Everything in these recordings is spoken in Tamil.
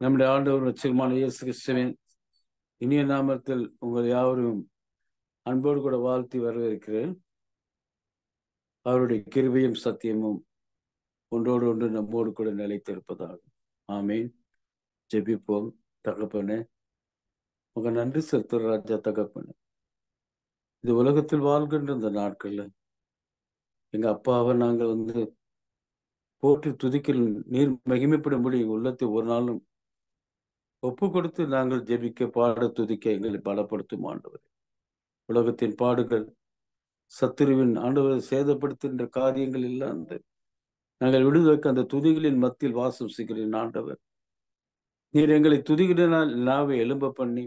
நம்முடைய ஆண்டவர் ரட்சகமான இயேசு கிறிஸ்துவின் இனிய நாமத்தில் உங்கள் யாவரும் அன்போடு கூட வாழ்த்தி வரவேற்கிறேன் அவருடைய கிருபையும் சத்தியமும் ஒன்றோடு ஒன்று நம்மோடு கூட நிலைத்திருப்பதாகும் ஆமீன் ஜெபிப்போம் தகப்பனே உங்க நன்றி செலுத்துற ராஜா தகப்பனே இந்த உலகத்தில் வாழ்கின்ற இந்த நாட்கள்ல எங்க அப்பாவை நாங்கள் வந்து போற்றி துதிக்கில் நீர் மகிமைப்படும்படி எங்கள் உள்ளத்தை ஒரு நாளும் ஒப்பு கொடுத்து நாங்கள் ஜெபிக்க பாட துதிக்க எங்களை பலப்படுத்தும் ஆண்டவர் உலகத்தின் பாடுகள் சத்துருவின் ஆண்டவரை சேதப்படுத்துகின்ற காரியங்கள் இல்லாது நாங்கள் விடுவதற்கு அந்த துதிகளின் மத்தியில் வாசம் செய்கிறேன் ஆண்டவர் நீர் எங்களை துதிகளினால் நாவை எலும்ப பண்ணி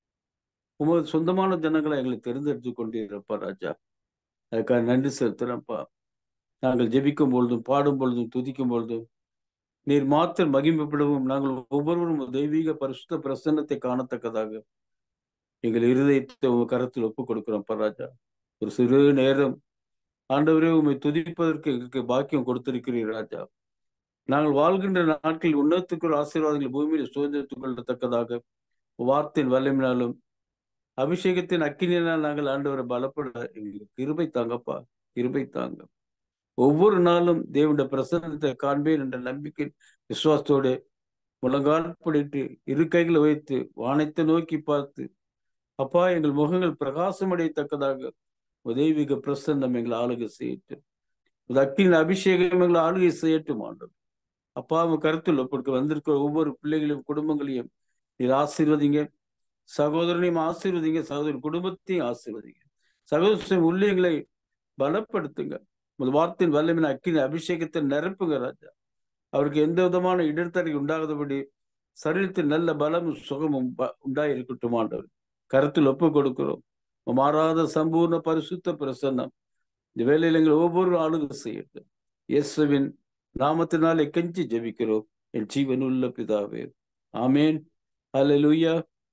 உமது சொந்தமான ஜனங்களை எங்களை தெரிந்தெடுத்து கொண்டிருப்பா ராஜா அதுக்காக நன்றி செலுத்துறப்பா நாங்கள் ஜெபிக்கும் பொழுதும் பாடும் பொழுதும் துதிக்கும் பொழுதும் நீர் மாத்திரம் மகிமைப்படவும் நாங்கள் ஒவ்வொருவரும் தெய்வீக பரிசுத்த பிரசன்னத்தை காணத்தக்கதாக எங்கள் இருதயத்தை உங்க கரத்தில் ஒப்புக் கொடுக்கிறோம் பராஜா ஒரு சிறு நேரம் ஆண்டவரே உண்மை துதிப்பதற்கு எங்களுக்கு பாக்கியம் கொடுத்திருக்கிறீர் ராஜா நாங்கள் வாழ்கின்ற நாட்களில் உன்னத்துக்குள் ஆசீர்வாதங்கள் பூமியில் சுதந்திரத்துக் கொள்ளத்தக்கதாக வார்த்தையின் வல்லமினாலும் அபிஷேகத்தின் அக்கினியினால் நாங்கள் ஆண்டவரை பலப்பட எங்களுக்கு கிருபை தாங்கப்பா கிருபை தாங்க ஒவ்வொரு நாளும் தேவனுடைய பிரசன்னத்தை காண்பேன் என்ற நம்பிக்கை விசுவாசத்தோடு முழங்கால் படிட்டு இரு கைகளை வைத்து வானத்தை நோக்கி பார்த்து அப்பா எங்கள் முகங்கள் பிரகாசம் அடையத்தக்கதாக உதவிக பிரசன்னம் எங்களை ஆளுகை செய்யட்டும் அக்கின் அபிஷேகம் எங்களை ஆளுகை செய்யட்டும் ஆண்டோம் அப்பா அவன் கருத்தில் ஒப்படுக்க வந்திருக்கிற ஒவ்வொரு பிள்ளைகளையும் குடும்பங்களையும் நீர் ஆசீர்வதிங்க சகோதரனையும் ஆசீர்வதிங்க சகோதரன் குடும்பத்தையும் ஆசீர்வதிங்க சகோதரன் உள்ளியங்களை பலப்படுத்துங்க உங்கள் வார்த்தையின் வல்லமின் அக்கின் அபிஷேகத்தை நிரப்புங்க ராஜா அவருக்கு எந்த விதமான இடர்த்தடை உண்டாகாதபடி சரீரத்தில் நல்ல பலமும் சுகமும் உண்டாயிருக்கட்டும் ஆண்டவர் கருத்தில் ஒப்பு கொடுக்கிறோம் மாறாத சம்பூர்ண பரிசுத்த பிரசன்னம் இந்த வேலையில் எங்கள் ஒவ்வொரு ஆளுகை செய்யட்டும் இயேசுவின் நாமத்தினாலே கெஞ்சி ஜெபிக்கிறோம் என் ஜீவனுள்ள பிதாவே ஆமேன் அல்லேலூயா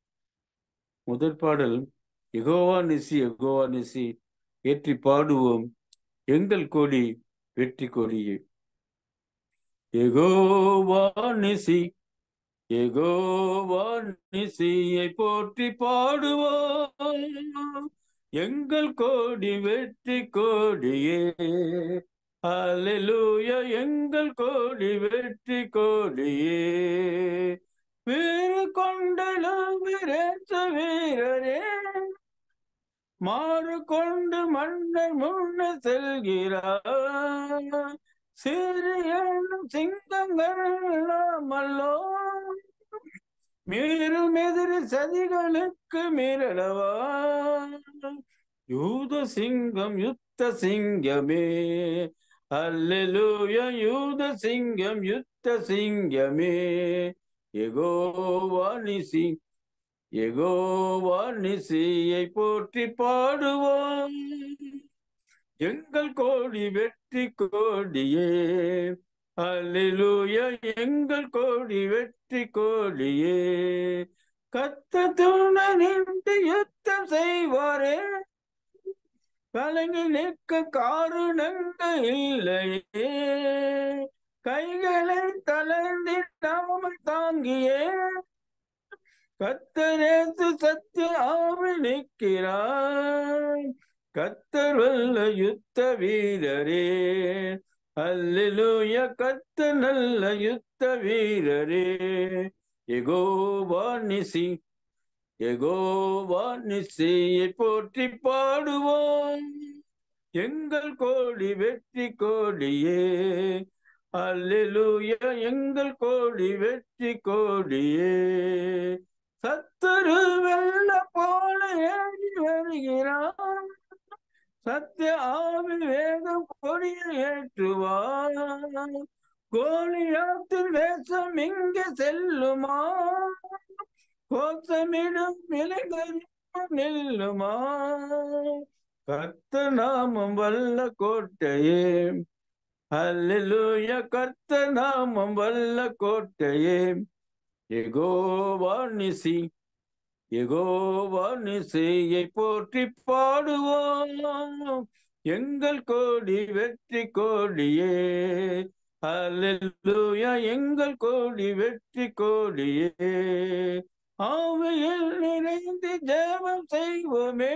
முதல் பாடல் எகோவா நிசி எகோவா நிசி ஏற்றி பாடுவோம் எங்கள் கொடி வெற்றி கொடியே எகோவா நிசி எகோவா நிசியை போற்றி பாடுவோம் எங்கள் கோடி வெற்றி கோடியே அலலூயா எங்கள் கோடி வெற்றி கோடியே வீறு கொண்டலும் விரேற்ற வீரரே மாறு கொண்டு மன்னர் முன்ன செல்கிறார் சிறியனும் சிங்கங்கள் நாமல்லோ மீறும் எதிரி சதிகளுக்கு மீறலவா யூத சிங்கம் யுத்த சிங்கமே அல்லூய யூத சிங்கம் யுத்த சிங்கமே எகோவா நிசி எகோவா நிசியை போற்றி பாடுவோம் எங்கள் கோடி வெற்றி கோடியே அல்லூய எங்கள் கோடி வெற்றி கோடியே கத்த துணை நின்று யுத்தம் செய்வாரே கலங்கி நிற்க காரணங்கள் இல்லையே கைகளை தளர்ந்திடாமல் தாங்கியே கத்தரேசு சத்திய ஆவி நிற்கிறார் கத்தர் வல்ல யுத்த வீரரே அல்லூய கத்த நல்ல யுத்த வீரரே எகோவா நிசி எகோவா நிசியை போற்றி பாடுவோம் எங்கள் கோடி வெற்றி கோடியே அல்லூய எங்கள் கோடி வெற்றி கோடியே சத்துரு வெள்ள போல ஏறி வருகிறான் சத்திய ஆவி வேகம் கொடிய ஏற்றுவார் கோலியாத்தின் வேஷம் இங்கே செல்லுமா கோசமிடும் இளைஞர் நில்லுமா கர்த்த நாமம் வல்ல கோட்டையே அல்லூய கர்த்த நாமம் வல்ல கோட்டையே எகோவா நிசி எகோவா நிசையை போற்றி பாடுவோம் எங்கள் கோடி வெற்றி கோடியே அல்லேலூயா எங்கள் கோடி வெற்றி கோடியே ஆவியில் நிறைந்து ஜெபம் செய்வோமே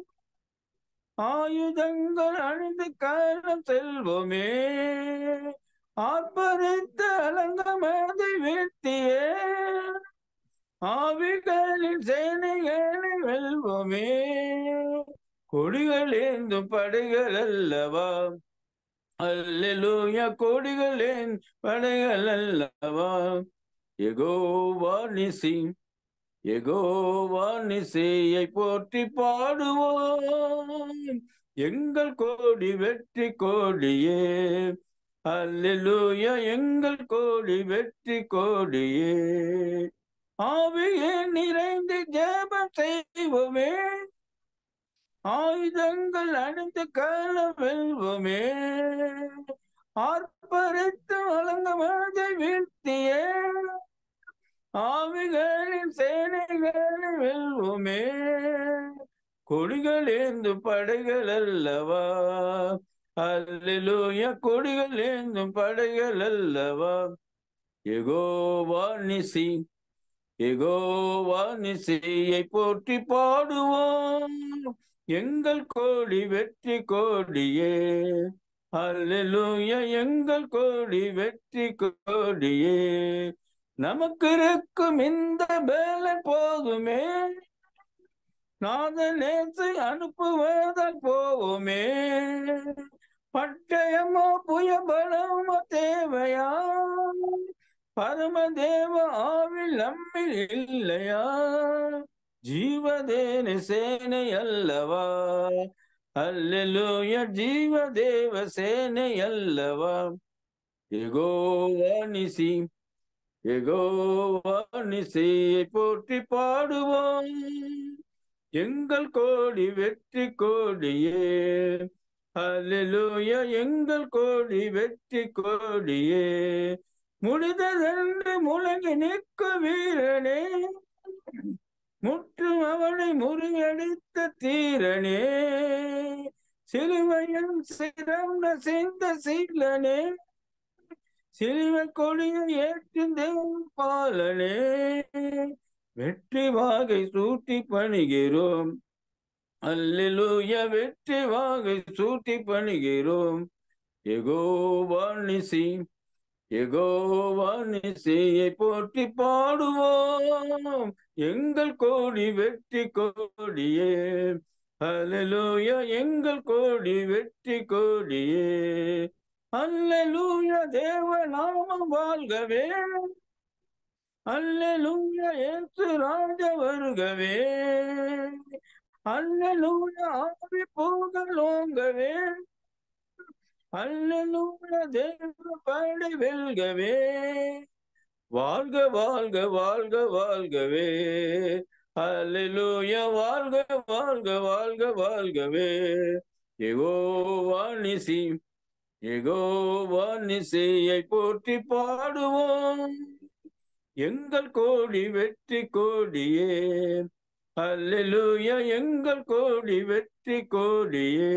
ஆயுதங்கள் அணிந்து காலம் செல்வோமே ஆர்ப்பரித்த அலங்கமதை வீழ்த்தியே ஆவிகளின் சேனைகளை வெல்வோமே கொடிகள் ஏந்தும் படைகள் அல்லவா அல்லேலூயா கொடிகள் ஏன் படைகள் அல்லவா எகோவா நிசி எகோவா நிசையை போற்றி பாடுவோம் எங்கள் கோடி வெற்றி கோடியே அல்லேலூயா எங்கள் கோடி வெற்றி கோடியே ஆவியே நிறைந்து ஜெபம் செய்வோமே ஆயுதங்கள் அணிந்து கால வெல்வோமே ஆர்ப்பரித்து வழங்கமாதை வீழ்த்தியே ஆவிகளின் சேனைகளை வெல்வோமே கொடிகள் ஏந்தும் படைகள் அல்லவா அல்லேலூயா கொடிகள் ஏந்தும் படைகள் அல்லவா எகோவா நிசி எகோவா நிசையை போற்றி பாடுவோம் எங்கள் கோடி வெற்றி கோடியே அல்லேலூயா எங்கள் கோடி வெற்றி கோடியே நமக்கு இருக்கும் இந்த வேலை போதுமே நாதனேசை அனுப்புவதால் போவோமே பட்டயமோ புயபலமோ தேவையா பரமதேவ ஆவில் நம்மில் இல்லையா ஜீவதேன சேனை அல்லவா அல்லேலூயா ஜீவதேவ சேனை அல்லவா எகோவா நிசி எகோவா நிசையை போற்றி பாடுவோம் எங்கள் கோடி வெற்றி கோடியே அல்லேலூயா எங்கள் கோடி வெற்றி கோடியே முடிததென்று முழங்கி நிற்கும் வீரனே முற்றும் அவனை முறியடித்த தீரனே சிலுவையும் சிறந்த சிந்த சீலனே சிலுவை கொடியை ஏற்றும் தேவன் பாலனே வெற்றி வாகை சூட்டி பணிகிறோம் அல்லேலூயா வெற்றி வாகை சூட்டி பணிகிறோம் எகோவா நிசி எகோவா நிசையை போற்றி பாடுவோம் எங்கள் கோடி வெற்றி கோடியே அல்லேலூயா எங்கள் கோடி வெற்றி கோடியே அல்லேலூயா தேவ நாமம் வாழ்கவே அல்லேலூயா ஏசு ராஜ வருகவே அல்லேலூயா ஆவி புகழோங்கவே அல்லேலூயா தேவ படை வெல்கவே வாழ்க வாழ்க வாழ்க வாழ்கவே அல்லேலூயா வாழ்க வாழ்க வாழ்க வாழ்கவே எகோவா நிசி எகோவா நிசையை போற்றி பாடுவோம் எங்கள் கோடி வெற்றி கோடியே அல்லேலூயா எங்கள் கோடி வெற்றி கோடியே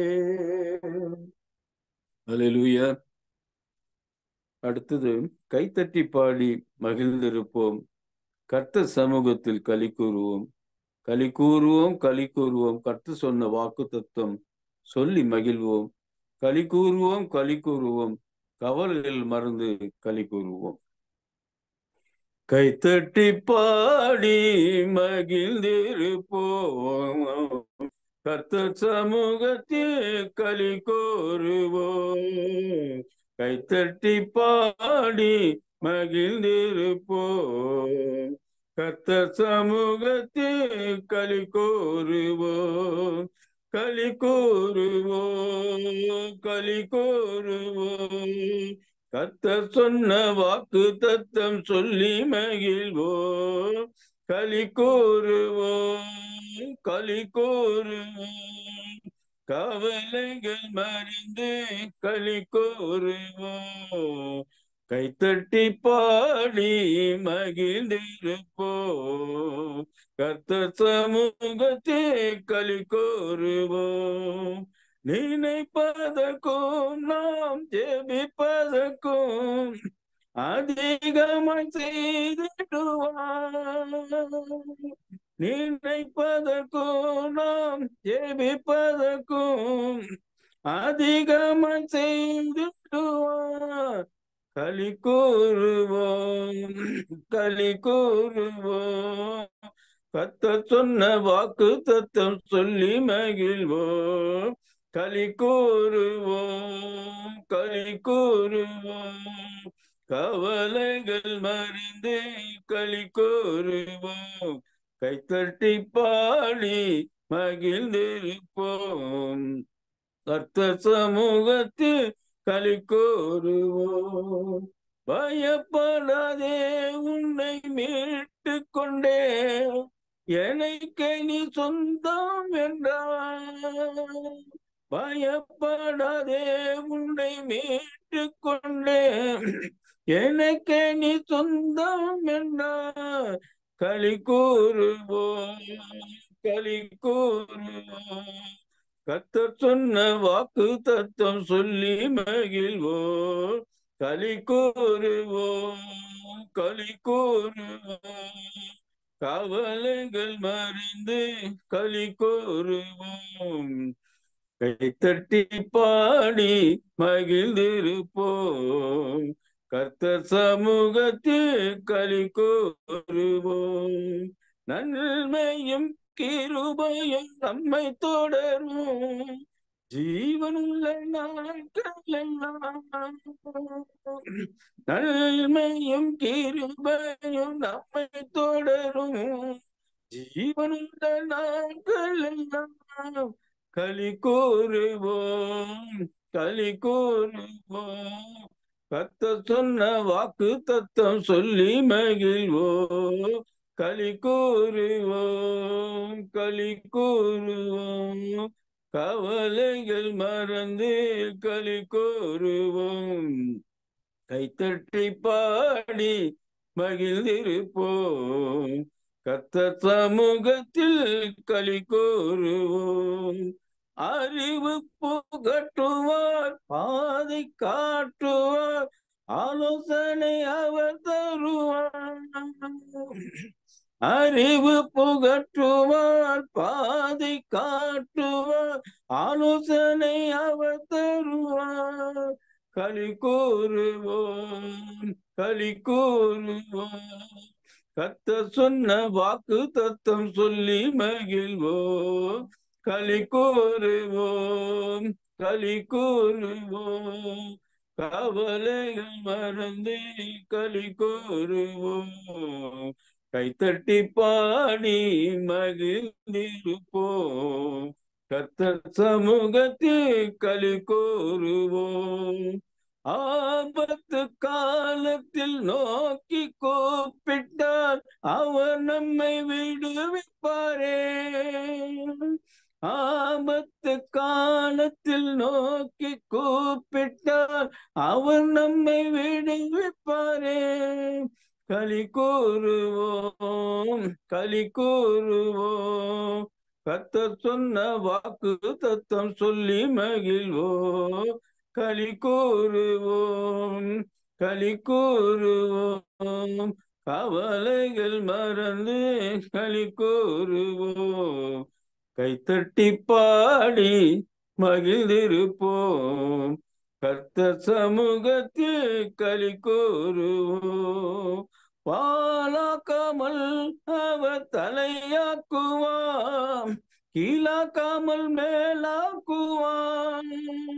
அல்லேலூயா அடுத்தது கைத்தட்டி பாடி மகிழ்ந்திருப்போம் கர்த்தர் சமூகத்தில் களி கூறுவோம் களி கூறுவோம் களி கூறுவோம் கர்த்தர் சொன்ன வாக்கு தத்துவம் சொல்லி மகிழ்வோம் களி கூறுவோம் களி கூறுவோம் கவலைகள் மறந்து களி கூறுவோம் கைத்தட்டி பாடி மகிழ்ந்திருப்போம் கர்த்தர் சமூகத்தில் களி கூறுவோம் கைத்தட்டி பாடி மகிழ்ந்திருப்போம் கர்த்தர் சமூகத்தில் களி கூறுவோம் களி கூறுவோம் களி கூறுவோம் கர்த்தர் சொன்ன வாக்கு தத்தம் சொல்லி மகிழ்வோம் களி கூறுவோம் களி கூறுவோம் கவலைகள் மறிந்து களி கூறுவோம் கைத்தட்டி பாடி மகிழ்ந்திருப்போம் கர்த்தர் சமூகத்தை களி கூறுவோம் நினைப்பதற்கும் நாம் ஜெபிப்பதற்கும் அதிகமாய் செய்திடுவார் நினைப்பதற்கும் நாம் ஜெபிப்பதற்கும் அதிகமாய் செய்திடுவார் களி கூறுவோம் களி கூறுவோம் கத்த சொன்ன வாக்கு தத்தம் சொல்லி மகிழ்வோம் களி கூறுவோம் களி கூறுவோம் கவலைகள் மறிந்து களி கூறுவோம் கைத்தட்டி பாடி மகிழ்ந்திருப்போம் கர்த்த சமூகத்தில் களி கூறுவோம் பயப்படாதே உன்னை மீட்டு கொண்டே எனக்கு நீ சொந்தம் என்றார் பயப்படாதே உன்னை மீட்டு கொண்டே எனக்கு நீ சொந்தம் என்றார் களி கூறுவோம் களி கூறுவோம் கத்தர் சொன்ன வாக்கு தத்துவம் சொல்லி மகிழ்வோம் களி கூறுவோம் களி கூறுவோம் கவலைகள் மறிந்து களி கூறுவோம் கைத்தட்டி பாடி மகிழ்ந்திருப்போம் கர்த்தர் சமூகத்தில் களி கூறுவோம் நன்மையும் கிருபையும் நம்மை தொடரும் ஜீவனுள்ள நாட்கள் எல்லாம் நன்மையும் கிருபையும் நம்மை தொடரும் ஜீவனுள்ள நாட்கள் எல்லாம் களி கூறுவோம் களி கூறுவோம் கத்த சொன்ன வாக்கு தத்தம் சொல்லி மகிழ்வோம் களி கூறுவோம் களி கூறுவோம் கவலைகள் மறந்து களி கூறுவோம் கைத்தட்டி பாடி மகிழ்ந்திருப்போம் கத்த சமூகத்தில் களி கூறுவோம் அறிவு புகட்டுவார் பாதை காட்டுவார் ஆலோசனை அவர் தருவார் அறிவு புகட்டுவார் பாதை காட்டுவார் ஆலோசனை அவர் தருவார் களி கூறுவோம் களி கூறுவோம் கத்த சொன்ன வாக்கு தத்தம் சொல்லி மகிழ்வோம் களி கூறுவோம் களி கூறுவோம் கவலைகள் மறந்து களி கூறுவோம் கைத்தட்டி பாடி மகிழ்ந்திருப்போம் கர்த்தர் சமூகத்தில் களி கூறுவோம் ஆபத்து காலத்தில் நோக்கி கூப்பிட்டார் அவர் நம்மை விடுவிப்பாரே ஆபத்து காலத்தில் நோக்கி கூப்பிட்டார் அவர் நம்மை விடுவிப்பாரே களி கூறுவோம் களி கூறுவோம் கத்தர் சொன்ன வாக்கு தத்தம் சொல்லி மகிழ்வோம் களி கூறுவோம் களி கூறுவோம் கவலைகள் மறந்து களி கூறுவோம் கைத்தட்டி பாடி மகிழ்ந்திருப்போம் கர்த்த சமூகத்தில் களி கூறுவோம் பாலாக்காமல் அவர் தலையாக்குவாம் கீழாக்காமல் மேலாக்குவான்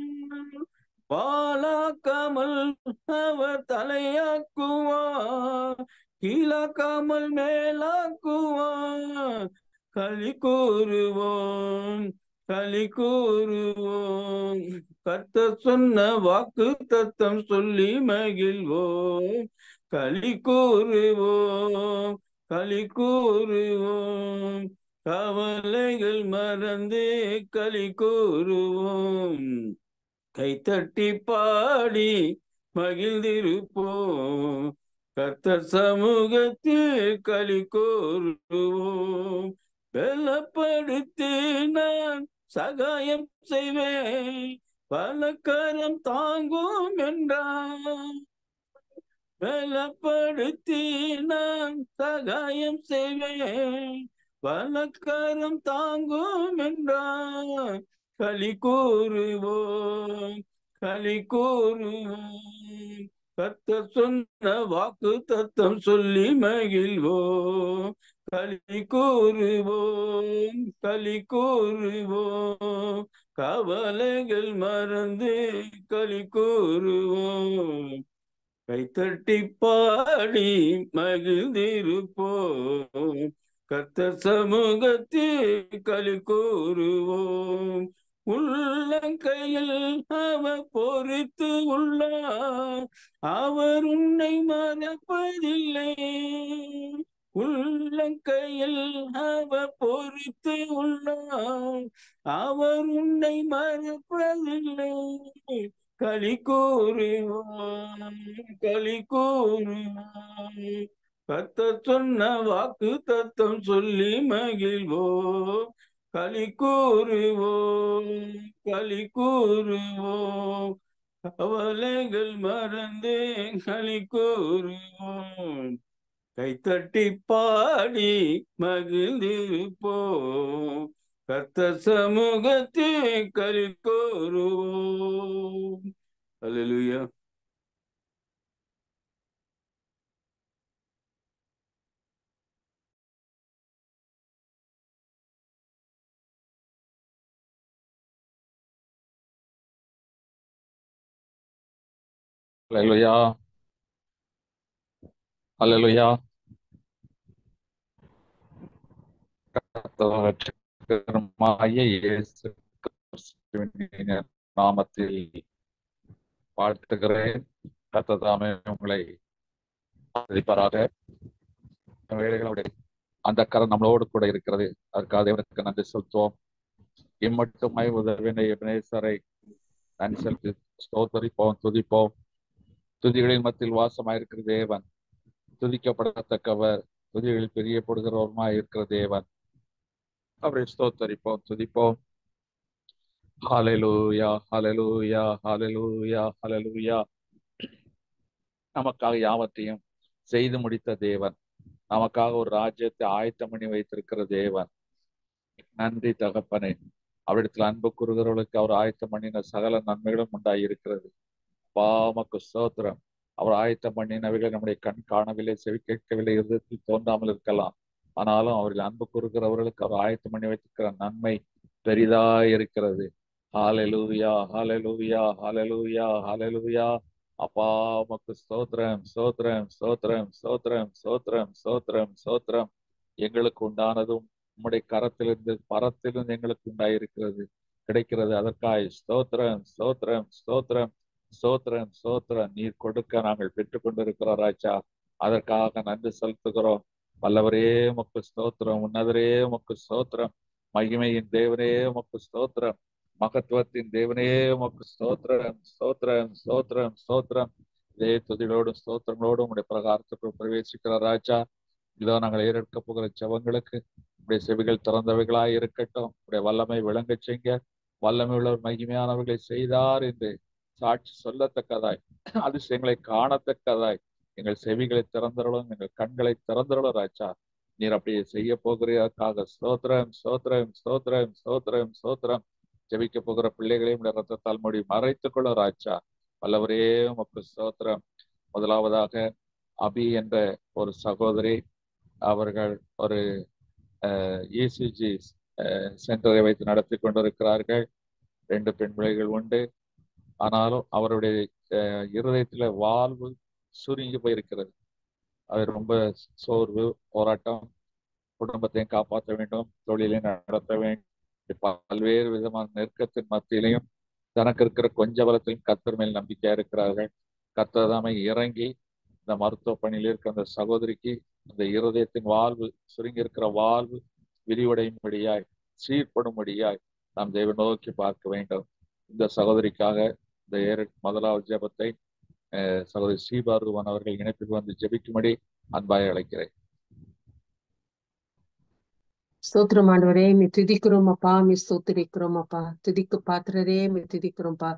பாலாக்காமல் அவர் தலையாக்குவான் கீழாக்காமல் மேலாக்குவான் களி கூறுவோம் களி கூறுவோம் கத்த சொன்ன வாக்கு தத்தம் சொல்லி மகிழ்வோம் களி கூறுவோம் களி கூறுவோம் கவலைகள் மறந்து களி கூறுவோம் கைத்தட்டி பாடி மகிழ்ந்திருப்போம் கர்த்தர் சமூகத்தில் களி கூறுவோம் பலப்படுத்தி நான் சகாயம் செய்வேன் பலக்கரம் தாங்கும் என்றான் பலப்படுத்தி நான் சகாயம் செய்வேன் பலக்கரம் தாங்கும் என்றான் களி கூறுவோம் களி கூறுவோம் கத்த சொன்ன வாக்கு தத்தம் சொல்லி மகிழ்வோம் களி கூறுவோம் களி கூறுவோம் கவலைகள் மறந்து களி கூறுவோம் கைத்தட்டி பாடி மகிழ்ந்திருப்போம் கர்த்தர் சமூகத்தில் களி கூறுவோம் உள்ளங்கையில் அவர் பொறித்து உள்ளார் அவர் உன்னை மறப்பதில்லை உள்ளங்கையில் அவர் பொறித்து உள்ளார் அவர் உன்னை மறப்பதில்லை களி கூறுவான் களி கூறுவான் கத்த சொன்ன வாக்கு தத்தம் சொல்லி மகிழ்வோம் களி கூறுவோம் களி கூறுவோம் கவலைகள் மறந்து களி கூறுவோம் கைத்தட்டி பாடி மகிழ்ந்திருப்போம் கத்த சமூகத்தில் களி கூறுவோம் அல்லேலூயா ஹalleluya ஹalleluya கர்த்தருமாகிய இயேசு கிறிஸ்துவின் நாமத்தில் வாழ்த்துகிறேன் கர்த்ததாமே உங்களை ஆசீர்வதிப்பாராக வேலைகளுடைய அந்த கரம் நம்மளோடு கூட இருக்கிறது அதற்காக தேவனுக்கு நன்றி செலுத்துவோம் இம்மட்டுமாய் உதவினை எபனேசரை நன்றி செலுத்தி ஸ்தோத்தரிப்போம் துதிப்போம் துதிகளின் மத்தியில் வாசமாயிருக்கிற தேவன் துதிக்கப்படத்தக்கவர் துதிகளில் பிரியப்படுகிறவருமாய் இருக்கிற தேவன் அவரை ஸ்தோத்தரிப்போம் துதிப்போம் ஹalleluya ஹalleluya ஹalleluya ஹalleluya நமக்காக யாவற்றையும் செய்து முடித்த தேவன் நமக்காக ஒரு ராஜ்யத்தை ஆயத்தம் பண்ணி வைத்திருக்கிற தேவன் நன்றி தகப்பனே அவரிடத்தில் அன்பு கூறுகிறவர்களுக்கு அவர் ஆயத்தம் பண்ணின சகல நன்மைகளும் உண்டாயிருக்கிறது பாமக்கு சோத்திரம் அவர் ஆயத்தம் பண்ணினவைகளை நம்முடைய கண் காணவில்லை செவி கேட்கவில்லை இருதயத்தில் தோன்றாமல் இருக்கலாம் ஆனாலும் அவர்கள் அன்பு கூறுகிறவர்களுக்கு அவர் ஆயத்தம் பண்ணி வைத்திருக்கிற நன்மை பெரிதாய் இருக்கிறது ஹாலெலூயா ஹாலெலூயா ஹாலெலூயா ஹாலெலூயா அப்பா உமக்கு ஸ்தோத்திரம் ஸ்தோத்திரம் ஸ்தோத்திரம் ஸ்தோத்திரம் ஸ்தோத்திரம் ஸ்தோத்திரம் ஸ்தோத்திரம் எங்களுக்கு உண்டானதும் உம்முடைய கரத்திலிருந்து பரத்திலிருந்து எங்களுக்கு உண்டாயிருக்கிறது கிடைக்கிறது அதற்காய் ஸ்தோத்திரம் ஸ்தோத்திரம் ஸ்தோத்திரம் ஸ்தோத்திரம் ஸ்தோத்திரம் நீர் கொடுக்க நாங்கள் பெற்றுக் கொண்டிருக்கிறோம் ராஜா அதற்காக நன்றி செலுத்துகிறோம் வல்லவரே உமக்கு ஸ்தோத்திரம் உன்னதரே உமக்கு ஸ்தோத்திரம் மகிமையின் தேவனே உமக்கு ஸ்தோத்திரம் மகத்துவத்தின் தேவனே உமக்கு ஸ்தோத்திரம் ஸ்தோத்திரம் ஸ்தோத்திரம் ஸ்தோத்திரம் இதே துதிகளோடும் ஸ்தோத்திரங்களோடும் உடைய பிரகாரத்துக்குள் பிரவேசிக்கிற ராஜா இதோ நாங்கள் ஏறெடுக்க போகிற ஜபங்களுக்கு உடைய செவிகள் திறந்தவைகளாய் இருக்கட்டும் உடைய வல்லமை விளங்க செய்ய வல்லமை உள்ளவர் மகிமையானவர்களை செய்தார் என்று சாட்சி சொல்லத்தக்கதாய் அதிசயங்களை காணத்தக்கதாய் எங்கள் செவிகளை திறந்தரலும் எங்கள் கண்களை திறந்தரலும் ராஜா நீர் அப்படியே செய்ய போகிறதற்காக ஸ்தோத்திரம் ஸ்தோத்திரம் ஸ்தோத்திரம் ஸ்தோத்திரம் ஸ்தோத்திரம் ஜெபிக்க போகிற பிள்ளைகளையும் ரத்தத்தால் மூடி மறைத்துக் கொள்ள ராஜா வல்லவரே உமக்கு ஸ்தோத்திரம் முதலாவதாக அபி என்ற ஒரு சகோதரி அவர்கள் ஒரு இசிஜி சென்டரை வைத்து நடத்தி கொண்டிருக்கிறார்கள் ரெண்டு பெண் பிள்ளைகள் உண்டு ஆனாலும் அவருடைய இருதயத்துல வாழ்வு சுருங்கி போயிருக்கிறது அது ரொம்ப சோர்வு போராட்டம் குடும்பத்தையும் காப்பாற்ற வேண்டும் தொழிலையும் நடத்த வேண்டும் பல்வேறு விதமான நெருக்கத்தின் மத்தியிலையும் தனக்கு இருக்கிற கொஞ்ச பலத்திலும் கத்தர் மேல் நம்பிக்கையா இருக்கிறார்கள் கத்ததாமை இறங்கி இந்த மருத்துவ பணியில் இருக்கிற அந்த சகோதரிக்கு அந்த இருதயத்தின் வாழ்வு சுருங்கி இருக்கிற வாழ்வு விரிவடையும்படியாய் சீர்படும்படியாய் நாம் தெய்வ நோக்கி பார்க்க வேண்டும் இந்த சகோதரிக்காக இந்த ஏற முதலாவது ஜபத்தை சகோதரி ஸ்ரீபாருவன் அவர்கள் இணைப்பில் வந்து ஜெபிக்கும்படி அன்பாய் அழைக்கிறேன் ஸ்தோத்திரம் ஆண்டவரே மீ துதிக்கிறோம் அப்பா மீ ஸ்தோத்திரிக்கிறோம் அப்பா துதிக்கு பாத்திரரே மீ துதிக்கிறோம்ப்பா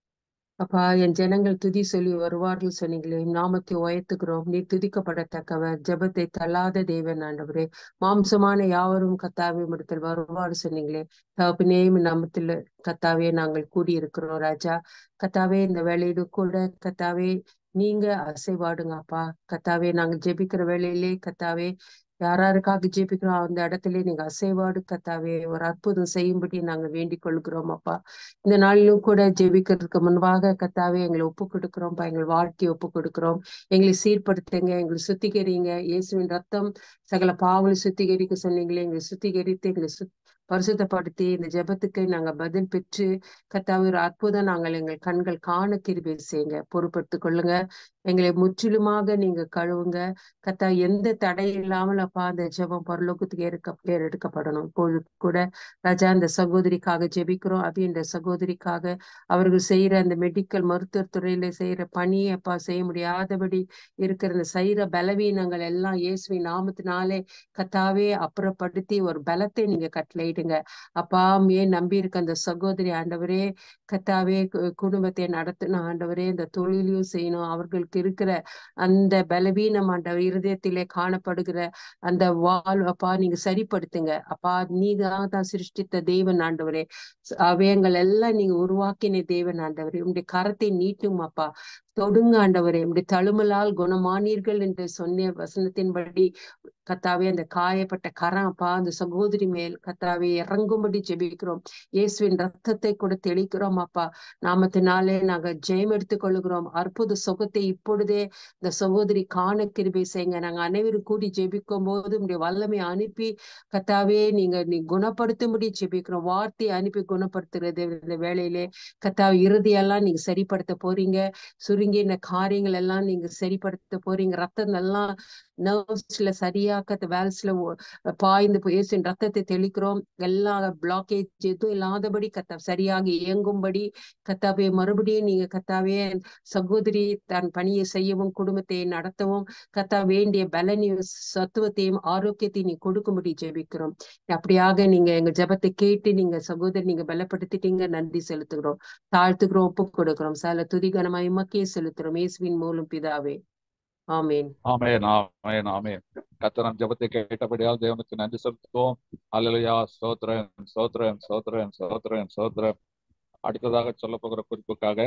அப்பா என் ஜனங்கள் துதி சொல்லி வருவார்கள் சொன்னீங்களே நாமத்தை உயர்த்துகிறோம் நீ துதிக்கப்படத்தக்கவர் ஜெபத்தை தள்ளாத தேவன் ஆண்டவரே மாம்சமான யாவரும் கத்தாவே மடத்தில் வருவார் சொன்னீங்களே தகப்பனே நாமத்தில் கத்தாவே நாங்கள் கூடியிருக்கிறோம் ராஜா கத்தாவே இந்த வேலையில கூட கத்தாவே நீங்க அசைவாடுங்க அப்பா கத்தாவே நாங்கள் ஜெபிக்கிற வேலையிலே கத்தாவே யாராருக்காக ஜெபிக்கிறோம் அந்த இடத்துல நீங்க அசைவாடு கத்தாவே ஒரு அற்புதம் செய்யும்படி நாங்க வேண்டிக் கொள்கிறோம் அப்பா இந்த நாளிலும் கூட ஜெபிக்கிறதுக்கு முன்பாக கத்தாவே எங்களை ஒப்பு கொடுக்கிறோம்ப்பா எங்கள் வாழ்க்கையை ஒப்பு கொடுக்கிறோம் எங்களை சீர்படுத்துங்க எங்களை சுத்திகரிங்க இயேசுவின் ரத்தம் சகல பாவலை சுத்திகரிக்க சொன்னீங்களே எங்களை சுத்திகரித்து எங்களை சு பரிசுத்தப்படுத்தி இந்த ஜெபத்துக்கு நாங்க பதில் பெற்று கத்தாவே ஒரு அற்புதம் நாங்கள் எங்கள் கண்கள் காண கிருபை செய்யுங்க பொறுப்படுத்திக் கொள்ளுங்க எங்களை முற்றிலுமாக நீங்க கழுவுங்க கத்தா எந்த தடை இல்லாமல் அப்பா அந்த ஜெபம் பரலோகத்துக்கு ஏற்க பேர் எடுக்கப்படணும் இப்பொழுது கூட ராஜா இந்த சகோதரிக்காக ஜெபிக்கிறோம் அப்படின்ற சகோதரிக்காக அவர்கள் செய்யற அந்த மெடிக்கல் மருத்துவ துறையில செய்யற பணியை அப்பா செய்ய முடியாதபடி இருக்கிற இந்த சைர பலவீனங்கள் எல்லாம் இயேசுவின் நாமத்தினாலே கத்தாவே அப்புறப்படுத்தி ஒரு பலத்தை நீங்க கட்டளையிடுங்க அப்பா ஏன் நம்பி இருக்க அந்த சகோதரி ஆண்டவரே கத்தாவே குடும்பத்தை நடத்தின ஆண்டவரே இந்த தொழிலையும் செய்யணும் அவர்களுக்கு இருக்கிற அந்த பலவீனம் ஆண்டவர் இருதயத்திலே காணப்படுகிற அந்த வாழ் அப்பா நீங்க சரிப்படுத்துங்க அப்பா நீங்க தான் சிருஷ்டித்த தேவன் ஆண்டவரே அவயங்கள் எல்லாம் நீங்க உருவாக்கின தேவன் ஆண்டவரே உங்களுடைய கரத்தை நீட்டும் அப்பா தொடுங்க ஆண்டவரே இப்படி தழுமலால் குணமானீர்கள் என்று சொன்ன வசனத்தின்படி கத்தாவே அந்த காயப்பட்ட கரம் அப்பா அந்த சகோதரி மேல் கத்தாவே இறங்கும்படி ஜெபிக்கிறோம் இயேசுவின் ரத்தத்தை கூட தெளிக்கிறோம் அப்பா நாமத்தினாலே நாங்க ஜெயம் எடுத்துக் கொள்ளுகிறோம் அற்புத சுகத்தை இப்பொழுதே இந்த சகோதரி காண கிருபை செய்யுங்க நாங்க அனைவரும் கூடி ஜெபிக்கும் போது உங்களுடைய வல்லமை அனுப்பி கத்தாவே நீங்க நீ குணப்படுத்தும்படி ஜெபிக்கிறோம் வார்த்தையை அனுப்பி குணப்படுத்துறது இந்த வேலையிலே கத்தாவே இறுதியெல்லாம் நீங்க சரிப்படுத்த போறீங்க சுருங்கின காரியங்கள் எல்லாம் நீங்க சரிப்படுத்த போறீங்க ரத்தம் எல்லாம் நர்வ்ஸ்ல சரியாக்க வேல்ஸ்ல பாய்ந்து இயேசுவின் ரத்தத்தை தெளிக்கிறோம் எல்லா பிளாக்கேஜ் எதுவும் இல்லாதபடி கத்தா சரியாக இயங்கும்படி கத்தாவே மறுபடியும் நீங்க கத்தாவே சகோதரி தன் பணியை செய்யவும் குடும்பத்தை நடத்தவும் கத்தா வேண்டிய பலனையும் சத்துவத்தையும் ஆரோக்கியத்தையும் நீ கொடுக்கும்படி ஜெபிக்கிறோம் அப்படியாக நீங்க எங்க ஜபத்தை கேட்டு நீங்க சகோதரி நீங்க பலப்படுத்திட்டீங்க நன்றி செலுத்துகிறோம் தாழ்த்துக்கிறோம் ஒப்பு கொடுக்கிறோம் சில துதிகனமா இமக்கே செலுத்துறோம் இயேசுவின் மூலம் பிதாவே ஆமேன் ஆமேன் ஆமேன் ஆமேன் கத்தனம் ஜபத்தை கேட்டபடியால் தேவனுக்கு நன்றி செலுத்துவோம் அல்லலையா சோத்ரன் சோத்ரன் சோத்ரன் சோத்ரன் சோத்ரன் அடுத்ததாக சொல்ல போகிற குறிப்புக்காக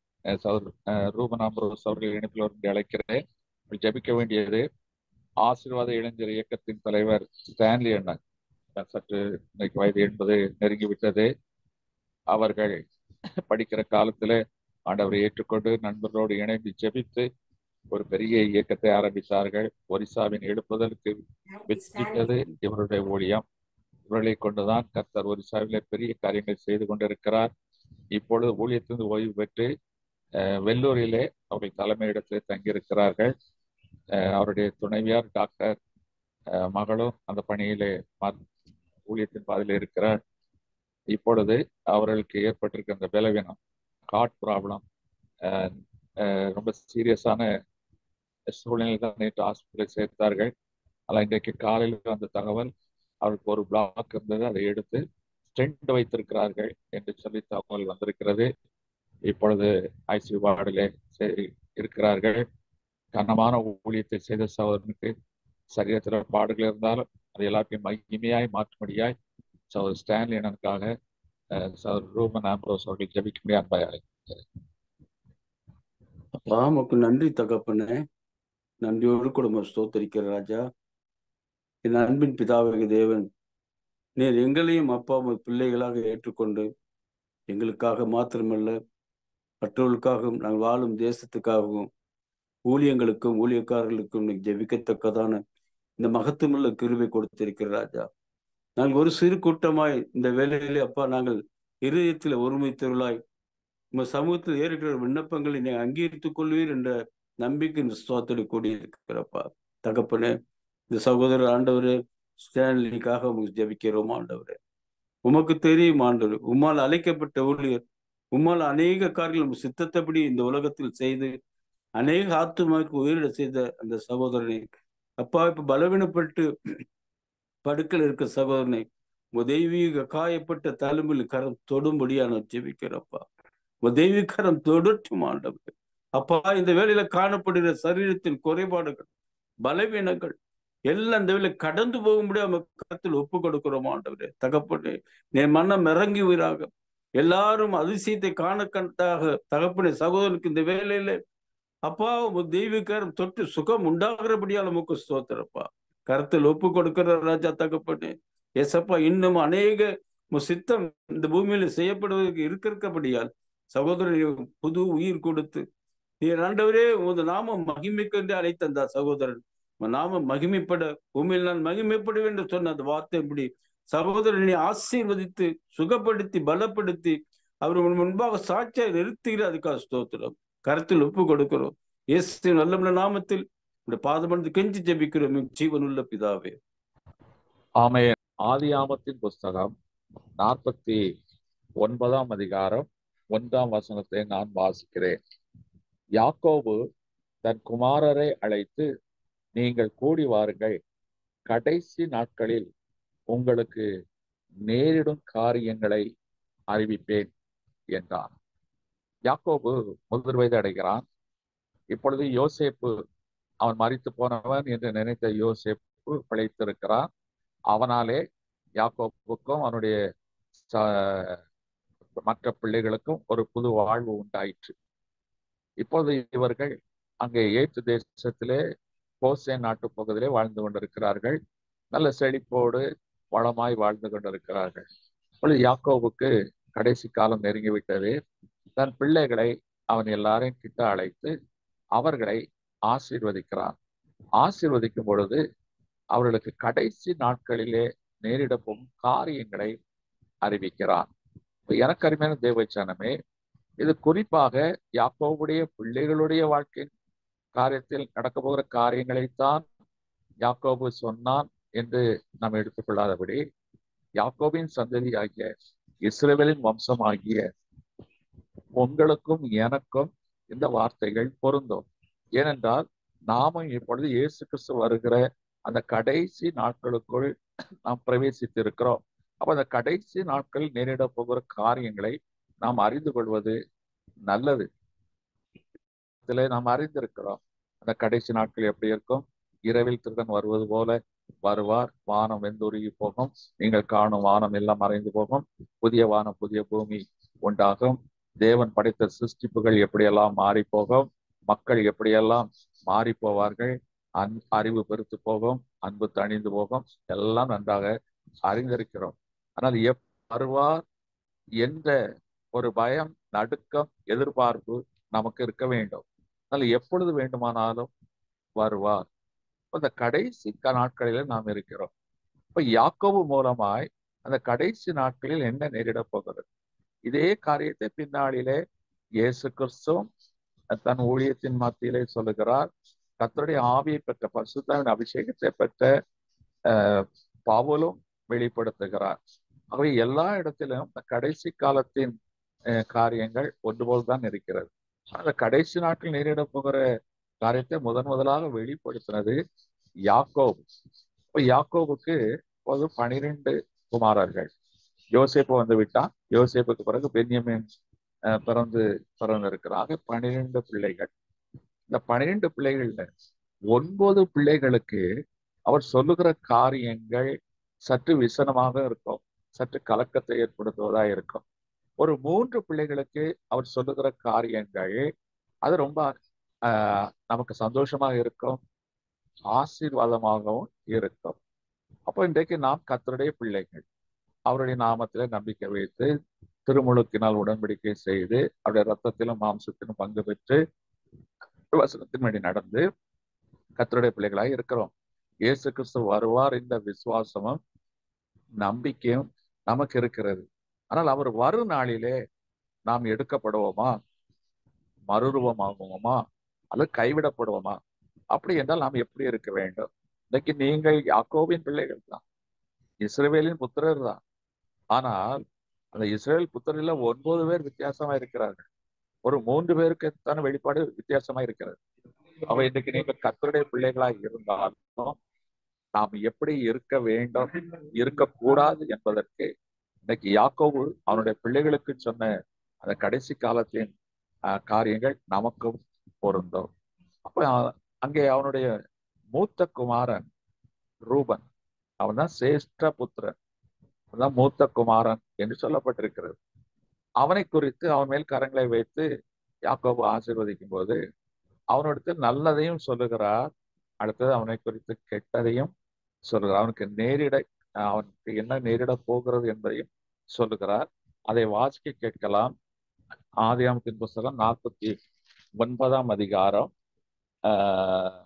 ரூபனாம்பரோஸ் அவர்கள் இணைப்பில் வந்து அழைக்கிறேன் ஜபிக்க வேண்டியது ஆசீர்வாத இளைஞர் இயக்கத்தின் தலைவர் ஸ்டான்லி அண்ணன் சற்று இன்னைக்கு வயது என்பது நெருங்கிவிட்டது அவர்கள் படிக்கிற காலத்துல ஆண்டவரை ஏற்றுக்கொண்டு நண்பர்களோடு இணைந்து ஜெபித்து ஒரு பெரிய இயக்கத்தை ஆரம்பித்தார்கள் ஒரிசாவின் எழுப்புதலுக்கு வெற்றித்தது இவருடைய ஊழியம் இவர்களை கொண்டுதான் கர்த்தர் ஒரிசாவிலே பெரிய காரியங்களை செய்து கொண்டிருக்கிறார் இப்பொழுது ஊழியத்திலிருந்து ஓய்வு பெற்று வெள்ளூரிலே அவர்கள் தலைமையிடத்தில் தங்கியிருக்கிறார்கள் அவருடைய துணைவியார் டாக்டர் மகளும் அந்த பணியிலே ஊழியத்தின் பாதையில் இருக்கிறார் இப்பொழுது அவர்களுக்கு ஏற்பட்டிருக்க அந்த பலவீனம் ஹார்ட் ப்ராப்ளம் ரொம்ப சீரியஸான சூழ்நிலை தான் நேற்று ஹாஸ்பிட்டலில் சேர்த்தார்கள் ஆனால் இன்றைக்கு காலையில் அந்த தகவல் அவருக்கு ஒரு பிளாக் இருந்தது அதை எடுத்து ஸ்டெண்ட் வைத்திருக்கிறார்கள் என்று சொல்லி தகவல் வந்திருக்கிறது இப்பொழுது ஐசியூ வார்டிலே இருக்கிறார்கள் கனமான ஊழியத்தை செய்த சகோதரனுக்கு சரீரத்தில் பாடுகள் இருந்தாலும் அது எல்லாத்தையும் மகிமையாய் மாற்றும்படியாய் சகோதர் ஸ்டான்லி எனக்காக சகோதர் ரூமன் ஆம்ப்ரோஸ் அவர்கள் ஜபிக்கும்படி அன்பாய் அப்பா உமக்கு நன்றி தகப்பனே நன்றியோடு குடும்பம் ஸ்தோத்தரிக்கிற ராஜா என் அன்பின் பிதாவக தேவன் நீர் எங்களையும் அப்பா பிள்ளைகளாக ஏற்றுக்கொண்டு எங்களுக்காக மாத்திரமல்ல மற்றவர்களுக்காகவும் நாங்கள் வாழும் தேசத்துக்காகவும் ஊழியங்களுக்கும் ஊழியக்காரர்களுக்கும் ஜெபிக்கத்தக்கதான இந்த மகத்துவமுள்ள கிருவை கொடுத்திருக்கிற ராஜா நாங்கள் ஒரு சிறு கூட்டமாய் இந்த வேலையிலே அப்பா நாங்கள் இருதயத்தில் ஒருமித்தவர்களாய் உங்க சமூகத்தில் ஏற்கிற விண்ணப்பங்களை நீ அங்கீகரித்துக் கொள்வீர் என்ற நம்பிக்கை இந்த சுவாத்தோடு கூடி இருக்கிறப்பா தகப்பனே இந்த சகோதரர் ஆண்டவரே ஸ்டான்லிக்காக உங்களுக்கு ஜபிக்கிறோம் ஆண்டவரே உமக்கு தெரியும் ஆண்டவர் உம்மால் அழைக்கப்பட்ட ஊழியர் உம்மால் அநேக காரியங்கள் சித்தத்தபடி இந்த உலகத்தில் செய்து அநேக ஆத்துமாவுக்கு உயிரிட செய்த அந்த சகோதரனை அப்பா இப்ப பலவீனப்பட்டு படுக்கல் இருக்க சகோதரனை உங்க தெய்வீக காயப்பட்ட தலைமையில் கரம் தொடும்படியா நான் ஜெபிக்கிறப்பா உங்க தெய்வீக கரம் தொடட்டும் ஆண்டவர் அப்பா இந்த வேளையில காணப்படுகிற சரீரத்தின் குறைபாடுகள் பலவீனங்கள் எல்லாம் இந்த வேலை கடந்து போகும்படி நம்ம கருத்தில் ஒப்பு கொடுக்கிறோம் ஆண்டவரே தகப்பனே நீ மன்னம் இறங்கி உயிராக எல்லாரும் அதிசயத்தை காண கண்டாக தகப்பனே சகோதரனுக்கு இந்த வேலையில அப்பா உங்க தெய்வீகரம் தொட்டு சுகம் உண்டாகிறபடியால் நமக்கு ஸ்தோத்திரப்பா கருத்தில் ஒப்பு கொடுக்கிற ராஜா தகப்பனே எசப்பா இன்னும் அநேக உம் சித்தம் இந்த பூமியில செய்யப்படுவதற்கு இருக்கிறபடியால் சகோதரன் புது உயிர் கொடுத்து நீர் ஆண்டவரே உமது நாமம் மகிமைக்கென்று அழைத்தந்தா சகோதரன் உன் நாமம் மகிமைப்பட பூமியில் நான் மகிமைப்படுவேன் என்று சொன்ன அந்த வார்த்தைப்படி சகோதரனை ஆசீர்வதித்து சுகப்படுத்தி பலப்படுத்தி அவர் உன் முன்பாக சாட்சியை நிறுத்துகிற அதுக்காக ஸ்தோத்திரம் கருத்தில் ஒப்பு கொடுக்கிறோம் இயேசு நல்ல நாமத்தில் இந்த பாதமந்து கெஞ்சி ஜெபிக்கிறோம் என் ஜீவனுள்ள பிதாவே ஆமே ஆதியாமத்தின் புஸ்தகம் நாற்பத்தி ஒன்பதாம் அதிகாரம் ஒன்றாம் வசனத்தை நான் வாசிக்கிறேன் யாக்கோபு தன் குமாரரை அழைத்து நீங்கள் கூடி வாருங்கள் கடைசி நாட்களில் உங்களுக்கு நேரிடும் காரியங்களை அறிவிப்பேன் என்றான் யாக்கோபு முதிர் வயது அடைகிறான் இப்பொழுது யோசேப்பு அவன் மறித்து போனவன் என்று நினைத்த யோசேப்பு பிழைத்திருக்கிறான் அவனாலே யாக்கோப்புக்கும் அவனுடைய ச- மற்ற பிள்ளைகளுக்கும் ஒரு புது வாழ்வு உண்டாயிற்று இப்பொழுது இவர்கள் அங்கே ஏற்று தேசத்திலே கோசே நாட்டு பகுதியிலே வாழ்ந்து கொண்டிருக்கிறார்கள் நல்ல செழிப்போடு வளமாய் வாழ்ந்து கொண்டிருக்கிறார்கள் இப்பொழுது யாக்கோவுக்கு கடைசி காலம் நெருங்கிவிட்டது தன் பிள்ளைகளை அவன் எல்லாரையும் கிட்ட அழைத்து அவர்களை ஆசீர்வதிக்கிறான் ஆசீர்வதிக்கும் பொழுது அவர்களுக்கு கடைசி நாட்களிலே நேரிட போகும் காரியங்களை அறிவிக்கிறான் இப்ப எனக்கு அருமையான தேவச்சனமே இது குறிப்பாக யாக்கோவுடைய பிள்ளைகளுடைய வாழ்க்கையின் காரியத்தில் நடக்க போகிற காரியங்களைத்தான் யாக்கோபு சொன்னான் என்று நாம் எடுத்துக்கொள்ளாதபடி யாக்கோபின் சந்ததி ஆகிய இஸ்ரேவேலின் வம்சம் ஆகிய உங்களுக்கும் எனக்கும் இந்த வார்த்தைகள் பொருந்தும் ஏனென்றால் நாமும் இப்பொழுது இயேசு கிறிஸ்து வருகிற அந்த கடைசி நாட்களுக்குள் நாம் பிரவேசித்து இருக்கிறோம் அப்ப அந்த கடைசி நாட்களில் நேரிட போகிற காரியங்களை நாம் அறிந்து கொள்வது நல்லது இதுல நாம் அறிந்திருக்கிறோம் அந்த கடைசி நாட்கள் எப்படி இருக்கும் இரவில் திருடன் வருவது போல வருவார் வானம் வெந்துருகி போகும் நீங்கள் காணும் வானம் எல்லாம் மறைந்து போகும் புதிய வானம் புதிய பூமி உண்டாகும் தேவன் படைத்த சிருஷ்டிப்புகள் எப்படியெல்லாம் மாறி போகும் மக்கள் எப்படியெல்லாம் மாறி போவார்கள் அன் அறிவு பெருத்து போகும் அன்பு தணிந்து போகும் எல்லாம் நன்றாக அறிந்திருக்கிறோம் ஆனால் எப் வருவார் என்ற ஒரு பயம் நடுக்கம் எதிர்பார்ப்பு நமக்கு இருக்க வேண்டும் ஆனால் எப்பொழுது வேண்டுமானாலும் வருவார் அந்த கடைசி க- நாட்களில நாம் இருக்கிறோம் இப்ப யாக்கோபு மூலமாய் அந்த கடைசி நாட்களில் என்ன நேரிட போகிறது இதே காரியத்தை பின்னாளிலே இயேசு கிறிஸ்துவும் தன் ஊழியத்தின் மத்தியிலே சொல்லுகிறார் கர்த்தருடைய ஆவியை பெற்ற பரிசுத்தாவின் அபிஷேகத்தை பெற்ற அஹ், பவுலும் வெளிப்படுத்துகிறார் ஆகவே எல்லா இடத்திலும் இந்த கடைசி காலத்தின் அஹ், காரியங்கள் ஒன்று போல் தான் இருக்கிறது அந்த கடைசி நாட்டில் நேரிட போகிற காரியத்தை முதன் முதலாக வெளிப்படுத்தினது யாக்கோபு இப்போ யாக்கோபுக்கு இப்போது பனிரெண்டு குமாரர்கள் யோசேப்பு வந்து விட்டான் யோசேப்புக்கு பிறகு பென்யமின் அஹ், பிறந்து பிறந்திருக்கிறாங்க பனிரெண்டு பிள்ளைகள் இந்த பனிரெண்டு பிள்ளைகள்ல ஒன்பது பிள்ளைகளுக்கு அவர் சொல்லுகிற காரியங்கள் சற்று விசனமாக இருக்கும் சற்று கலக்கத்தை ஏற்படுத்துவதா இருக்கும் ஒரு மூன்று பிள்ளைகளுக்கு அவர் சொல்லுகிற காரியங்கள் அது ரொம்ப ஆஹ், நமக்கு சந்தோஷமாக இருக்கும் ஆசீர்வாதமாகவும் இருக்கும் அப்போ இன்றைக்கு நாம் கர்த்தருடைய பிள்ளைகள் அவருடைய நாமத்திலே நம்பிக்கை வைத்து திருமுழுக்கினால் உடன்படிக்கை செய்து அவருடைய ரத்தத்திலும் மாம்சத்திலும் பங்கு பெற்று வசனத்தின்படி நடந்து கர்த்தருடைய பிள்ளைகளாய் இருக்கிறோம் இயேசு கிறிஸ்து வருவார் இந்த விசுவாசமும் நம்பிக்கையும் நமக்கு இருக்கிறது ஆனால் அவர் வரும் நாளிலே நாம் எடுக்கப்படுவோமா மறுரூபமாகுவோமா அல்லது கைவிடப்படுவோமா அப்படி என்றால் நாம் எப்படி இருக்க வேண்டும் இன்னைக்கு நீங்கள் யாக்கோபின் பிள்ளைகள் தான் இஸ்ரவேலின் புத்திரர் தான் ஆனால் அந்த இஸ்ரேல் புத்திரில ஒன்பது பேர் வித்தியாசமா இருக்கிறார்கள் ஒரு மூன்று பேருக்கு தான வெளிப்பாடு வித்தியாசமா இருக்கிறது அவ இன்னைக்கு நீங்க கத்தருடைய பிள்ளைகளாக இருந்தாலும் நாம் எப்படி இருக்க வேண்டும் இருக்கக்கூடாது என்பதற்கு இன்னைக்கு யாக்கோபு அவனுடைய பிள்ளைகளுக்கு சொன்ன அந்த கடைசி காலத்தின் ஆஹ், காரியங்கள் நமக்கும் பொருந்தும் அப்ப அ- அங்கே அவனுடைய மூத்த குமாரன் ரூபன் அவன் தான் சேஷ்ட புத்திரன் அவன்தான் மூத்த குமாரன் என்று சொல்லப்பட்டிருக்கிறது அவனை குறித்து அவன் மேல் கரங்களை வைத்து யாக்கோபு ஆசீர்வதிக்கும் போது அவனிடத்தில் நல்லதையும் சொல்லுகிறார் அடுத்தது அவனை குறித்து கெட்டதையும் சொல்லுகிறார் அவனுக்கு நேரிட அவனுக்கு என்ன நேரிட போகிறது என்பதையும் சொல்லுகிறார் அதை வாசிக்க கேட்கலாம் ஆதியாமத்தின் புஸ்தகம் நாற்பத்தி ஒன்பதாம் அதிகாரம் ஆஹ்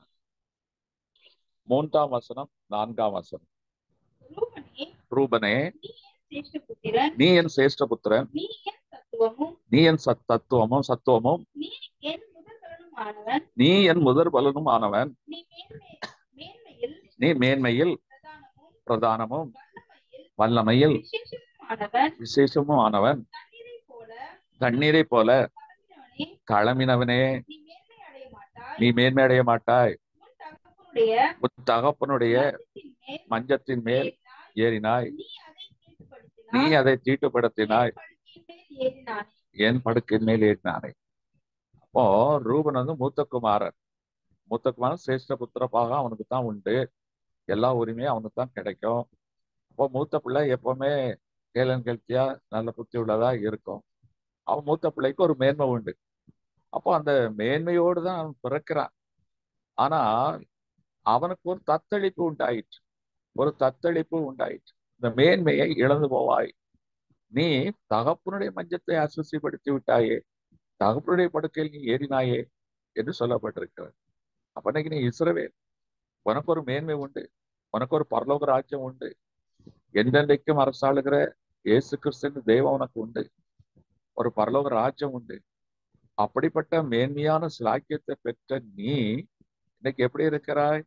மூன்றாம் வசனம் நான்காம் வசனம் ரூபனே ரூபனே நீ என் சேஷ்டபுத்திரன் நீ என் சேஷ்டபுத்திரன் நீ என் தத்துவமும் நீ என் சத் தத்துவமும் சத்துவமும் நீ என் முதல்வனுமானவன் நீ என் முதற் பலனும் ஆனவன் நீ மேன்மை மேன்மையில் நீ மேன்மையில் பிரதானமும் பிரதானமும் வல்லமையில் வல்லமையில் விசேஷமானவன் விசேஷமும் ஆனவன் தண்ணீரைப் போல தண்ணீரை போல கலங்கினவனே களமினவனே நீ மேன்மை அடைய மாட்டாய் நீ மேன்மை அடைய மாட்டாய் உன் தகப்பனுடைய உன் தகப்பனுடைய மரத்தின் மேல் மஞ்சத்தின் மேல் ஏறினாய் நீ அதை தீட்டுப்படுத்தினாய் நீ அதை தீட்டுப்படுத்தினாய் என் படுக்கையின் மேல் ஏறினானே என் படுக்கையின் மேல் ஏறினானே அப்போ ரூபன் வந்து மூத்த குமாரன் மூத்த குமாரன் சிரேஷ்ட புத்திரப்பாக அவனுக்கு தான் உண்டு எல்லா உரிமையும் அவனுக்கு தான் கிடைக்கும் அப்போ மூத்த பிள்ளை எப்பவுமே கேளன் கெல்த்தியா நல்ல புத்தி உள்ளதா இருக்கும் அவன் மூத்த பிள்ளைக்கு ஒரு மேன்மை உண்டு அப்போ அந்த மேன்மையோடு தான் அவன் பிறக்கிறான் ஆனா அவனுக்கு ஒரு தத்தளிப்பு உண்டாயிற்று ஒரு தத்தளிப்பு உண்டாயிற்று இந்த மேன்மையை இழந்து போவாய் நீ தகப்பனுடைய மஞ்சத்தை அசுசிப்படுத்தி விட்டாயே தகப்பனுடைய படுக்கையில் நீ ஏறினாயே என்று சொல்லப்பட்டிருக்கிறது அப்ப இன்னைக்கு நீ இஸ்ரவேல் உனக்கு ஒரு மேன்மை உண்டு உனக்கு ஒரு பரலோக ராஜ்யம் உண்டு என்றென்றைக்கும் அரசாளுகிற இயேசு கிறிஸ்து தெய்வம் உனக்கு உண்டு ஒரு பரலோக ராஜ்யம் உண்டு அப்படிப்பட்ட மேன்மையான சிலாக்கியத்தை பெற்ற நீ இன்னைக்கு எப்படி இருக்கிறாய்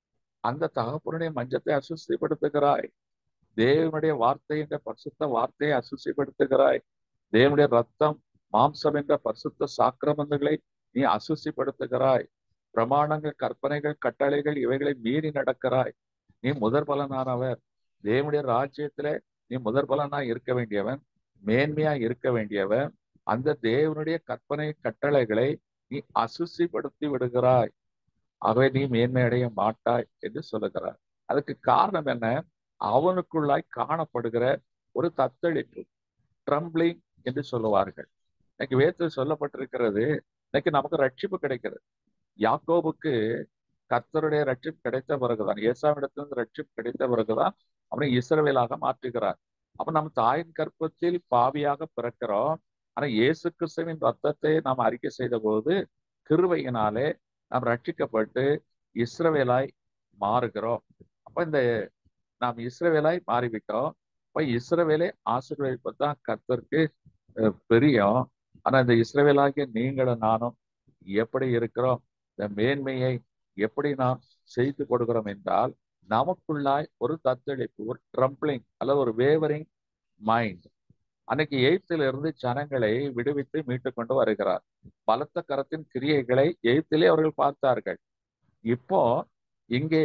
அந்த தகப்பனுடைய மஞ்சத்தை அசுசிப்படுத்துகிறாய் தேவனுடைய வார்த்தை என்ற பரிசுத்த வார்த்தையை அசுசிப்படுத்துகிறாய் தேவனுடைய ரத்தம் மாம்சம் என்ற பரிசுத்த சாக்கிரமங்களை நீ அசுசிப்படுத்துகிறாய் பிரமாணங்கள் கற்பனைகள் கட்டளைகள் இவைகளை மீறி நடக்கிறாய் நீ முதற் பலனானவர் தேவனுடைய ராஜ்யத்திலே நீ முதற் பலனா இருக்க வேண்டியவன் மேன்மையா இருக்க வேண்டியவன் அந்த தேவனுடைய கற்பனை கட்டளைகளை நீ அசுசிப்படுத்தி விடுகிறாய் ஆகவே நீ மேன்மை அடைய மாட்டாய் என்று சொல்லுகிறார் அதுக்கு காரணம் என்ன அவனுக்குள்ளாய் காணப்படுகிற ஒரு தத்தளிப்பு ட்ரம்பிளிங் என்று சொல்லுவார்கள் இன்னைக்கு வேதத்தில் சொல்லப்பட்டிருக்கிறது இன்னைக்கு நமக்கு ரட்சிப்பு கிடைக்கிறது யாக்கோபுக்கு கர்த்தருடைய ரட்சிப்பு கிடைத்த பிறகுதான் ஏசாவிடத்திலிருந்து ரட்சிப்பு கிடைத்த பிறகுதான் அவனை இஸ்ரவேலாக மாற்றுகிறார் அப்ப நம்ம தாயின் கற்பத்தில் பாவியாக பிறக்கிறோம் ஆனா இயேசு கிறிஸ்துவின் ரத்தத்தை நாம் அறிக்கை செய்த போது கிருபையினாலே நாம் ரட்சிக்கப்பட்டு இஸ்ரவேலாய் மாறுகிறோம் அப்ப இந்த நாம் இஸ்ரவேலாய் மாறிவிட்டோம் அப்ப இஸ்ரவேலை ஆசீர்வதிப்பது தான் கர்த்தருக்கு அஹ், பிரியம் ஆனா இந்த இஸ்ரவேலாகிய நீங்களும் நானும் எப்படி இருக்கிறோம் இந்த மேன்மையை எப்படி நாம் செய்து கொடுக்கிறோம் என்றால் நமக்குள்ளாய் ஒரு தத்தளிப்பு ஒரு ட்ரம்பிளிங் அல்லது ஒரு வேவரிங் மைண்ட் அன்னைக்கு எய்த்தில் இருந்து ஜனங்களை விடுவித்து மீட்டு கொண்டு வருகிறார் பலத்த கரத்தின் கிரியைகளை எய்த்திலே அவர்கள் பார்த்தார்கள் இப்போ இங்கே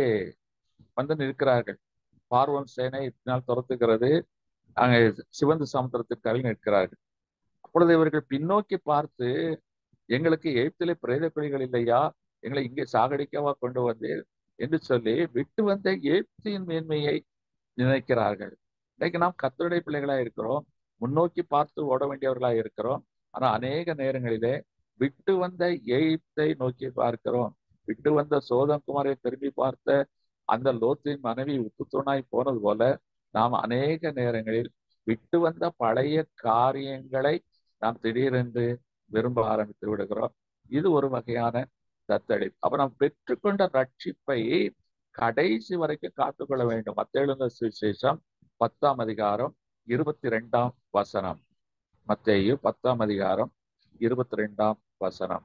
வந்து நிற்கிறார்கள் பார்வன் சேனை இதனால் துரத்துகிறது அங்கே சிவந்த சமுத்திரத்திற்கு அருகில் நிற்கிறார்கள் அப்பொழுது இவர்கள் பின்னோக்கி பார்த்து எங்களுக்கு எய்த்திலே பிரேத குழிகள் இல்லையா எங்களை இங்கே சாகடிக்கவா கொண்டு வந்தீர் என்று சொல்லி விட்டு வந்த எய்ப்தியின் மேன்மையை நினைக்கிறார்கள் இன்னைக்கு நாம் கத்தருடைய பிள்ளைகளா இருக்கிறோம் முன்னோக்கி பார்த்து ஓட வேண்டியவர்களா இருக்கிறோம் ஆனா அநேக நேரங்களிலே விட்டு வந்த எய்ப்தை நோக்கி பார்க்கிறோம் விட்டு வந்த சோதங்குமாரை திரும்பி பார்த்த அந்த லோத்தின் மனைவி உப்புத்துணாய் போனது போல நாம் அநேக நேரங்களில் விட்டு வந்த பழைய காரியங்களை நாம் திடீரென்று விரும்ப ஆரம்பித்து விடுகிறோம் இது ஒரு வகையான தத்தளிப்பு அப்ப நாம் பெற்றுக்கொண்ட ரட்சிப்பை கடைசி வரைக்கும் காத்துக்கொள்ள வேண்டும் மத்தேழுந்த சுவிசேஷம் பத்தாம் அதிகாரம் இருபத்தி ரெண்டாம் வசனம் மத்தேயு பத்தாம் அதிகாரம் இருபத்தி ரெண்டாம் வசனம்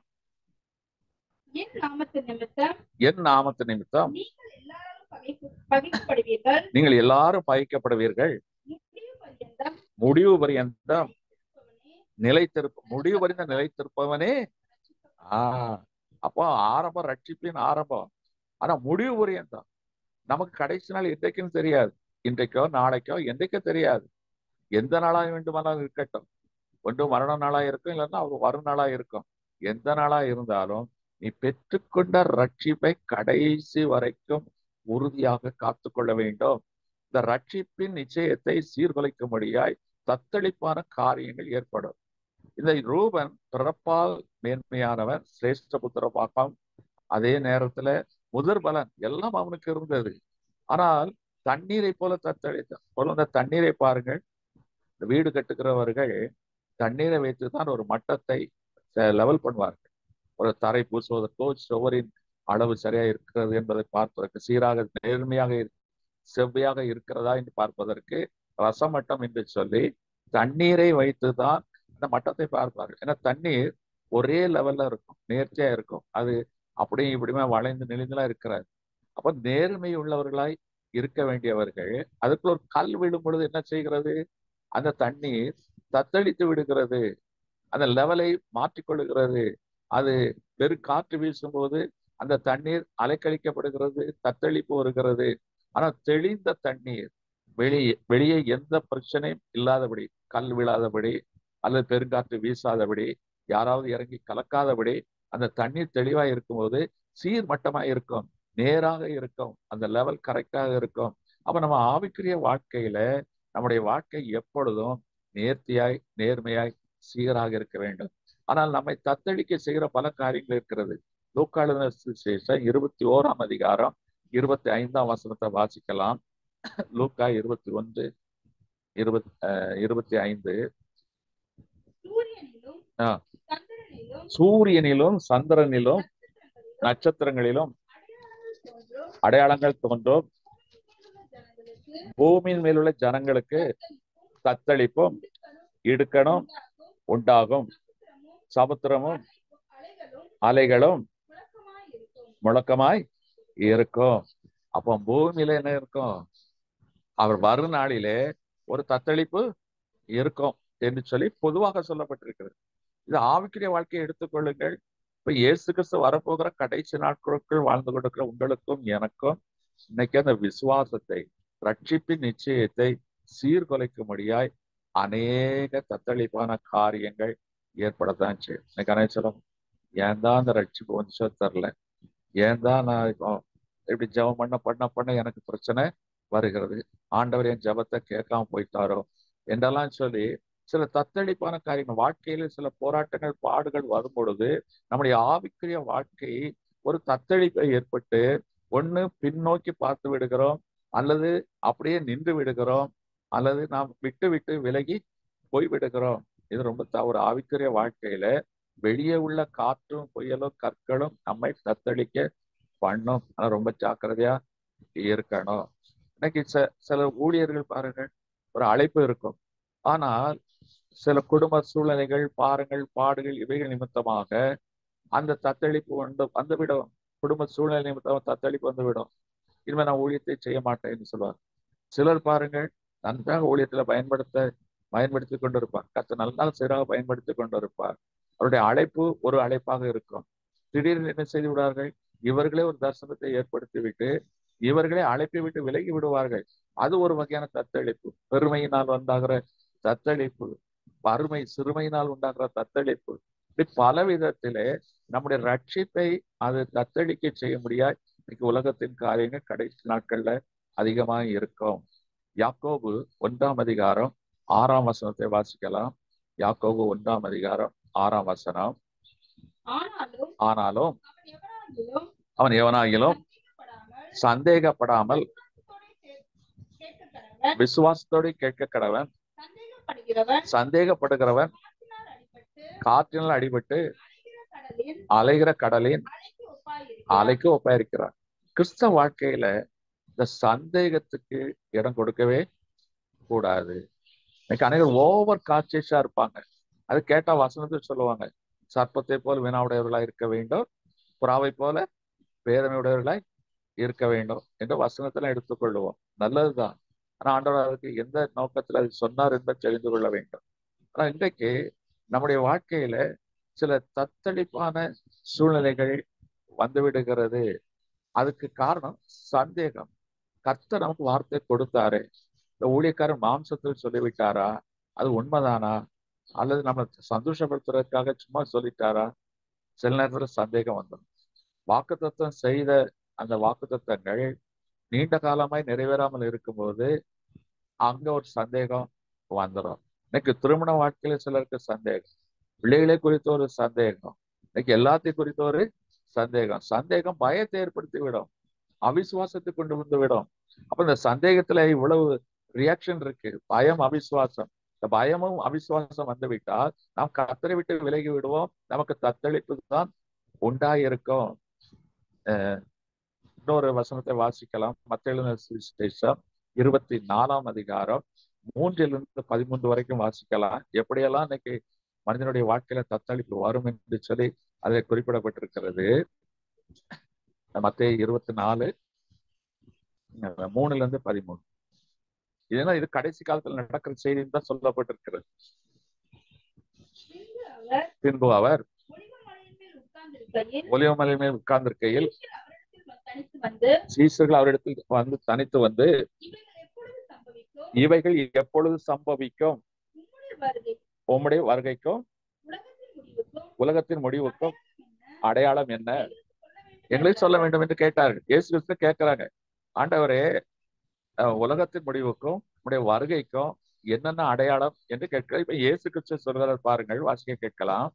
என் நாமத்து நிமித்தம் என் நாமத்து நிமித்தம் நீங்கள் எல்லாரும் பகைப்பு பகைக்கப்படுவீர்கள் நீங்கள் எல்லாரும் பகைக்கப்படுவீர்கள் முடிவு பரியந்தம் முடிவு பரியந்தம் இருப்பவனே நிலைத்திருப்ப முடிவு பரிந்த நிலைத்திருப்பவனே ஆஹ் அப்போ ஆரம்பம் ரட்சிப்பின் ஆரம்பம் ஆனா முடிவு பரியந்தம் நமக்கு கடைசி நாள் இன்றைக்கும் தெரியாது இன்றைக்கோ நாளைக்கோ என்றைக்கோ தெரியாது எந்த நாளா வேண்டுமானாலும் இருக்கட்டும் ஒன்று மரண நாளா இருக்கும் இல்லைன்னா அவங்க வரும் நாளா இருக்கும் எந்த நாளா இருந்தாலும் நீ பெற்றுக்கொண்ட ரட்சிப்பை கடைசி வரைக்கும் உறுதியாக காத்துக்கொள்ள வேண்டும் இந்த ரட்சிப்பின் நிச்சயத்தை சீர்குலைக்கும்படியாய் தத்தளிப்பான காரியங்கள் ஏற்படும் இந்த ரூபன் பிறப்பால் மேன்மையானவன் சிரேஷ்ட புத்திரபாக்கம் அதே நேரத்துல முதற் பலன் எல்லாம் அவனுக்கு இருந்தது ஆனால் தண்ணீரை போல தத்தளித்தான் போல இந்த தண்ணீரை பாருங்கள் இந்த வீடு கட்டுகிறவர்கள் தண்ணீரை வைத்துதான் ஒரு மட்டத்தை லெவல் பண்ணுவார்கள் ஒரு தரை பூசுவதற்கோ சுவரின் அளவு சரியா இருக்கிறது என்பதை பார்ப்பதற்கு சீராக நேர்மையாக இரு- செவ்வையாக இருக்கிறதா என்று பார்ப்பதற்கு ரசமட்டம் என்று சொல்லி தண்ணீரை வைத்துதான் அந்த மட்டத்தை பார்ப்பார்கள் ஏன்னா தண்ணீர் ஒரே லெவல்ல இருக்கும் நேர்த்தியா இருக்கும் அது அப்படியும் இப்படியுமே வளைந்து நெளிந்தெல்லாம் இருக்கிறார் அப்ப நேர்மை உள்ளவர்களாய் இருக்க வேண்டியவர்கள் அதுக்குள்ள ஒரு கல் விடும் பொழுது என்ன செய்கிறது அந்த தண்ணீர் தத்தளித்து விடுகிறது அந்த லெவலை மாற்றிக்கொள்ளுகிறது அது வெறும் காற்று வீசும்போது அந்த தண்ணீர் அலைக்கழிக்கப்படுகிறது தத்தளிப்பு வருகிறது ஆனா தெளிந்த தண்ணீர் வெளியே வெளியே எந்த பிரச்சனையும் இல்லாதபடி கல் விழாதபடி அல்லது பெருங்காற்று வீசாதபடி யாராவது இறங்கி கலக்காதபடி அந்த தண்ணீர் தெளிவா இருக்கும்போது சீர்மட்டமா இருக்கும் நேராக இருக்கும் அந்த லெவல் கரெக்டாக இருக்கும் அப்ப நம்ம ஆவிக்குரிய வாழ்க்கையில நம்முடைய வாழ்க்கை எப்பொழுதும் நேர்த்தியாய் நேர்மையாய் சீராக இருக்க வேண்டும் ஆனால் நம்மை தத்தளிக்க செய்கிற பல காரியங்கள் இருக்கிறது லூக்காளுநர் சுவிசேஷம் இருபத்தி ஓராம் அதிகாரம் இருபத்தி ஐந்தாம் வசனத்தை வாசிக்கலாம் லூக்கா இருபத்தி ஒன்று இருபத் இருபத்தி ஐந்து சூரியனிலும் ஆ. சந்திரனிலும் சூரியனிலும் சந்திரனிலும் நட்சத்திரங்களிலும் நட்சத்திரங்களிலும் அடையாளங்கள் தோன்றும் அடையாளங்கள் தோன்றும் ஜனங்களுக்கு பூமியின் மேலுள்ள ஜனங்களுக்கு தத்தளிப்பும் இடுக்கணும் உண்டாகும் உண்டாகும் சமுத்திரமும் அலைகளும் அலைகளும் முழக்கமாயிருக்கும் முழக்கமாய் இருக்கும் அப்போ பூமியில என்ன இருக்கும் அவர் வரும் நாளிலே ஒரு தத்தளிப்பு இருக்கும் என்று சொல்லி பொதுவாக சொல்லப்பட்டிருக்கிறது இது ஆவிக்குரிய வாழ்க்கையை எடுத்துக்கொள்ளுங்கள் இப்ப இயேசு கிறிஸ்து வரப்போகிற கடைசி நாட்களுக்குள் வாழ்ந்து கொண்டிருக்கிற உங்களுக்கும் எனக்கும் இன்னைக்கு அந்த விசுவாசத்தை ரட்சிப்பின் நிச்சயத்தை சீர்குலைக்கும்படியாய் அநேக தத்தளிப்பான காரியங்கள் ஏற்படத்தான் செய்யும் இன்னைக்கு அனைச்சலம் ஏன் தான் அந்த ரட்சிப்பு வந்துச்சோ தெரில ஏன் தான் நான் இப்போ இப்படி ஜெபம் பண்ண பண்ண பண்ண எனக்கு பிரச்சனை வருகிறது ஆண்டவர் என் ஜெபத்தை கேட்காம போயிட்டாரோ என்றெல்லாம் சொல்லி சில தத்தளிப்பான காரியங்கள் வாழ்க்கையில சில போராட்டங்கள் பாடுகள் வரும் பொழுது நம்முடைய ஆவிக்குரிய வாழ்க்கை ஒரு தத்தளிப்பை ஏற்பட்டு ஒண்ணு பின்னோக்கி பார்த்து விடுகிறோம் அல்லது அப்படியே நின்று விடுகிறோம் அல்லது நாம் விட்டு விட்டு விலகி போய் விடுகிறோம் இது ரொம்ப தவறு ஆவிக்குரிய வாழ்க்கையில வெளியே உள்ள காற்றும் புயலும் கற்களும் நம்மை தத்தளிக்க பண்ணும் ஆனா ரொம்ப ஜாக்கிரதையா இருக்கணும் இன்னைக்கு ச சில ஊழியர்கள் பாருங்கள் ஒரு அழைப்பு இருக்கும் ஆனால் சில குடும்ப சூழ்நிலைகள் பாருங்கள் பாடுகள் இவைகள் நிமித்தமாக அந்த தத்தளிப்பு வந்து வந்துவிடும் குடும்ப சூழ்நிலை நிமித்தமாக தத்தளிப்பு வந்துவிடும் இனிமே நான் ஊழியத்தை செய்ய மாட்டேன்னு சொல்லுவார் சிலர் பாருங்கள் நன்றாக ஊழியத்துல பயன்படுத்த பயன்படுத்தி கொண்டிருப்பார் கத்த நல்லா சிறாக பயன்படுத்தி கொண்டிருப்பார் அவருடைய அழைப்பு ஒரு அழைப்பாக இருக்கும் திடீர்னு என்ன செய்து விடுவார்கள் இவர்களே ஒரு தரிசனத்தை ஏற்படுத்தி விட்டு இவர்களே அழைப்பை விட்டு விலகி விடுவார்கள் அது ஒரு வகையான தத்தளிப்பு பெருமையினால் உண்டாகிற தத்தளிப்பு வறுமை சிறுமையினால் உண்டாகிற தத்தளிப்பு இப்படி பல விதத்திலே நம்முடைய ரட்சிப்பை அது தத்தளிக்க செய்ய முடியாது இன்னைக்கு உலகத்தின் காரியங்கள் கடைசி நாட்கள்ல அதிகமாக இருக்கும் யாக்கோபு ஒன்றாம் அதிகாரம் ஆறாம் வசனத்தை வாசிக்கலாம் யாக்கோபு ஒன்றாம் அதிகாரம் ஆறாம் வசனம் ஆனாலும் ஆனாலும் அவன் எவனாகிலும் அவன் எவனாகிலும் சந்தேகப்படாமல் சந்தேகப்படாமல் விசுவாசத்தோடே கே- கேட்க கடவன். விசுவாசத்தோடு கேட்க கடவன் சந்தேகப்படுகிறவன் சந்தேகப்படுகிறவன் காற்றினால் அடிபட்டு காற்றினால் அடிபட்டு அலைகிற கடலின் அலைகிற கடலின் அலைக்கு ஒப்பாயிருக்கிறான். அலைக்கு ஒப்பாயிருக்கிறார் கிறிஸ்தவ வாழ்க்கையில இந்த சந்தேகத்துக்கு இடம் கொடுக்கவே கூடாது இன்னைக்கு அனைவரும் ஓவர் கான்சியஸா இருப்பாங்க அது கேட்டா வசனத்தை சொல்லுவாங்க சர்ப்பத்தை போல் வினாவுடையவர்களாய் இருக்க வேண்டும் புறாவை போல பேதமையுடையவர்களாய் இருக்க வேண்டும் என்று வசனத்துல எடுத்துக்கொள்ளுவோம் நல்லதுதான் ஆனா ஆண்டவர் அதுக்கு எந்த நோக்கத்துல அது சொன்னார் என்பதை தெரிந்து கொள்ள வேண்டும் ஆனா இன்றைக்கு நம்முடைய வாழ்க்கையில சில தத்தளிப்பான சூழ்நிலைகள் வந்துவிடுகிறது அதுக்கு காரணம் சந்தேகம் கர்த்தர் நமக்கு வார்த்தை கொடுத்தாரு இந்த ஊழியக்காரன் மாம்சத்தில் சொல்லிவிட்டாரா அது உண்மைதானா அல்லது நம்ம சந்தோஷப்படுத்துறதுக்காக சும்மா சொல்லிட்டாரா சில நேரத்துல சந்தேகம் வந்துடும் வாக்குத்தத்தம் செய்த அந்த வாக்குத்தத்தங்கள் நீண்ட காலமாய் நிறைவேறாமல் இருக்கும்போது அங்க ஒரு சந்தேகம் வந்துடும் இன்னைக்கு திருமண வாழ்க்கையில சிலருக்கு சந்தேகம் பிள்ளைகளை குறித்த ஒரு சந்தேகம் இன்னைக்கு எல்லாத்தையும் குறித்த ஒரு சந்தேகம் சந்தேகம் பயத்தை ஏற்படுத்தி விடும் அவிசுவாசத்தை கொண்டு வந்து விடும் அப்ப இந்த சந்தேகத்துல இவ்வளவு ரியாக்ஷன் இருக்கு பயம் அவிசுவாசம் இந்த பயமும் அவிசுவாசம் வந்து விட்டால் நாம் கத்தரை விட்டு விலகி விடுவோம் நமக்கு தத்தளிப்பு தான் உண்டாயிருக்கும் அஹ் இன்னொரு வசனத்தை வாசிக்கலாம் மத்திய சுவிசேஷம் இருபத்தி நாலாம் அதிகாரம் மூன்றிலிருந்து பதிமூன்று வரைக்கும் வாசிக்கலாம் எப்படியெல்லாம் இன்னைக்கு மனிதனுடைய வாழ்க்கையில தத்தளிப்பு வரும் என்று சொல்லி அதில் குறிப்பிடப்பட்டிருக்கிறது மத்திய இருபத்தி நாலு அஹ் மூணுல இருந்து பதிமூணு இதுனா இது கடைசி காலத்துல நடக்கிற செய்தின்னு தான் சொல்லப்பட்டிருக்கிறது பின்பு அவர் பின்பு அவர் ஒலிவமலையின் மேல் உட்கார்ந்திருக்கையில் ஒலிவமலை மேல் உட்கார்ந்திருக்கையில் சீஷர் அவரிடத்தில் சீசர்கள் அவரிடத்தில் தனித்து வந்து வந்து தனித்து வந்து இவைகள் எப்பொழுது இவைகள் சம்பவிக்கும் எப்பொழுது சம்பவிக்கும் உம்முடைய வருகை உம்முடைய வருகைக்கும் உலகத்தின் முடிவுக்கும் உலகத்தின் முடிவுக்கும் அடையாளம் என்ன? அடையாளம் என்ன எங்களுக்கு சொல்ல வேண்டும் என்று கேட்டார்கள் இயேசு கிறிஸ்து கேட்கிறாங்க ஆண்டவரே அஹ், உலகத்தின் முடிவுக்கும் உடைய வருகைக்கும் என்னென்ன அடையாளம் என்று கேட்கிறார் இப்ப இயேசு கிறிஸ்து சொல்கிறார் பாருங்கள் வாசிக்க கேட்கலாம்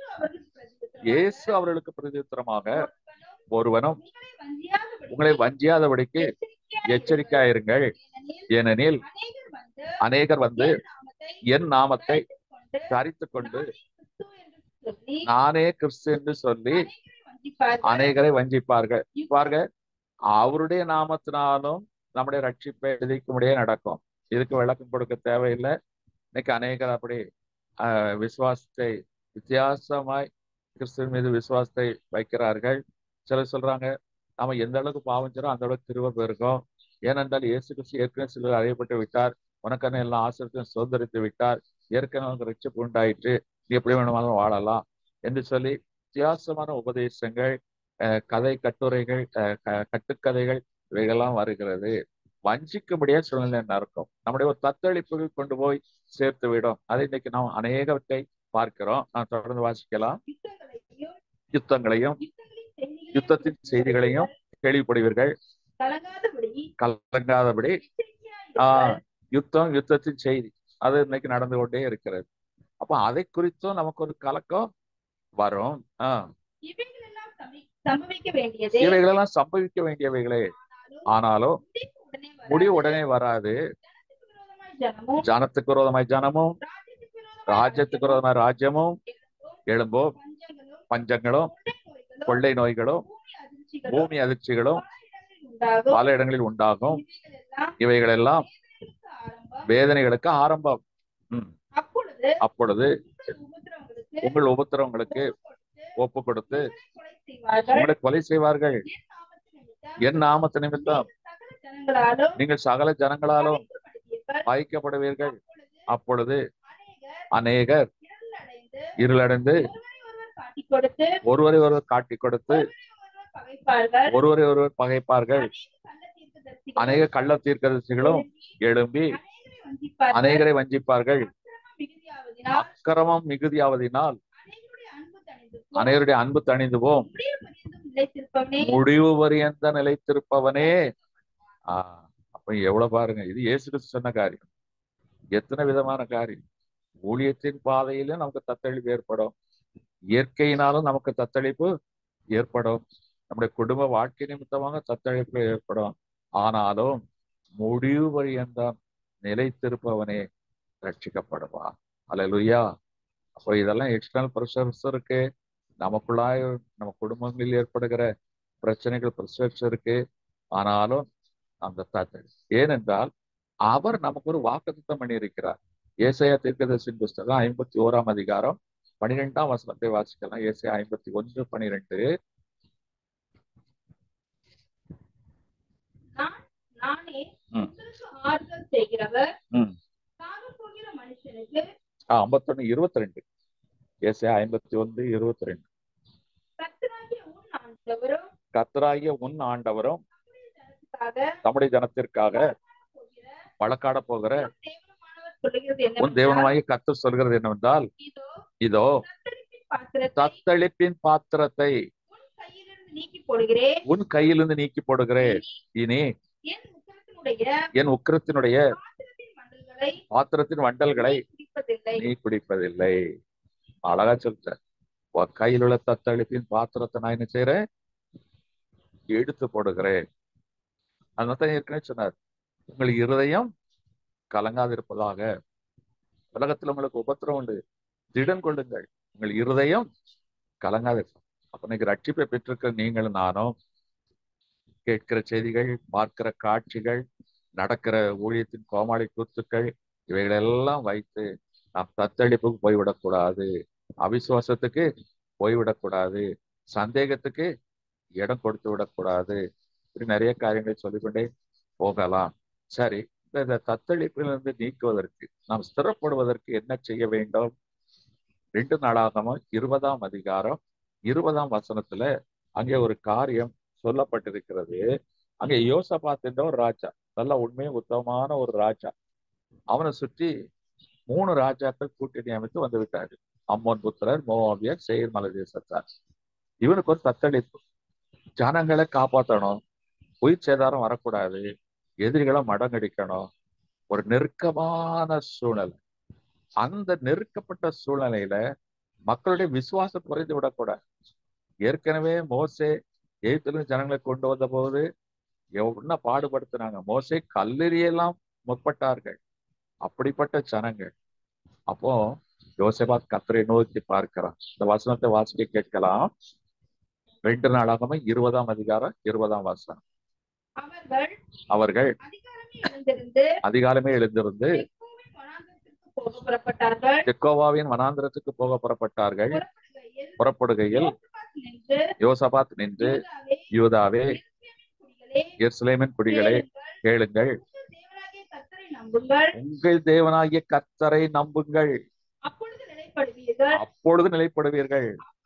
இயேசு இயேசு அவர்களுக்கு பிரதியுத்தரமாக, அவர்களுக்கு பிரதியுத்தரமாக ஒருவனும் ஒருவனும் உங்களை வஞ்சியாதபடிக்கு உங்களை வஞ்சியாதபடிக்கு எச்சரிக்கையாயிருங்கள் ஏனெனில் அநேகர் வந்து அநேகர் வந்து என் நாமத்தை என் நாமத்தை தரித்துக் கொண்டு தரித்து கொண்டு நானே கிறிஸ்து என்று சொல்லி நானே கிறிஸ்து என்று சொல்லி அநேகரை வஞ்சிப்பார்கள். அநேகரை வஞ்சிப்பார்கள் பாருங்க அவருடைய நாமத்தினாலும் நம்முடைய ரட்சிப்பை விதிக்கும்படியே நடக்கும் இதுக்கு விளக்கம் கொடுக்க தேவையில்லை இன்னைக்கு அநேகர் அப்படி ஆஹ், விசுவாசத்தை வித்தியாசமாய் கிறிஸ்துவின் மீது விசுவாசத்தை வைக்கிறார்கள் சிலர் சொல்றாங்க நாம எந்த அளவுக்கு பாவம் செய்றோம் அந்த அளவுக்கு திருவ பெருகும் ஏனென்றால் இயேசு கிறிஸ்து ஏற்கனவே சிலர் அறியப்பட்டு விட்டார் உனக்கான எல்லா ஆசிரியத்தையும் சுதந்திரித்து விட்டார் ஏற்கனவே உனக்கு ரட்சிப்பு உண்டாயிற்று நீ எப்படி வேணுமானாலும் வாழலாம் என்று சொல்லி வித்தியாசமான உபதேசங்கள் அஹ், கதை கட்டுரைகள் அஹ், க- கட்டுக்கதைகள் இவைகள்லாம் வருகிறது வஞ்சிக்கும்படியா சூழ்நிலை நடக்கும் நம்முடைய ஒரு தத்தளிப்புகள் கொண்டு போய் சேர்த்து விடும் அதை இன்னைக்கு நாம் அநேகவற்றை பார்க்கிறோம் நான் தொடர்ந்து வாசிக்கலாம் யுத்தங்களையும் யுத்தங்களையும் யுத்தங்களின் செய்திகளையும் யுத்தத்தின் செய்திகளையும் கேள்விப்படுவீர்கள் கலங்காதபடி கலங்காதபடி எச்சரிக்கையாயிருங்கள். ஆஹ் யுத்தம் யுத்தத்தின் செய்தி அது இன்னைக்கு நடந்து கொண்டே இருக்கிறது அப்ப அதை குறித்தும் நமக்கு ஒரு கலக்கம் வரும் ஆஹ் இவைகள் எல்லாம் சம்பி- சம்பவிக்க வேண்டியதே இவைகளெல்லாம் சம்பவிக்க வேண்டியவைகளே ஆனாலும் முடிவு உடனே வராது. முடிவு உடனே வராது ஜனத்துக்கு விரோதமாய் ஜனத்துக்கு விரோதமாய் ஜனமும் ஜனமும் ராஜ்யத்துக்கு விரோதமாய் ராஜ்யத்துக்கு விரோதமாய் ராஜ்யமும் எழும்பும், எழும்பும் பஞ்சங்களும் பஞ்சங்களும் கொள்ளை கொள்ளை நோய்களும் நோய்களும் பூமி அதிர்ச்சிகளும் பூமி அதிர்ச்சிகளும் பல இடங்களில் உண்டாகும் பல இடங்களில் உண்டாகும் இவைகள் இவைகளெல்லாம் எல்லாம் வேதனைகளுக்கு ஆரம்பம். வேதனைகளுக்கு ஆரம்பம் ம். அப்பொழுது அப்பொழுது உங்கள் உங்கள் உபத்திரவங்களுக்கு உபத்திரவங்களுக்கு ஒப்பு கொடுத்து ஒப்பு கொடுத்து உங்களை கொலை செய்வார்கள். உங்களை கொலை செய்வார்கள் என் நாமத்து நிமித்தம் என் நாமத்து நிமித்தம் நீங்கள் சகல நீங்கள் ஜனங்களாலும் சகல ஜனங்களாலும் அழைக்கப்படுவீர்கள். பாய்க்கப்படுவீர்கள் அப்பொழுது அப்பொழுது அநேகர் அநேகர் இருளடைந்து இருளடைந்து ஒருவரை ஒருவர் காட்டிக் கொடுத்து ஒருவரை ஒருவர் காட்டிக் கொடுத்து ஒருவரை ஒருவர் பகைப்பார்கள் ஒருவரை ஒருவர் பகைப்பார்கள் அநேக கள்ள அநேக கள்ள தீர்க்கதரிசிகளும் எழும்பி அநேகரை வஞ்சிப்பார்கள் மிகுதியாவதினால் அக்கிரமம் மிகுதியாவதினால் அநேகருடைய அன்பு தணிந்து போகும். அநேகருடைய அன்பு தணிந்து போம் முடிவு பரியந்தம் நிலைத்திருப்பவனே முடிவு பரியந்த நிலைத்திருப்பவனே ஆஹ் அப்ப எவ்வளவு பாருங்க இது இயேசு கிறிஸ்து சொன்ன காரியம் எத்தனை விதமான காரியம் ஊழியத்தின் பாதையிலும் நமக்கு தத்தளிப்பு ஏற்படும் இயற்கையினாலும் நமக்கு தத்தளிப்பு ஏற்படும் நம்முடைய குடும்ப வாழ்க்கை நிமித்தமாக தத்தளிப்பு ஏற்படும் ஆனாலும் முடிவு பரியந்தம் நிலைத்திருப்பவனே ரட்சிக்கப்படுவான் அல்லேலூயா அப்போ இதெல்லாம் எக்ஸ்டர்னல் ப்ரெஷர்ஸ் இருக்கு நமக்குள்ளாய் நம்ம குடும்பங்களில் ஏற்படுகிற பிரச்சனைகள் ப்ரெஷர்ஸ் இருக்கு ஆனாலும் அந்த தத்தளி ஏனென்றால் அவர் நமக்கு ஒரு வாக்குத்தத்தம் பண்ணியிருக்கிறார் ஏசாயா தீர்க்கதரிசின் புஸ்தகம் ஐம்பத்தி ஓராம் அதிகாரம் பனிரெண்டாம் வசனத்தை வாசிக்கலாம் ஏசாயா ஐம்பத்தி ஒன்று பனிரெண்டு நான் நானே ம். உங்களுக்கு ஆறுதல் செய்கிறவர் ம். சாகப் போகிற மனுஷனுக்கு ஐம்பத்தொன்னு இருபத்தி ரெண்டு ஏசாயா ஐம்பத்தி ஒன்று இருபத்தி ரெண்டு கர்த்தராகிய உன் ஆண்டவரும் கத்தராகிய உன் ஆண்டவரும் ஜனத்திற்காக தம்முடைய ஜனத்திற்காக போகிற வழக்காட போகிற உன் தேவனுமானவர் சொல்லுகிறது உன் தேவனமாகிய கர்த்தர் சொல்கிறது என்னவென்றால் இதோ இதோ தத்தளிப்பின் பாத்திரத்தை தத்தளிப்பின் பாத்திரத்தை உன் கையிலிருந்து நீக்கி போடுகிறேன் உன் கையிலிருந்து நீக்கி போடுகிறேன் இனி என் முத்திரத்தினுடைய என் உக்கிரத்தினுடைய பாத்திரத்தின் மண்டல்களை பாத்திரத்தின் வண்டல்களை நீ குடிப்பதில்லை நீ குடிப்பதில்லை அழகா சொல்ற உன் கையில் உள்ள தத்தளிப்பின் பாத்திரத்தை நான் என்ன செய்யறேன் எடுத்து போடுகிறேன் அதனால தான் ஏற்கனவே சொன்னார் உங்கள் இருதயம் கலங்காதிருப்பதாக உலகத்துல உங்களுக்கு உபத்திரம் உண்டு திடன் கொள்ளுங்கள் உங்கள் இருதயம் கலங்காதிருக்கும் அப்ப இன்னைக்கு ரட்சிப்பை பெற்றிருக்கிற நீங்களும் நானும் கேட்கிற செய்திகள் பார்க்கிற காட்சிகள் நடக்கிற ஊழியத்தின் கோமாளி கூத்துக்கள் இவைகளெல்லாம் வைத்து நாம் தத்தளிப்புக்கு போய்விடக்கூடாது அவிசுவாசத்துக்கு போய்விடக்கூடாது சந்தேகத்துக்கு இடம் கொடுத்து விடக்கூடாது இப்படி நிறைய காரியங்களை சொல்லிக்கொண்டே போகலாம் சரி இந்த இந்த தத்தளிப்பிலிருந்து நீக்குவதற்கு நாம் ஸ்திரப்படுவதற்கு என்ன செய்ய வேண்டும் ரெண்டு நாளாகம இருபதாம் அதிகாரம் இருபதாம் வசனத்துல அங்கே ஒரு காரியம் சொல்லப்பட்டிருக்கிறது அங்கே யோசபாத் என்ற ஒரு ராஜா நல்ல உண்மையும் உத்தமமான ஒரு ராஜா அவனை சுற்றி மூணு ராஜாக்கள் கூட்டணி அமைத்து வந்து விட்டாரு அம்மோன் புத்திரர் மோவாபியர் செயல் மலை தேசத்தார் இவனுக்கு ஒரு தத்தளிப்பு ஜனங்களை காப்பாற்றணும் உயிர் சேதாரம் வரக்கூடாது எதிரிகளை மடங்கடிக்கணும் ஒரு நெருக்கமான சூழ்நிலை அந்த நெருக்கப்பட்ட சூழ்நிலையில மக்களுடைய விசுவாசம் குறைந்து விடக்கூடாது ஏற்கனவே மோசே எய்த்துல ஜனங்களை கொண்டு வந்த போது என்ன பாடுபடுத்தினாங்க மோசே கல்லெறியெல்லாம் முற்பட்டார்கள் அப்படிப்பட்ட ஜனங்கள் அப்போ யோசபாத் கத்தரை நோக்கி பார்க்கிறான் இந்த வசனத்தை வாசிக்க கேட்கலாம் ரெண்டு நாளாகவே இருபதாம் அதிகாரம் இருபதாம் வசனம் அவர்கள் அவர்கள் அதிகாரமே எழுந்திருந்து அதிகாலமே எழுந்திருந்து தெக்கோவின் வனாந்திரத்திற்கு போக புறப்பட்டார்கள் தெக்கோவாவின் வனாந்திரத்துக்கு போக புறப்பட்டார்கள் புறப்படுகையில் புறப்படுகையில் யோசபாத் நின்று யோசபாத் நின்று யூதாவே, யூதாவே எருசலேமின் குடிகளே, எருசலேமின் குடிகளே கேளுங்கள். கேளுங்கள் உங்கள் தேவனாகிய கர்த்தரை நம்புங்கள் உங்கள் தேவனாகிய கர்த்தரை நம்புங்கள் அப்பொழுது நிலைப்படுவீர்கள் அப்பொழுது நிலைப்படுவீர்கள்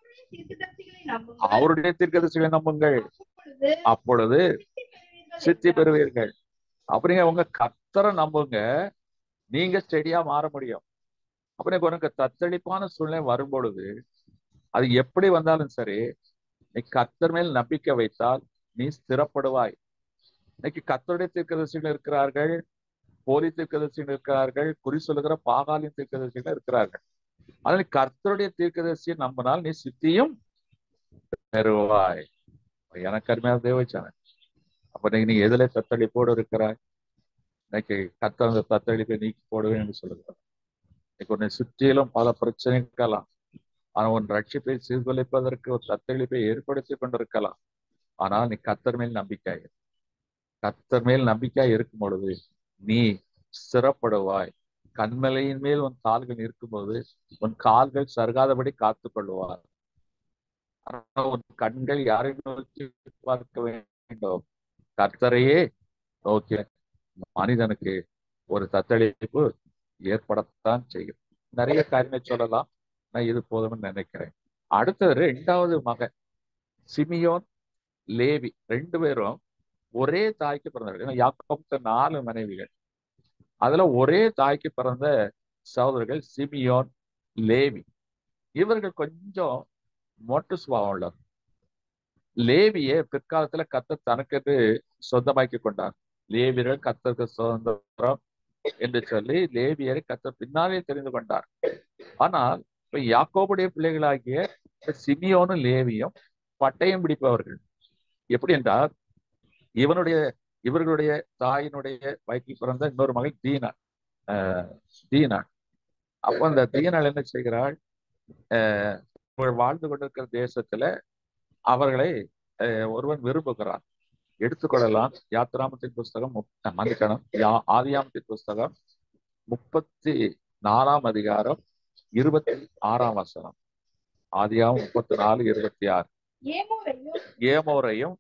அவருடைய தீர்க்கதரிசிகளை நம்புங்கள் அவருடைய தீர்க்கதரிசிகளை நம்புங்கள் அப்பொழுது அப்பொழுது சித்தி பெறுவீர்கள் சித்தி என்றார். பெறுவீர்கள் அப்படிங்க உங்க கர்த்தரை நம்புங்க நீங்க ஸ்டெடியா மாற முடியும் அப்புறம் உனக்கு தத்தளிப்பான சூழ்நிலை வரும்பொழுது அது எப்படி வந்தாலும் சரி நீ கர்த்தர் மேல் நம்பிக்கை வைத்தால் நீ ஸ்திரப்படுவாய் இன்னைக்கு கர்த்தருடைய தீர்க்கதரிசிகள் இருக்கிறார்கள் போலி தீர்க்கதரிசிகள் இருக்கிறார்கள் குறி சொல்லுகிற பாகாலின் தீர்க்கதரிசிகள் இருக்கிறார்கள் அதனால நீ கர்த்தருடைய தீர்க்கதரிசியை நம்பினால் நீ சித்தியும் பெறுவாய் எனக்கு அருமையான தேவச்சான அப்ப இன்னைக்கு நீ எதுல தத்தளிப்போடு இருக்கிறாய் இன்னைக்கு கர்த்தர் அந்த தத்தளிப்பை நீக்கி போடுவேன் என்று சொல்லுகிறார் இன்னைக்கு உன்னை சுற்றிலும் பல பிரச்சனைக்கலாம் ஆனால் உன் ரட்சிப்பை சீர்குலைப்பதற்கு ஒரு தத்தளிப்பை ஏற்படுத்தி கொண்டிருக்கலாம் ஆனால் நீ கர்த்தர் மேல் நம்பிக்கை இரு. கர்த்தர் மேல் நம்பிக்கை இருக்கும் பொழுது நீ ஸ்திரப்படுவாய் கண்மலையின் மேல் உன் கால்கள் இருக்கும்போது உன் கால்கள் சருகாதபடி காத்துக் கொள்வார் ஆனால் உன் கண்கள் யாரை நோக்கி பார்க்க வேண்டும் கர்த்தரையே நோக்கி மனிதனுக்கு ஒரு தத்தளிப்பு ஏற்படத்தான் செய்யும் நிறைய காரியங்களை சொல்லலாம் நான் இது போதும்னு நினைக்கிறேன் அடுத்தது ரெண்டாவது மகன் சிமியோன் லேவி ரெண்டு பேரும் ஒரே தாய்க்கு பிறந்தவர்கள் ஏன்னா யாக்கோபுக்கு நாலு மனைவிகள் அதுல ஒரே தாய்க்கு பிறந்த சகோதரர்கள் சிமியோன் லேவி இவர்கள் கொஞ்சம் மொட்டு சுபாவம் உள்ளவர் லேவியை பிற்காலத்துல கத்த தனக்கு சொந்தமாக்கி கொண்டார் லேவியர்கள் கத்தருக்கு சுதந்திரம் என்று சொல்லி லேவியரை கத்த பின்னாலே தெரிந்து கொண்டார் ஆனால் இப்ப யாக்கோபுடைய பிள்ளைகளாகிய சிமியோனும் லேவியும் பட்டயம் பிடிப்பவர்கள் எப்படி என்றால் இவனுடைய இவர்களுடைய தாயினுடைய வயிற்றில் பிறந்த இன்னொரு மகள் தீனா ஆஹ் தீனா அப்ப அந்த தீனாள் என்ன செய்கிறாள் ஆஹ் இவள் வாழ்ந்து கொண்டிருக்கிற தேசத்துல அவர்களை ஆஹ் ஒருவன் விரும்புகிறான் எடுத்துக்கொள்ளலாம் யாத்திராமத்தின் புஸ்தகம் முப்- மன்னிக்கணும் யா ஆதியாமத்தின் புஸ்தகம் முப்பத்தி நாலாம் அதிகாரம் இருபத்தி ஆறாம் வசனம் ஆதியாகம் முப்பத்தி நாலு இருபத்தி ஆறு ஏமோரையும் ஏமோரையும்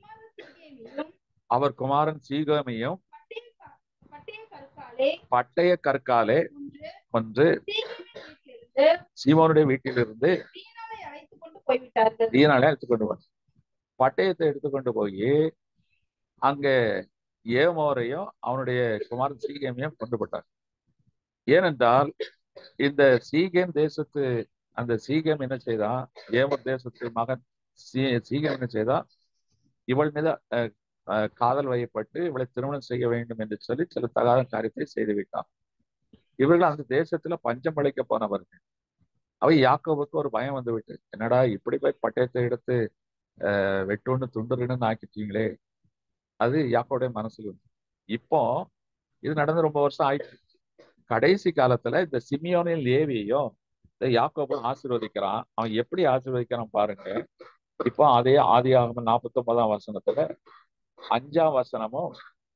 அவன் குமாரன் சீகேமியும் அவர் குமாரன் சீகமியும் பட்டய பட்டய கற்காலே பட்டய கற்காலே ஒன்று ஒன்று சீகேமின் வீட்டிலிருந்து சீமோனுடைய வீட்டிலிருந்து தீனாவை அழைத்துக் கொண்டு போய்விட்டார்கள் தீனாலே எடுத்துக்கொண்டு வந்தார் பட்டயத்தை எடுத்துக்கொண்டு போய் அங்கே ஏமோரையும் அவனுடைய குமாரன் சீகேமையும் கொண்டு போட்டார் ஏனென்றால் இந்த சீகேம் தேசத்து அந்த சீகேம் என்ன செய்தான் ஏமோர் தேசத்து மகன் சீ சீகேம் என்ன செய்தான் இவள் மீது அஹ், அஹ், காதல் வயப்பட்டு இவளை திருமணம் செய்ய வேண்டும் என்று சொல்லி சில தகாத காரியத்தை செய்து விட்டான் இவர்கள் அந்த தேசத்துல பஞ்சம் பிழைக்க போனவர்கள் அவை யாக்கோவுக்கு ஒரு பயம் வந்து விட்டு என்னடா இப்படி போய் பட்டயத்தை எடுத்து அஹ், வெட்டொன்னு துண்டுன்னு ஆக்கிட்டீங்களே அது யாக்கோடைய மனசுல இருந்து இப்போ இது நடந்து ரொம்ப வருஷம் ஆயிடுச்சு கடைசி காலத்துல இந்த சிமியோனின் லேவியையும் இந்த யாக்கோபும் ஆசீர்வதிக்கிறான் அவன் எப்படி ஆசீர்வதிக்கிறான் பாருங்க இப்போ அதே ஆதி ஆகம நாற்பத்தி ஒன்பதாம் வசனத்துல அஞ்சாம் வசனமும்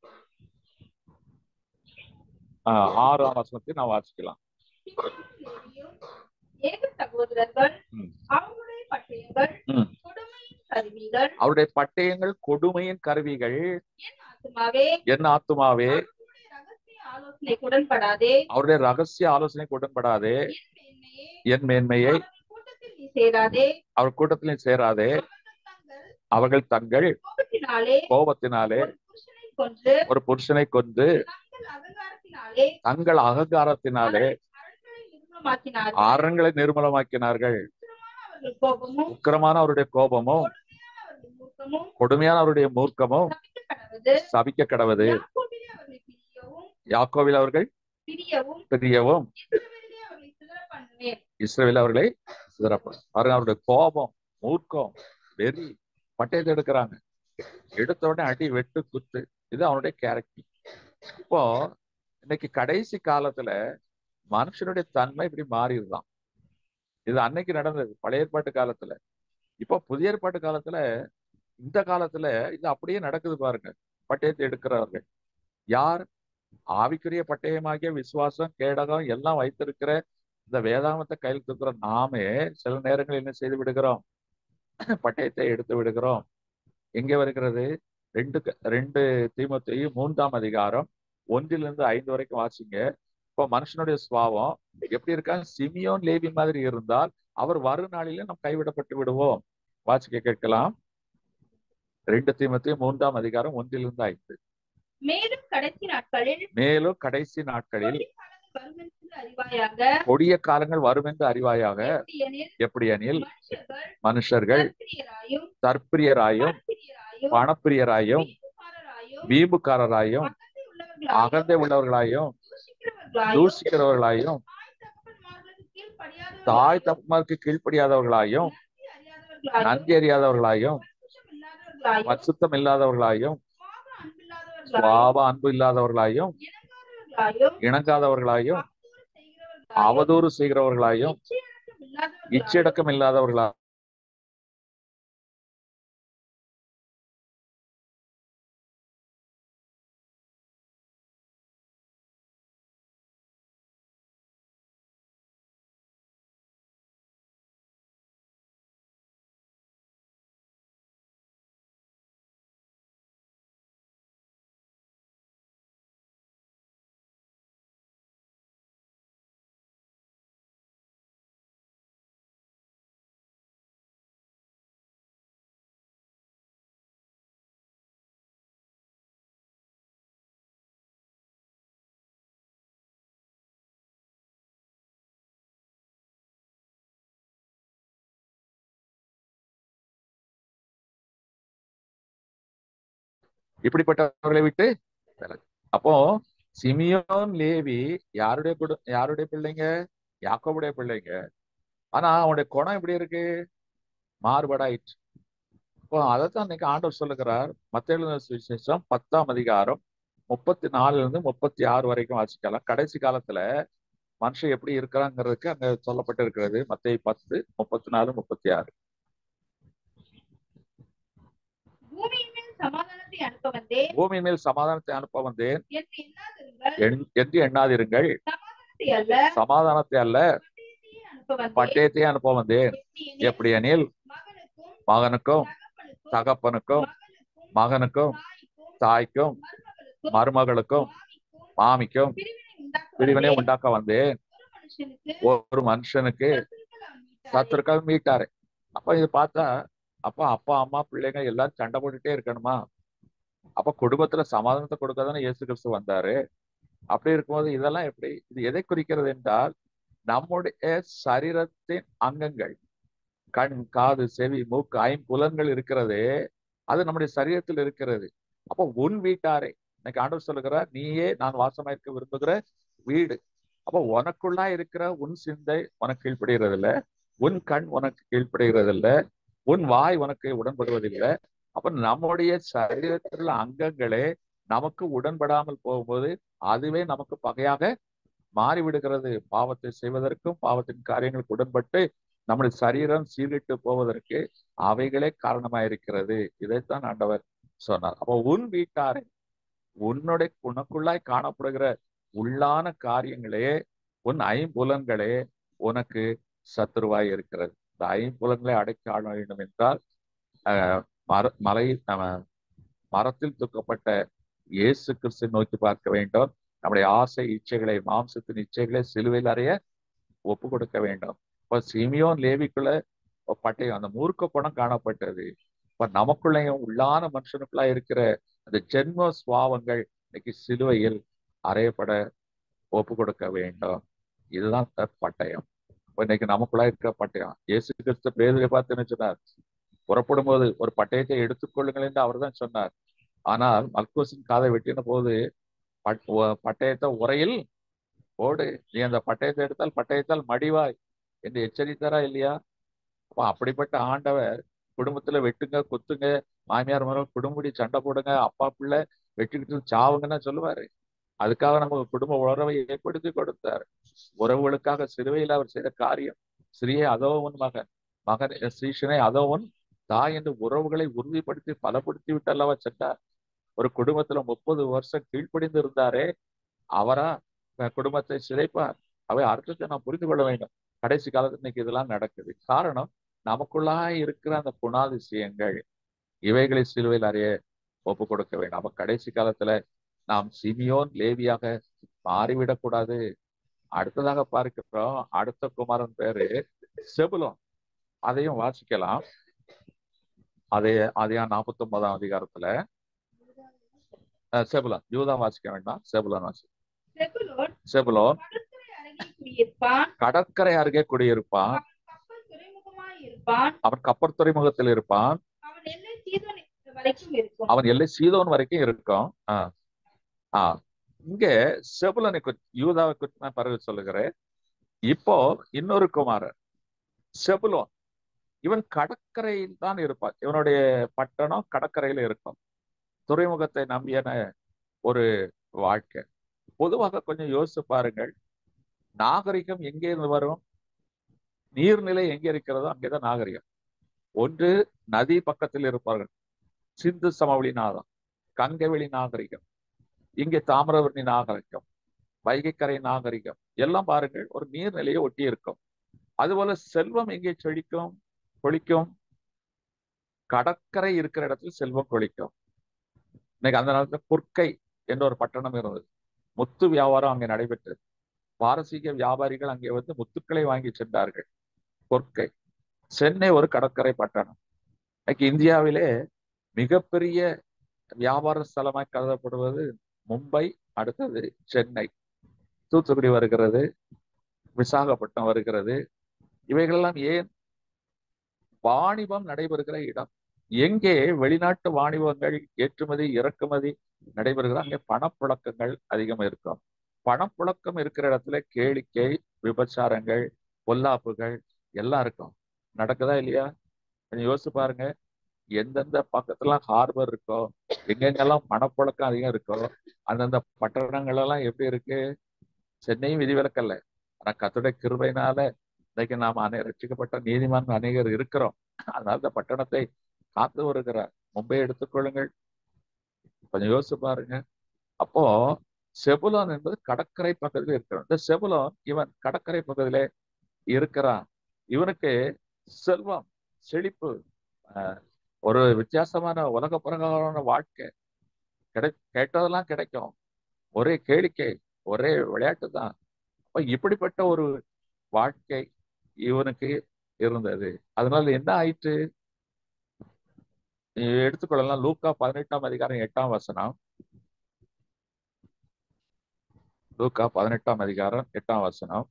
ஆஹ் ஆறாம் வசனத்தையும் நான் வாசிக்கலாம் லேவியும் ஏக சகோதரர்கள் ம். அவர்களுடைய பட்டயங்கள் ம். கொடுமையின் கருவிகள் அவருடைய பட்டயங்கள் கொடுமையின் கருவிகள் என் ஆத்துமாவே என் ஆத்துமாவே அவர்களுடைய ரகசிய ஆலோசனை உடன்படாதே அவருடைய ரகசிய ஆலோசனை உடன்படாதே என் மேன்மையே என் மேன்மையை அவர்கள் கூட்டத்தில் நீ சேராதே அவர் கூட்டத்திலும் சேராதே அவர்கள் அவர்கள் தங்கள் தங்கள் கோபத்தினாலே கோபத்தினாலே ஒரு புருஷனை கொன்று ஒரு புருஷனை கொண்டு தங்கள் அகங்காரத்தினாலே தங்கள் அகங்காரத்தினாலே அரண்களை நிர்மூலமாக்கினார்கள் அரண்களை நிர்மூலமாக்கினார்கள் அவர்கள் கோபமும் உக்கிரமான அவருடைய கோபமும் அவர்கள் மூர்க்கமும் கொடுமையான அவருடைய மூர்க்கமும் சபிக்க கடவது சபிக்க கடவது யாக்கோபிலே அவர்களை பிரியவும் யாக்கோவில் அவர்கள் பிரியவும் பிரியவும் இஸ்ரவேலிலே அவர்களை சிதற பண்ணுவேன் இஸ்ரேல் அவர்களை சிதறப்ப பாருங்க அவருடைய கோபம் மூர்க்கம் வெறி பட்டயத்தை எடுக்கிறாங்க எடுத்த உடனே அடி வெட்டு குத்து இது அவனுடைய கேரக்டர் இப்போ இன்னைக்கு கடைசி காலத்துல மனுஷனுடைய தன்மை இப்படி மாறிடுதான் இது அன்னைக்கு நடந்தது பழைய ஏற்பாட்டு காலத்துல இப்போ புதிய ஏற்பாட்டு காலத்துல இந்த காலத்துல இது அப்படியே நடக்குது பாருங்க பட்டயத்தை எடுக்கிறவர்கள் யார் ஆவிக்குரிய பட்டயமாகிய விசுவாசம் கேடகம் எல்லாம் வைத்திருக்கிற இந்த வேதாகமத்தை கையில் தூக்குற நாமே சில நேரங்கள் என்ன செய்து விடுகிறோம் பட்டயத்தை எடுத்து விடுகிறோம் எங்கே வருகிறது ரெண்டு க- ரெண்டு தீமோத்தேயு மூன்றாம் அதிகாரம் ஒன்றிலிருந்து ஐந்து வரைக்கும் வாசிங்க இப்போ மனுஷனுடைய சுவாவம் எப்படி இருக்கா சிமியோன் லேவி மாதிரி இருந்தால் அவர் வரும் நாளிலே நாம் கைவிடப்பட்டு விடுவோம் வாசிக்க கேட்கலாம் ரெண்டு தீமத்தையும் மூன்றாம் அதிகாரம் ஒன்றிலிருந்து ஐந்து மேலும் கடைசி நாட்களில் மேலும் கடைசி நாட்களில் கொடிய காலங்கள் வரும் என்று அறிவாயாக கொடிய காலங்கள் வரும் என்று அறிவாயாக எப்படியெனில் எப்படி எனில் மனுஷர்கள் மனுஷர்கள் தற்பிரியராயும் தற்பிரியராயும் பணப்பிரியராயும் பணப்பிரியராயும் வீம்புக்காரராயும் வீம்புக்காரராயும் அகந்தை அகந்தை உள்ளவர்களாயும் உள்ளவர்களாயும் தூஷிக்கிறவர்களாயும் தூஷிக்கிறவர்களாயும் தாய் தாய் தகப்பன்மார்களுக்கு கீழ்ப்படியாதவர்களாயும் தப்புமாருக்கு கீழ்ப்படியாதவர்களாயும் நன்றி அறியாதவர்களாயும் நன்றி அறியாதவர்களாயும் பரிசுத்தம் இல்லாதவர்களாயும் பரிசுத்தம் இல்லாதவர்களாயும் சுவாப அன்பில்லாதவர்களாயும் சுவாப அன்பு இல்லாதவர்களாயும் இணங்காதவர்களாயும் இணங்காதவர்களாயும் அவதூறு அவதூறு செய்கிறவர்களாயும் செய்கிறவர்களாயும் இச்சையடக்கம் இல்லாதவர்களாயும் இச்சடக்கம் இல்லாதவர்களா இப்படிப்பட்டவர்களை விட்டு விலகு. அப்போ சிமியோன் லேவி யாருடைய குடு யாருடைய பிள்ளைங்க யாக்கோபுடைய பிள்ளைங்க ஆனா அவனுடைய குணம் எப்படி இருக்கு மாறுபடாயிற்று இப்போ அதைத்தான் இன்னைக்கு ஆண்டவர் சொல்லுகிறார் மத்திய சுவிசேஷம் பத்தாம் அதிகாரம் முப்பத்தி நாலுல இருந்து முப்பத்தி ஆறு வரைக்கும் வாசிக்கலாம் கடைசி காலத்துல மனுஷன் எப்படி இருக்கிறாங்கிறதுக்கு அங்க சொல்லப்பட்டு இருக்கிறது மத்திய பத்து முப்பத்தி நாலு முப்பத்தி ஆறு பூமியின் மேல் சமாதானத்தை அனுப்ப வந்தேன் பூமி மேல் சமாதானத்தை அனுப்ப வந்தேன் என்று எண்ணாதிருங்கள் எண்- என்று எண்ணாதிருங்கள் சமாதானத்தை அல்ல சமாதானத்தை அல்ல பட்டயத்தையே அனுப்ப வந்தேன் பட்டயத்தையே அனுப்ப வந்தேன் எப்படியெனில் எப்படி எனில் மகனுக்கும் மகனுக்கும் தகப்பனுக்கும் தகப்பனுக்கும் மகனுக்கும் மகனுக்கும் தாய்க்கும் தாய்க்கும் மருமகளுக்கும் மருமகளுக்கும் மாமிக்கும் பிரிவினை உண்டாக்க பிரிவினை வந்தேன். உண்டாக்க வந்தேன் ஒரு மனுஷனுக்கு ஒரு மனுஷனுக்கு சத்துருக்கள் அவன் வீட்டாரே. சத்துருக்கள் மீட்டாரு அப்ப இது பார்த்தா அப்ப அப்பா அம்மா பிள்ளைங்க எல்லாரும் சண்டை போட்டுட்டே இருக்கணுமா அப்ப குடும்பத்துல சமாதானத்தை கொடுக்க தானே இயேசு கிறிஸ்து வந்தாரு அப்படி இருக்கும்போது இதெல்லாம் எப்படி இது எதை குறிக்கிறது என்றால் நம்முடைய சரீரத்தின் அங்கங்கள் கண் காது செவி மூக்கு ஐம்புலன்கள் இருக்கிறதே அது நம்முடைய சரீரத்தில் இருக்கிறது அப்போ உன் வீட்டாரை இன்னைக்கு ஆண்டவர் சொல்லுகிறார் நீயே நான் வாசமா இருக்க விரும்புகிற வீடு அப்போ உனக்குள்ளா இருக்கிற உன் சிந்தை உனக்கு கீழ்ப்படுகிறது இல்ல உன் கண் உனக்கு கீழ்ப்படுகிறது இல்ல உன் வாய் உனக்கு உடன்படுவதில்லை அப்ப நம்முடைய சரீரத்தில் உள்ள அங்கங்களே நமக்கு உடன்படாமல் போகும்போது அதுவே நமக்கு பகையாக மாறிவிடுகிறது பாவத்தை செய்வதற்கும் பாவத்தின் காரியங்களுக்கு உடன்பட்டு நம்முடைய சரீரம் சீர்கிட்டு போவதற்கு அவைகளே காரணமாயிருக்கிறது இதைத்தான் ஆண்டவர் சொன்னார் அப்போ உன் வீட்டாரை உன்னுடைய உனக்குள்ளாய் காணப்படுகிற உள்ளான காரியங்களே உன் ஐம்புலன்களே உனக்கு சத்துருவாய் இருக்கிறது இந்த ஐம்புலன்களை அடக்கி ஆள வேண்டும் என்றால் அஹ், மர மலை அஹ், மரத்தில் தூக்கப்பட்ட இயேசு கிறிஸ்து நோக்கி பார்க்க வேண்டும் நம்முடைய ஆசை இச்சைகளை மாம்சத்தின் இச்சைகளை சிலுவையில் அறைய ஒப்பு கொடுக்க வேண்டும் இப்ப சிமியோன் லேவிக்குள்ள பட்டயம் அந்த மூர்க்க குணம் காணப்பட்டது இப்ப நமக்குள்ளேயும் உள்ளான மனுஷனுக்குள்ளா இருக்கிற அந்த ஜென்ம சுவாவங்கள் இன்னைக்கு சிலுவையில் அறையப்பட ஒப்பு கொடுக்க வேண்டும் இதுதான் த- பட்டயம் இப்ப இன்னைக்கு நமக்குள்ளா இருக்கிற பட்டயம் இயேசு கிறிஸ்து பேதரை பார்த்து என்ன சொன்னார் புறப்படும் போது ஒரு பட்டயத்தை எடுத்துக்கொள்ளுங்கள் என்று அவர் தான் சொன்னார் ஆனால் மல்கோசின் காதை வெட்டின போது பட்- ஒ- பட்டயத்தை உரையில் போடு நீ அந்த பட்டயத்தை எடுத்தால் பட்டயத்தால் மடிவாய் என்று எச்சரித்தாரா இல்லையா அப்ப அப்படிப்பட்ட ஆண்டவர் குடும்பத்துல வெட்டுங்க குத்துங்க மாமியார் மரம் குடும்படி சண்டை போடுங்க அப்பா பிள்ளை வெட்டிக்கிட்டு சாவுங்கன்னா சொல்லுவாரு அதுக்காக நமக்கு குடும்ப உறவை ஏற்படுத்தி கொடுத்தார் உறவுகளுக்காக சிறுவையில் அவர் செய்த காரியம் ஸ்ரீயே அதோ உன் மகன் மகன் ஸ்ரீஷனை அதோ உன் தாய் என்று உறவுகளை உறுதிப்படுத்தி பலப்படுத்தி விட்டு அல்லவா சென்றார் ஒரு குடும்பத்துல முப்பது வருஷம் கீழ்ப்படிந்து இருந்தாரே அவரா அஹ், குடும்பத்தை சிதைப்பார் அவை அர்த்தத்தை நாம் புரிந்து கொள்ள வேண்டும் கடைசி காலத்துல இன்னைக்கு இதெல்லாம் நடக்குது காரணம் நமக்குள்ளாய் இருக்கிற அந்த குணாதிசயங்கள் இவைகளை சிலுவையில் அறிய ஒப்பு கொடுக்க வேண்டும் அப்ப கடைசி காலத்துல நாம் சிமியோன் லேவியாக மாறிவிடக்கூடாது அடுத்ததாக பார்க்கிறோம் அடுத்த குமாரன் பேரு செபுலோன் அதையும் வாசிக்கலாம் அதே அதையா நாற்பத்தி ஒன்பதாம் அதிகாரத்துல அஹ், செபுலோன் யூதா வாசிக்க வேண்டாம் செபுலோன் வாசி செபுலோன் செபுலோன் கடற்கரை அருகே குடியிருப்பான் கடற்கரை அருகே குடியிருப்பான் அவன் அவன் கப்பல் துறைமுகமாய் இருப்பான் கப்பர் துறைமுகத்தில் இருப்பான் அவன் எல்லை சீதோன் வரைக்கும் இருக்கும் அவன் எல்லை சீதோன் வரைக்கும் இருக்கும் ஆஹ் ஆஹ் இங்க செபுலனை குறி யூதாவை குறித்து நான் பிறகு சொல்லுகிறேன் இப்போ இன்னொரு குமாரன் செபுலோன் இவன் கடற்கரையில் தான் இருப்பான் இவனுடைய பட்டணம் கடற்கரையில இருக்கும் துறைமுகத்தை நம்பியான ஒரு வாழ்க்கை பொதுவாக கொஞ்சம் யோசிச்சு பாருங்கள் நாகரிகம் எங்கே இருந்து வரும் நீர்நிலை எங்கே இருக்கிறதோ அங்கேதான் நாகரிகம் ஒன்று நதி பக்கத்தில் இருப்பார்கள் சிந்து சமவெளி நாதம் கங்கைவெளி நாகரிகம் இங்கே தாமிரபரணி நாகரிகம் வைகைக்கரை நாகரிகம் எல்லாம் பாருங்கள் ஒரு நீர்நிலையை ஒட்டி இருக்கும் அதுபோல செல்வம் எங்கே செழிக்கும் கொளிக்கும் கடற்கரை இருக்கிற இடத்துல செல்வம் கொளிக்கும் இன்னைக்கு அந்த நேரத்துல புற்கை என்ற ஒரு பட்டணம் இருந்தது முத்து வியாபாரம் அங்கே நடைபெற்றது பாரசீக வியாபாரிகள் அங்கே வந்து முத்துக்களை வாங்கி சென்றார்கள் பொற்கை சென்னை ஒரு கடற்கரை பட்டணம் இன்னைக்கு இந்தியாவிலே மிகப்பெரிய வியாபார ஸ்தலமாய் கருதப்படுவது மும்பை அடுத்தது சென்னை தூத்துக்குடி வருகிறது விசாகப்பட்டினம் வருகிறது இவைகளெல்லாம் ஏன் வாணிபம் நடைபெறுகிற இடம் எங்கே வெளிநாட்டு வாணிபங்கள் ஏற்றுமதி இறக்குமதி நடைபெறுகிற அங்கே பணப்புழக்கங்கள் அதிகம் இருக்கும் பணப்புழக்கம் இருக்கிற இடத்துல கேளிக்கை விபச்சாரங்கள் பொல்லாப்புகள் எல்லாம் இருக்கும் நடக்குதா இல்லையா கொஞ்சம் யோசிச்சு பாருங்க எந்தெந்த பக்கத்துலாம் ஹார்பர் இருக்கோ எங்கெங்கெல்லாம் பணப்புழக்கம் அதிகம் இருக்கோ அந்தந்த பட்டணங்கள் எல்லாம் எப்படி இருக்கு சென்னையும் விதிவிலக்கல்ல ஆனா கத்துடைய கிருபையினால இன்னைக்கு நாம் அனை ரட்சிக்கப்பட்ட நீதிமான் அநேகர் இருக்கிறோம் அதனால இந்த பட்டணத்தை காத்து வருகிறார் மும்பை எடுத்துக்கொள்ளுங்கள் கொஞ்சம் யோசிச்சு பாருங்க அப்போ செபுலோன் என்பது கடற்கரை பக்கத்துல இருக்கிறான் இந்த செபுலோன் இவன் கடற்கரை பக்கத்திலே இருக்கிறான் இவனுக்கு செல்வம் செழிப்பு ஆஹ், ஒரு வித்தியாசமான உலக பிரகாரமான வாழ்க்கை கிடை கேட்டதெல்லாம் கிடைக்கும் ஒரே கேளிக்கை ஒரே விளையாட்டு தான் அப்ப இப்படிப்பட்ட ஒரு வாழ்க்கை இவனுக்கு இருந்தது அதனால என்ன ஆயிற்று எடுத்துக்கொள்ளலாம் லூக்கா பதினெட்டாம் அதிகாரம் எட்டாம் வசனம் லூக்கா பதினெட்டாம் அதிகாரம் எட்டாம் வசனம்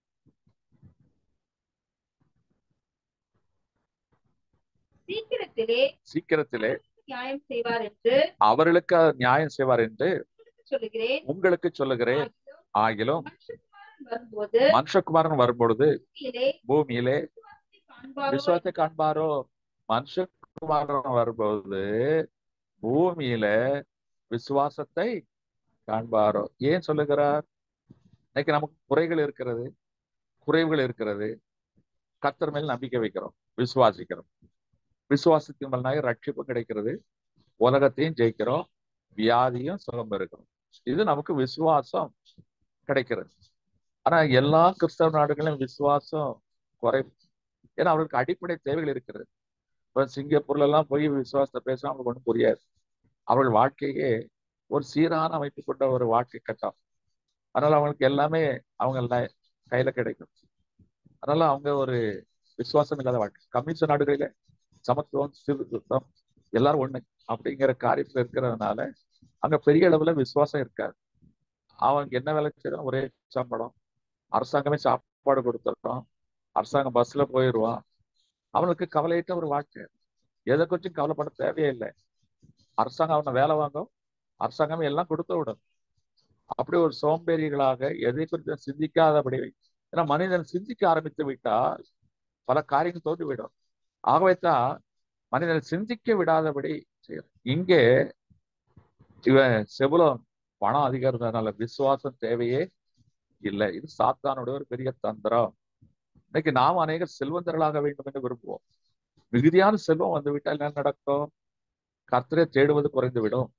சீக்கிரத்திலே சீக்கிரத்திலே நியாயம் செய்வார் என்று அவர்களுக்கு அவர் நியாயம் செய்வார் என்று சொல்லுகிறேன் உங்களுக்கு சொல்லுகிறேன் ஆகிலும் மனுஷகுமாரன் வரும்போது மனுஷகுமாரன் வரும்பொழுது பூமியிலே பூமியிலே விசுவாசத்தை காண்பாரோ விசுவாசத்தை காண்பாரோ மனுஷகுமாரன் வரும்போது பூமியில விசுவாசத்தை காண்பாரோ ஏன் சொல்லுகிறார் இன்னைக்கு நமக்கு குறைகள் இருக்கிறது குறைவுகள் இருக்கிறது கர்த்தர் மேல் நம்பிக்கை வைக்கிறோம் விசுவாசிக்கிறோம் விசுவாசத்தின் மேலாக ரட்சிப்பு கிடைக்கிறது உலகத்தையும் ஜெயிக்கிறோம் வியாதியும் சுகம் இருக்கிறோம் இது நமக்கு விசுவாசம் கிடைக்கிறது ஆனா எல்லா கிறிஸ்தவ நாடுகளிலும் விசுவாசம் குறை ஏன்னா அவர்களுக்கு அடிப்படை தேவைகள் இருக்கிறது இப்ப சிங்கப்பூர்ல எல்லாம் போய் விசுவாசத்தை பேச அவங்களுக்கு ஒன்றும் புரியாது அவர்கள் வாழ்க்கையே ஒரு சீரான அமைப்பு கொண்ட ஒரு வாழ்க்கை கட்டம் அதனால அவங்களுக்கு எல்லாமே அவங்க எல்லாம் கையில கிடைக்கும் அதனால அவங்க ஒரு விசுவாசம் இல்லாத வாழ்க்கை கம்யூனிஸ்ட் நாடுகளில சமத்துவம் சீர்திருத்தம் எல்லாரும் ஒண்ணு அப்படிங்கிற காரியத்துல இருக்கிறதுனால அங்க பெரிய அளவுல விசுவாசம் இருக்காது அவங்க என்ன வேலை செய்யறோம் ஒரே சம்பளம் அரசாங்கமே சாப்பாடு கொடுத்துருக்கோம் அரசாங்கம் பஸ்ல போயிடுவான் அவனுக்கு கவலையிட்ட ஒரு வாழ்க்கை எதை கொஞ்சம் கவலைப்பட தேவையே இல்லை அரசாங்கம் அவனை வேலை வாங்கும் அரசாங்கமே எல்லாம் கொடுத்து விடும் அப்படி ஒரு சோம்பேறிகளாக எதை குறித்தும் சிந்திக்காதபடி ஏன்னா மனிதன் சிந்திக்க ஆரம்பித்து விட்டால் பல காரியங்கள் தோன்றிவிடும் ஆகவே தான் மனிதனை சிந்திக்க விடாதபடி செய்யணும் இங்கே இவன் செபுலம் பணம் அதிகம் இருந்ததுனால விசுவாசம் தேவையே இல்லை இது சாத்தானுடைய ஒரு பெரிய தந்திரம் இன்னைக்கு நாம் அநேக செல்வந்தர்களாக வேண்டும் என்று விரும்புவோம் மிகுதியான செல்வம் வந்து விட்டால் என்ன நடக்கும் கர்த்தரை தேடுவது குறைந்து விடும்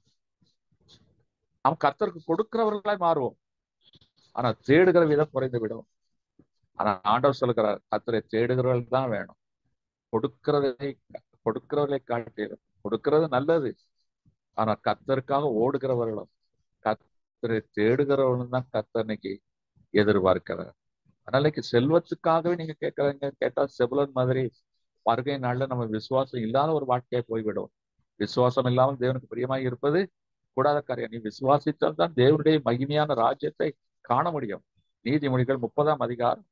நாம் கர்த்தருக்கு கொடுக்கிறவர்களாய் மாறுவோம் ஆனா தேடுகிற விதம் குறைந்து விடும் ஆனா ஆண்டவர் சொல்லுகிறார் கர்த்தரை தேடுகிறவர்கள் தான் வேணும் கொடுக்கிறதை கொடுக்கிறவர்களை காட்டிடும் கொடுக்கிறது நல்லது ஆனா கர்த்தருக்காக ஓடுகிறவர்களும் கர்த்தரை தேடுகிறவர்களும் தான் கர்த்தர் இன்னைக்கு எதிர்பார்க்கிறார் அதனால இன்னைக்கு செல்வத்துக்காகவே நீங்க கேட்கறீங்க கேட்டா செபுலன் மாதிரி வருகை நாள்ல நம்ம விசுவாசம் இல்லாத ஒரு வாழ்க்கையை போய்விடும் விசுவாசம் இல்லாமல் தேவனுக்கு பிரியமாய் இருப்பது கூடாத காரியம் நீ விசுவாசித்தால் தான் தேவனுடைய மகிமையான ராஜ்யத்தை காண முடியும் நீதிமொழிகள் முப்பதாம் அதிகாரம்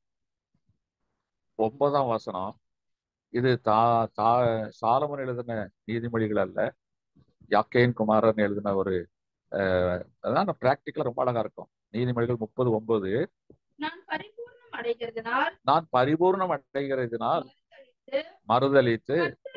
ஒன்பதாம் வசனம் இது தா தா சாலமன் எழுதின நீதிமொழிகள் அல்ல யாக்கேன் குமாரன் எழுதின ஒரு அஹ் அதான் பிராக்டிக்கலா ரொம்ப அழகா இருக்கும் நீதிமொழிகள் முப்பது ஒன்பது நான் பரிபூர்ணம் அடைகிறதுனால் நான் பரிபூர்ணம் அடைகிறதுனால் மறுதலித்து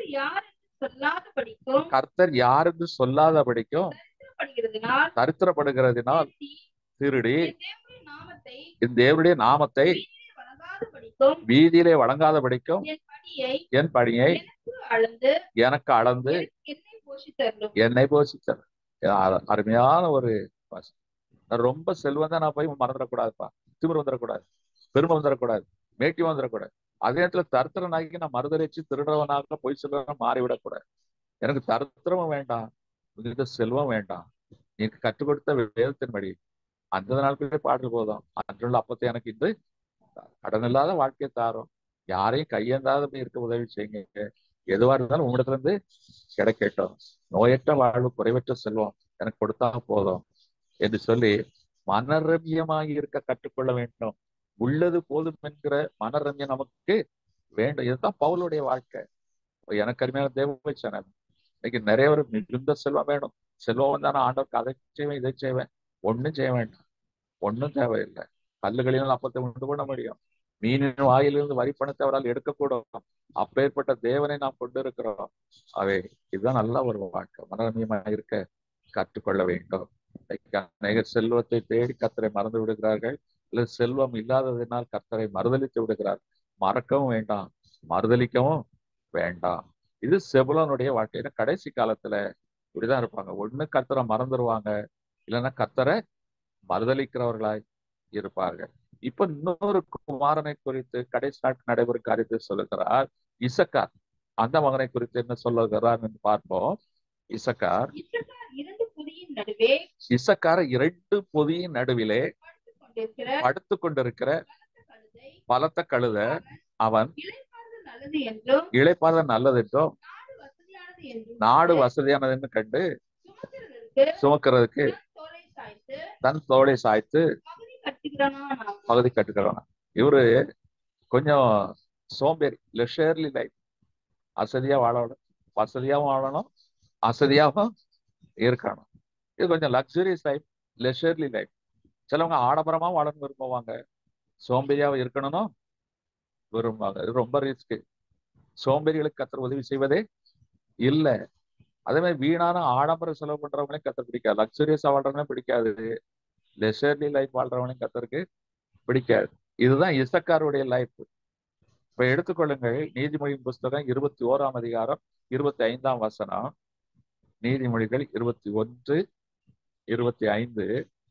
மறுதலித்து கர்த்தர் யார் என்று சொல்லாதபடிக்கும் கர்த்தர் யார் என்று சொல்லாதபடிக்கும் தரித்திரப்படுகிறதுனால் தரித்திரப்படுகிறதினால் திருடி திருடி என் தேவனுடைய நாமத்தை என் தேவனுடைய நாமத்தை வணங்காதபடிக்கும் வீதியிலே வழங்காதபடிக்கும் என் படியை என் பணியை எனக்கு அளந்து எனக்கு அளந்து எனக்கு என்னை போஷித்தருளும் என்னை போஷித்தார் அ- அருமையான ஒரு வசனம். நான் ரொம்ப செல்வந்தா நான் போய் மறந்துடக்கூடாதுப்பா திமிர் வந்துடக்கூடாது பெருமை வந்துடக்கூடாது மேட்டி வந்துடக்கூடாது அதே நேரத்துல தரித்திரனாகி நான் மறுதளிச்சு திருடுறவனாக பொய் சொல்றவன் மாறிவிடக்கூடாது எனக்கு தரித்திரமும் வேண்டாம் உங்ககிட்ட செல்வம் வேண்டாம் எனக்கு கற்றுக் கொடுத்த வேதத்தின்படி அந்த நாட்களே பாடல் போதும் அன்றுள்ள அப்பத்தை எனக்கு இன்று கடன் இல்லாத வாழ்க்கையை தாரும் யாரையும் கையேந்தாத இருக்க உதவி செய்யுங்க எதுவா இருந்தாலும் உங்களிடத்துல இருந்து கிடைக்கட்டும் நோயற்ற வாழ்வு குறைவற்ற செல்வம் எனக்கு கொடுத்தா போதும் என்று சொல்லி மனரம்யமாகி இருக்க கற்றுக்கொள்ள வேண்டும் உள்ளது போதும் என்கிற மனரம்யம் நமக்கு வேண்டும் இதுதான் பவுலுடைய வாழ்க்கை எனக்கு அருமையான தேவ சேனல் இன்னைக்கு நிறைய பேர் மிகுந்த செல்வம் வேணும் செல்வம் வந்தானா ஆண்டவருக்கு அதை செய்வேன் இதை செய்வேன் ஒண்ணும் செய்ய வேண்டாம் ஒண்ணும் தேவையில்லை கல்லுகளிலும் அப்பத்தை உண்டு பண்ண முடியும் மீனின் வாயிலிருந்து வரி பணத்தை அவரால் எடுக்கக்கூடும் அப்பேற்பட்ட தேவனை நாம் கொண்டு இருக்கிறோம் அவை இதுதான் நல்ல ஒரு வாழ்க்கை மனரமியமா இருக்க கற்றுக்கொள்ள வேண்டும் இன்னைக்கு அநேகர் செல்வத்தை தேடி கத்தரை மறந்து விடுகிறார்கள் அல்லது செல்வம் இல்லாததினால் கர்த்தரை மறுதலித்து விடுகிறார் மறக்கவும் வேண்டாம் மறுதலிக்கவும் வேண்டாம் இது செபுலனுடைய வாழ்க்கையில கடைசி காலத்துல இப்படிதான் இருப்பாங்க ஒண்ணு கர்த்தரை மறந்துடுவாங்க இல்லைன்னா கர்த்தரை மறுதலிக்கிறவர்களாய் இருப்பார்கள் இப்ப இன்னொரு குமாரனை குறித்து கடைசி நாட்கள் நடைபெறும் காரியத்தை சொல்லுகிறார் இசக்கார் அந்த மகனை குறித்து என்ன சொல்லுகிறார் என்று பார்ப்போம் இசக்கார் இசக்கார் இரண்டு புதியின் நடுவே இசக்கார இரண்டு பொதியின் நடுவிலே படுத்துக் கொண்டிருக்கிற படுத்து கொண்டிருக்கிற கழுதை பலத்த கழுத அவன் இளைப்பாறுதல் நல்லது என்றும் இழைப்பாத நல்லதென்றும் நாடு வசதியானது வசதியானது என்று நாடு கண்டு, வசதியானதுன்னு கண்டு சுமக்கிறதற்கு சுமக்கிறதுக்கு தன் தோளை சாய்த்து தன் தோளை சாய்த்து பகுதி கட்டுகிறானாம் பகுதி கட்டுக்கிறவனா இவரு கொஞ்சம் சோம்பேறி லெஷர்லி லைஃப் அசதியா வாழணும் வசதியாவும் வாழணும் அசதியாவும் இருக்கணும் இது கொஞ்சம் லக்ஸுரியஸ் லைஃப் லெஷர்லி லைஃப் சிலவங்க ஆடம்பரமா வாழணும் விரும்புவாங்க சோம்பேறியாவும் இருக்கணும்னு விரும்புவாங்க இது ரொம்ப ரிஸ்க் சோம்பேறிகளுக்கு கத்தர் உதவி செய்வதே இல்ல அதே மாதிரி வீணான ஆடம்பர செலவு பண்றவங்களையும் கத்தர் பிடிக்காது லக்ஸுரியஸா வாழ்றவங்களையும் பிடிக்காது லெஷர்லி லைஃப் வாழ்றவங்களையும் கத்தருக்கு பிடிக்காது இதுதான் இசக்காருடைய லைஃப் இப்ப எடுத்துக்கொள்ளுங்கள் நீதிமொழியின் புஸ்தகம் இருபத்தி ஓராம் அதிகாரம் இருபத்தி ஐந்தாம் வசனம் நீதிமொழிகள் இருபத்தி ஒன்று இருபத்தி ஐந்து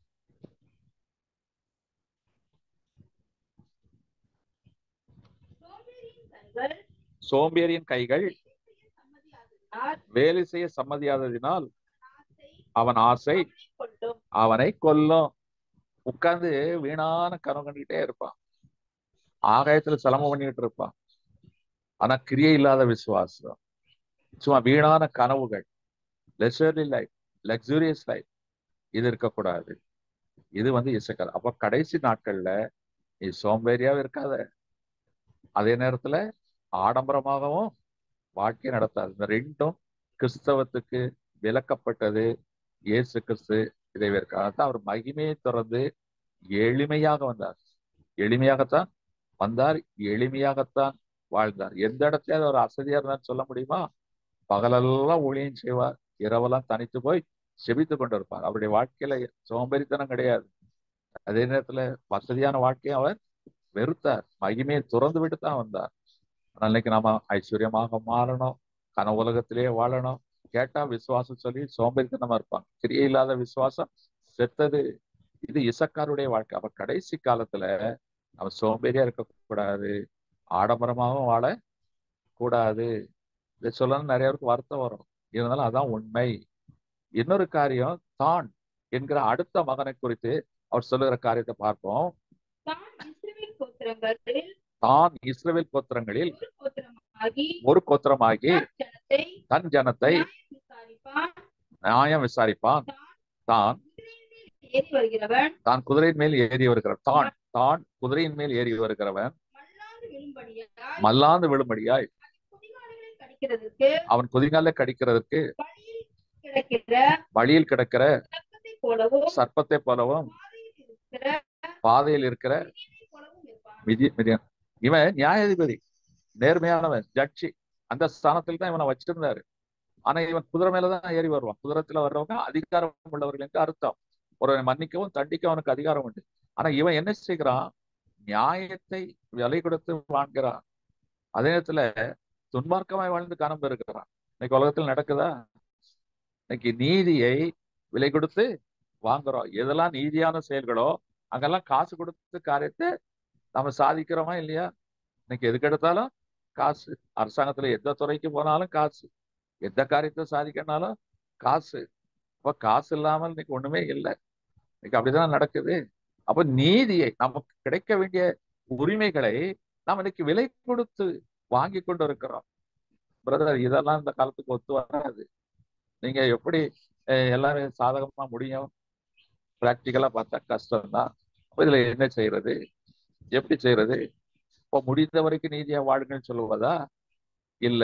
சோம்பேறியின் கண்கள் சோம்பேறியின் கைகள் சம்மதியாததினால் வேலை செய்ய சம்மதியாததினால் ஆசை அவன் ஆசை கொள்ளும் அவனை கொல்லும் உட்கார்ந்து வீணான கனவு கண்டுகிட்டே இருப்பான் ஆகாயத்துல சிரமம் பண்ணிட்டு இருப்பான் ஆனா கிரியை இல்லாத விசுவாசம் சும்மா வீணான கனவுகள் லெஷர்லி லைஃப் லக்ஸூரியஸ் லைஃப் இது இருக்கக்கூடாது இது வந்து இசைக்காது அப்ப கடைசி நாட்கள்ல நீ சோம்பேறியாவும் இருக்காத அதே நேரத்துல ஆடம்பரமாகவும் வாழ்க்கை நடத்தாது இந்த ரெண்டும் கிறிஸ்தவத்துக்கு விலக்கப்பட்டது இயேசு கிறிஸ்து இதை தான் அவர் மகிமையை திறந்து எளிமையாக வந்தார் எளிமையாகத்தான் வந்தார் எளிமையாகத்தான் வாழ்ந்தார் எந்த இடத்துலயாவது அவர் அசதியா இருந்தான்னு சொல்ல முடியுமா பகலெல்லாம் ஊழியம் செய்வார் இரவெல்லாம் தனித்து போய் செபித்து கொண்டு இருப்பார் அவருடைய வாழ்க்கையில சோம்பேறித்தனம் கிடையாது அதே நேரத்துல வசதியான வாழ்க்கையை அவர் வெறுத்தார் மகிமையை துறந்து விட்டு தான் வந்தார் ஆனா இன்னைக்கு நாம ஐஸ்வர்யமாக மாறணும் கனவு உலகத்திலேயே வாழணும் கேட்டா விசுவாசம் சொல்லி சோம்பேறித்தனமா இருப்பாங்க கிரியை இல்லாத விசுவாசம் செத்தது இது இசக்காருடைய வாழ்க்கை அப்ப கடைசி காலத்துல நம்ம சோம்பேறியா இருக்கக்கூடாது ஆடம்பரமாகவும் வாழ கூடாது இதை சொல்லணும் நிறைய பேருக்கு வருத்தம் வரும் இருந்தாலும் அதான் உண்மை இன்னொரு காரியம் தான் என்கிற அடுத்த மகனை குறித்து அவர் சொல்லுகிற காரியத்தை பார்ப்போம் தான் இஸ்ரவேல் கோத்திரங்களில் தான் இஸ்ரவேல் கோத்திரங்களில் ஒரு கோத்திரமாகி ஒரு கோத்திரமாகி தன் தன் ஜனத்தை ஜனத்தை நியாயம் விசாரிப்பான் நியாயம் விசாரிப்பான் தான் ஏறி வருகிறவன் தான் குதிரையின் மேல் ஏறி வருகிறவன் தான் தான் குதிரையின் மேல் ஏறி வருகிறவன் மல்லாந்து விழும்படியாய் மல்லாந்து விழும்படியாய் குதிகாடுகளை கடிக்கிறதற்கு அவன் குதிங்கால கடிக்கிறதற்கு வழியில் கிடக்கிற வழியில் கிடக்கிற சர்ப்பத்தை போலவும் சர்ப்பத்தை போலவும் பாதையில் இருக்கிற பாதையில் இருக்கிற மிதியனைப் போலவும் இருப்பான் மிதி மிதியன் இவன் நியாயாதிபதி நேர்மையானவன் ஜட்ஜி அந்த ஸ்தானத்தில் தான் இவனை வச்சிருந்தாரு ஆனா இவன் குதிரை மேலதான் ஏறி வருவான் குதிரத்துல வர்றவங்க அதிகாரம் உள்ளவர்கள் என்று அர்த்தம் ஒரு மன்னிக்கவும் தண்டிக்கவும் அவனுக்கு அதிகாரம் உண்டு ஆனா இவன் என்ன செய்கிறான் நியாயத்தை விலை கொடுத்து வாழ்கிறான் அதே நேரத்துல துன்மார்க்கமாய் வாழ்ந்து காணாம இருக்கிறான் இன்னைக்கு உலகத்தில் நடக்குதா இன்னைக்கு நீதியை விலை கொடுத்து வாங்குறோம் எதெல்லாம் நீதியான செயல்களோ அங்கெல்லாம் காசு கொடுத்து காரியத்தை நம்ம சாதிக்கிறோமா இல்லையா இன்னைக்கு எதுக்கு எடுத்தாலும் காசு அரசாங்கத்துல எந்த துறைக்கு போனாலும் காசு எந்த காரியத்தை சாதிக்கனாலும் காசு அப்ப காசு இல்லாமல் இன்னைக்கு ஒண்ணுமே இல்லை இன்னைக்கு அப்படிதான் நடக்குது அப்ப நீதியை நமக்கு கிடைக்க வேண்டிய உரிமைகளை நாம் இன்னைக்கு விலை கொடுத்து வாங்கி கொண்டு இருக்கிறோம் பிரதர் இதெல்லாம் இந்த காலத்துக்கு ஒத்து வராது நீங்க எப்படி அஹ், எல்லாரும் சாதகமா முடியும் பிராக்டிக்கலா பார்த்தா கஷ்டம்தான் அப்ப இதுல என்ன செய்யறது எப்படி செய்யறது இப்போ முடிந்த வரைக்கும் நீதியா வாழுங்கன்னு சொல்லுவதா இல்ல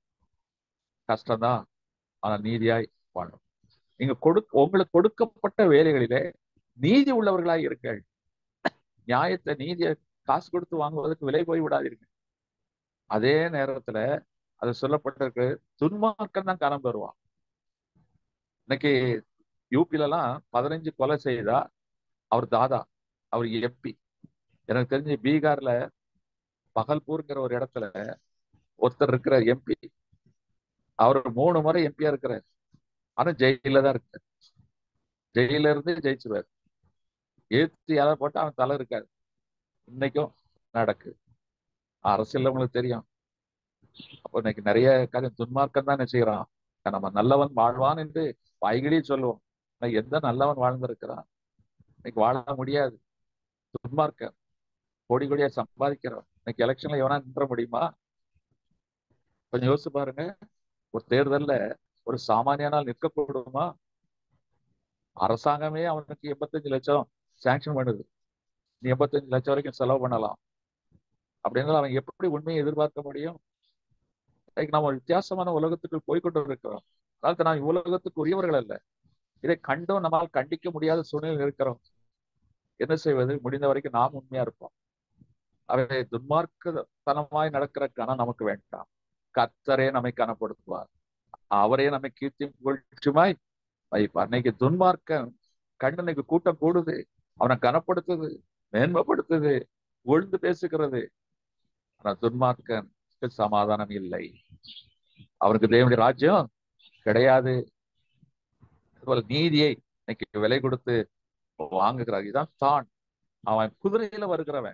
கஷ்டம்தான் ஆனா நீதியாய் வாழும் நீங்க கொடு உங்களுக்கு கொடுக்கப்பட்ட வேலைகளிலே நீதி உள்ளவர்களாய் இருங்கள் நியாயத்தை நீதியை காசு கொடுத்து வாங்குவதற்கு விலை போய் விடாதீர்கள் அதே நேரத்துல அது சொல்லப்பட்டிருக்கு துன்மார்க்கம் தான் கனம் பெறுவான் இன்னைக்கு யூபில எல்லாம் பதினஞ்சு கொலை செய்தா அவர் தாதா அவர் எம்பி எனக்கு தெரிஞ்சு பீகார்ல பகல்பூர்ங்கிற ஒரு இடத்துல ஒருத்தர் இருக்கிற எம்பி அவர் மூணு முறை எம்பியா இருக்கிறார் ஆனா ஜெயில தான் இருக்கார் ஜெயில இருந்து ஜெயிச்சுவார் ஏத்து யாரை போட்டா அவன் தலை இருக்காது இன்னைக்கும் நடக்கு அரசியல் உங்களுக்கு தெரியும் அப்போ இன்னைக்கு நிறைய காரியம் துன்மார்க்கம் தான் என்ன செய்யறான் நம்ம நல்லவன் வாழ்வான் என்று வாய்கிலேயே சொல்லுவோம் ஆனா எந்த நல்லவன் வாழ்ந்திருக்கிறான் இன்னைக்கு வாழ முடியாது துன்மார்க்கம் கோடி கோடியா சம்பாதிக்கிறோம் இன்னைக்கு எலெக்ஷன்ல எவனா நின்ற முடியுமா கொஞ்சம் யோசிச்சு பாருங்க ஒரு தேர்தல்ல ஒரு சாமானியனால் நிற்கக்கூடுமா அரசாங்கமே அவனுக்கு எண்பத்தஞ்சு லட்சம் சாங்ஷன் பண்ணுது நீ எண்பத்தஞ்சு லட்சம் வரைக்கும் செலவு பண்ணலாம் அப்படின்னா அவன் எப்படி உண்மையை எதிர்பார்க்க முடியும் இன்னைக்கு நம்ம ஒரு வித்தியாசமான உலகத்துக்கு போய்கொண்டு இருக்கிறோம் அதாவது நாம் உலகத்துக்கு உரியவர்கள் அல்ல இதை கண்டும் நம்மால் கண்டிக்க முடியாத சூழ்நிலையில் இருக்கிறோம் என்ன செய்வது முடிந்த வரைக்கும் நாம் உண்மையா இருப்போம் அவை துன்மார்க்கத்தனமாய் நடக்கிற கணம் நமக்கு வேண்டாம் கத்தரே நம்மை கனப்படுத்துவார் அவரே நம்மை கீர்த்தி புகழ்ச்சியுமாய் வைப்பார் இன்னைக்கு துன்மார்க்கன் கண்ணனுக்கு கூட்டம் கூடுது அவனை கனப்படுத்துது மேன்மைப்படுத்துது உழ்ந்து பேசுகிறது ஆனா துன்மார்க்கன் சமாதானம் இல்லை அவருக்கு தேவனுடைய ராஜ்யம் கிடையாது அதுபோல நீதியை இன்னைக்கு விலை கொடுத்து வாங்குகிறார் இதான் தான் அவன் குதிரையில வருகிறவன்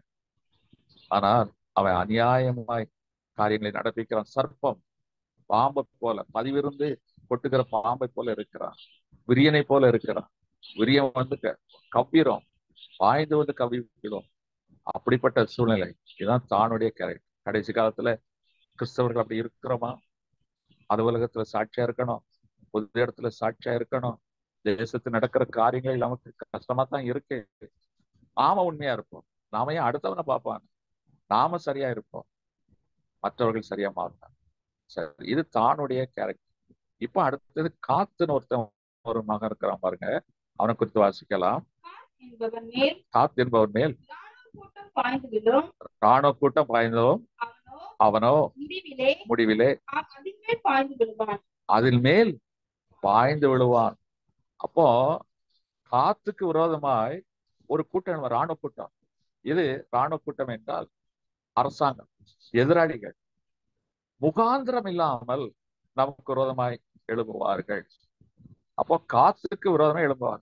ஆனால் அவன் அநியாயமாய் காரியங்களை நடப்பிக்கிறான் சர்ப்பம் பாம்பை போல பதிவிருந்து கொட்டுகிற பாம்பை போல இருக்கிறான் விரியனை போல இருக்கிறான் விரியன் வந்து கவ்விரும் பாய்ந்து வந்து கவ்விடும் அப்படிப்பட்ட சூழ்நிலை இதுதான் தானுடைய கேரக்டர் கடைசி காலத்துல கிறிஸ்தவர்கள் அப்படி இருக்கிறோமா அலுவலகத்துல சாட்சியா இருக்கணும் பொது இடத்துல சாட்சியா இருக்கணும் தேசத்து நடக்கிற காரியங்கள் நமக்கு கஷ்டமா தான் இருக்கு நாம உண்மையா இருப்போம் நாம ஏன் அடுத்தவனை பார்ப்பாங்க நாம சரியா இருப்போம் மற்றவர்கள் சரியா மாறுறாங்க சரி இது தானுடைய கேரக்டர் இப்ப அடுத்தது காத்துன்னு ஒருத்தன் ஒரு மகன் இருக்கிறான் பாருங்க அவனை குறித்து வாசிக்கலாம் என்பவன் மேல் காத் என்பவன் மேல் ராணுவ கூட்டம் பாய்ந்து விழும் ராணுவ கூட்டம் பாய்ந்ததும் அவனோ அவனோ முடிவிலே முடிவிலே அதின் மேல் பாய்ந்து விழுவான் அதில் மேல் பாய்ந்து விழுவான் அப்போ காத்துக்கு விரோதமாய் ஒரு கூட்டம் ராணுவ கூட்டம் இது ராணுவ கூட்டம் என்றால் அரசாங்கம் எதிராளிகள் முகாந்திரம் இல்லாமல் நமக்கு விரோதமாய் எழுப்புவார்கள் அப்போ காத்துக்கு விரோதமாய் எழுப்புவார்கள்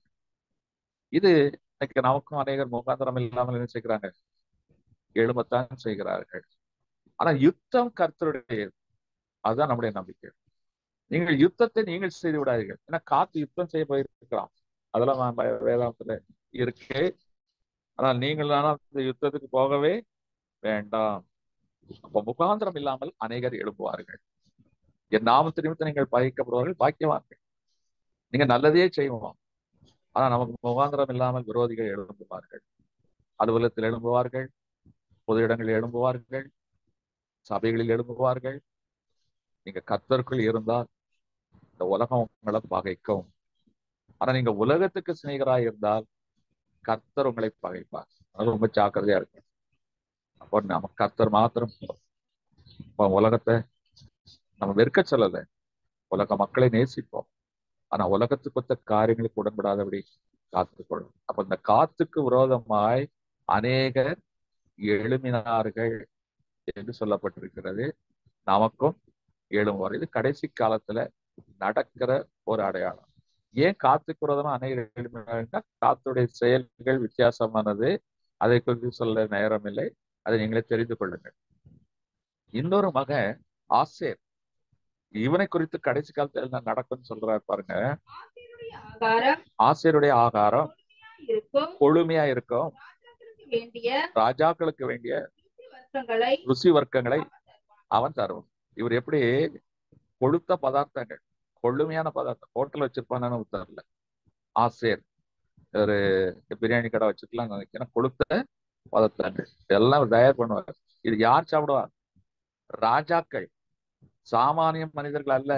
இது இன்னைக்கு நமக்கும் அநேகர் முகாந்திரம் இல்லாமல் என்ன செய்கிறாங்க எழுமத்தான் செய்கிறார்கள் ஆனா யுத்தம் கர்த்தருடைய அதுதான் நம்முடைய நம்பிக்கை நீங்கள் யுத்தத்தை நீங்கள் செய்து விடாதீர்கள் ஏன்னா காத்து யுத்தம் செய்ய போயிருக்கலாம் அதெல்லாம் நான் வேதாந்தத்துல இருக்கு ஆனால் நீங்கள் ஆனால் இந்த யுத்தத்துக்கு போகவே வேண்டாம் அப்ப முகாந்திரம் இல்லாமல் அநேகர் எழுப்புவார்கள் என் நாமத்து நிமித்தம் நீங்கள் பகைக்கப்படுவார்கள் பாக்கியவார்கள் நீங்க நல்லதே செய்வோம் ஆனா நமக்கு முகாந்திரம் இல்லாமல் விரோதிகள் எழும்புவார்கள் அலுவலகத்தில் எழும்புவார்கள் பொது இடங்களில் எழும்புவார்கள் சபைகளில் எழும்புவார்கள் நீங்க கத்தருக்குள் இருந்தால் இந்த உலகம் உங்களை பகைக்கும் ஆனா நீங்க உலகத்துக்கு சிநேகராய் இருந்தால் கர்த்தர் உங்களை பகைப்பார் அது ரொம்ப ஜாக்கிரதையா இருக்கு அப்போ நம்ம கர்த்தர் மாத்திரம் இப்போ உலகத்தை நம்ம வெறுக்க சொல்லல உலக மக்களை நேசிப்போம் ஆனா உலகத்துக்கு ஒத்த காரியங்களுக்கு உடன்படாதபடி காத்துக்கொள்ளும் அப்ப இந்த காத்துக்கு விரோதமாய் அநேகர் எழுமினார்கள் என்று சொல்லப்பட்டிருக்கிறது நமக்கும் எழும்புவார் இது கடைசி காலத்துல நடக்கிற ஒரு அடையாளம் ஏன் காத்துக்கு விரோதமா அநேகர் எழுமினார்கள்னா காத்துடைய செயல்கள் வித்தியாசமானது அதை குறித்து சொல்ல நேரம் இல்லை அதை நீங்களே தெரிந்து கொள்ளுங்கள் இன்னொரு மகன் ஆசேர் இவனை குறித்து கடைசி காலத்துல என்ன நடக்கும்னு சொல்றாரு பாருங்க ஆசீருடைய ஆகாரம் ஆசிரியருடைய ஆகாரம் இருக்கும் கொழுமையா இருக்கும் ராஜாக்களுக்கு வேண்டிய ராஜாக்களுக்கு வேண்டிய ருசி வர்க்கங்களை ருசி வர்க்கங்களை அவன் தருவான் இவர் எப்படி கொழுத்த பதார்த்தங்கள் கொழுமையான பதார்த்தம் ஹோட்டல் வச்சிருப்பானு தெரியல ஆசேர் ஒரு பிரியாணி கடை வச்சுக்கலாம் நினைக்கிறேன் கொழுத்த பதார்த்தங்கள் இதெல்லாம் தயார் பண்ணுவார் இது யார் சாப்பிடுவார் ராஜாக்கள் சாமானிய மனிதர்கள் அல்ல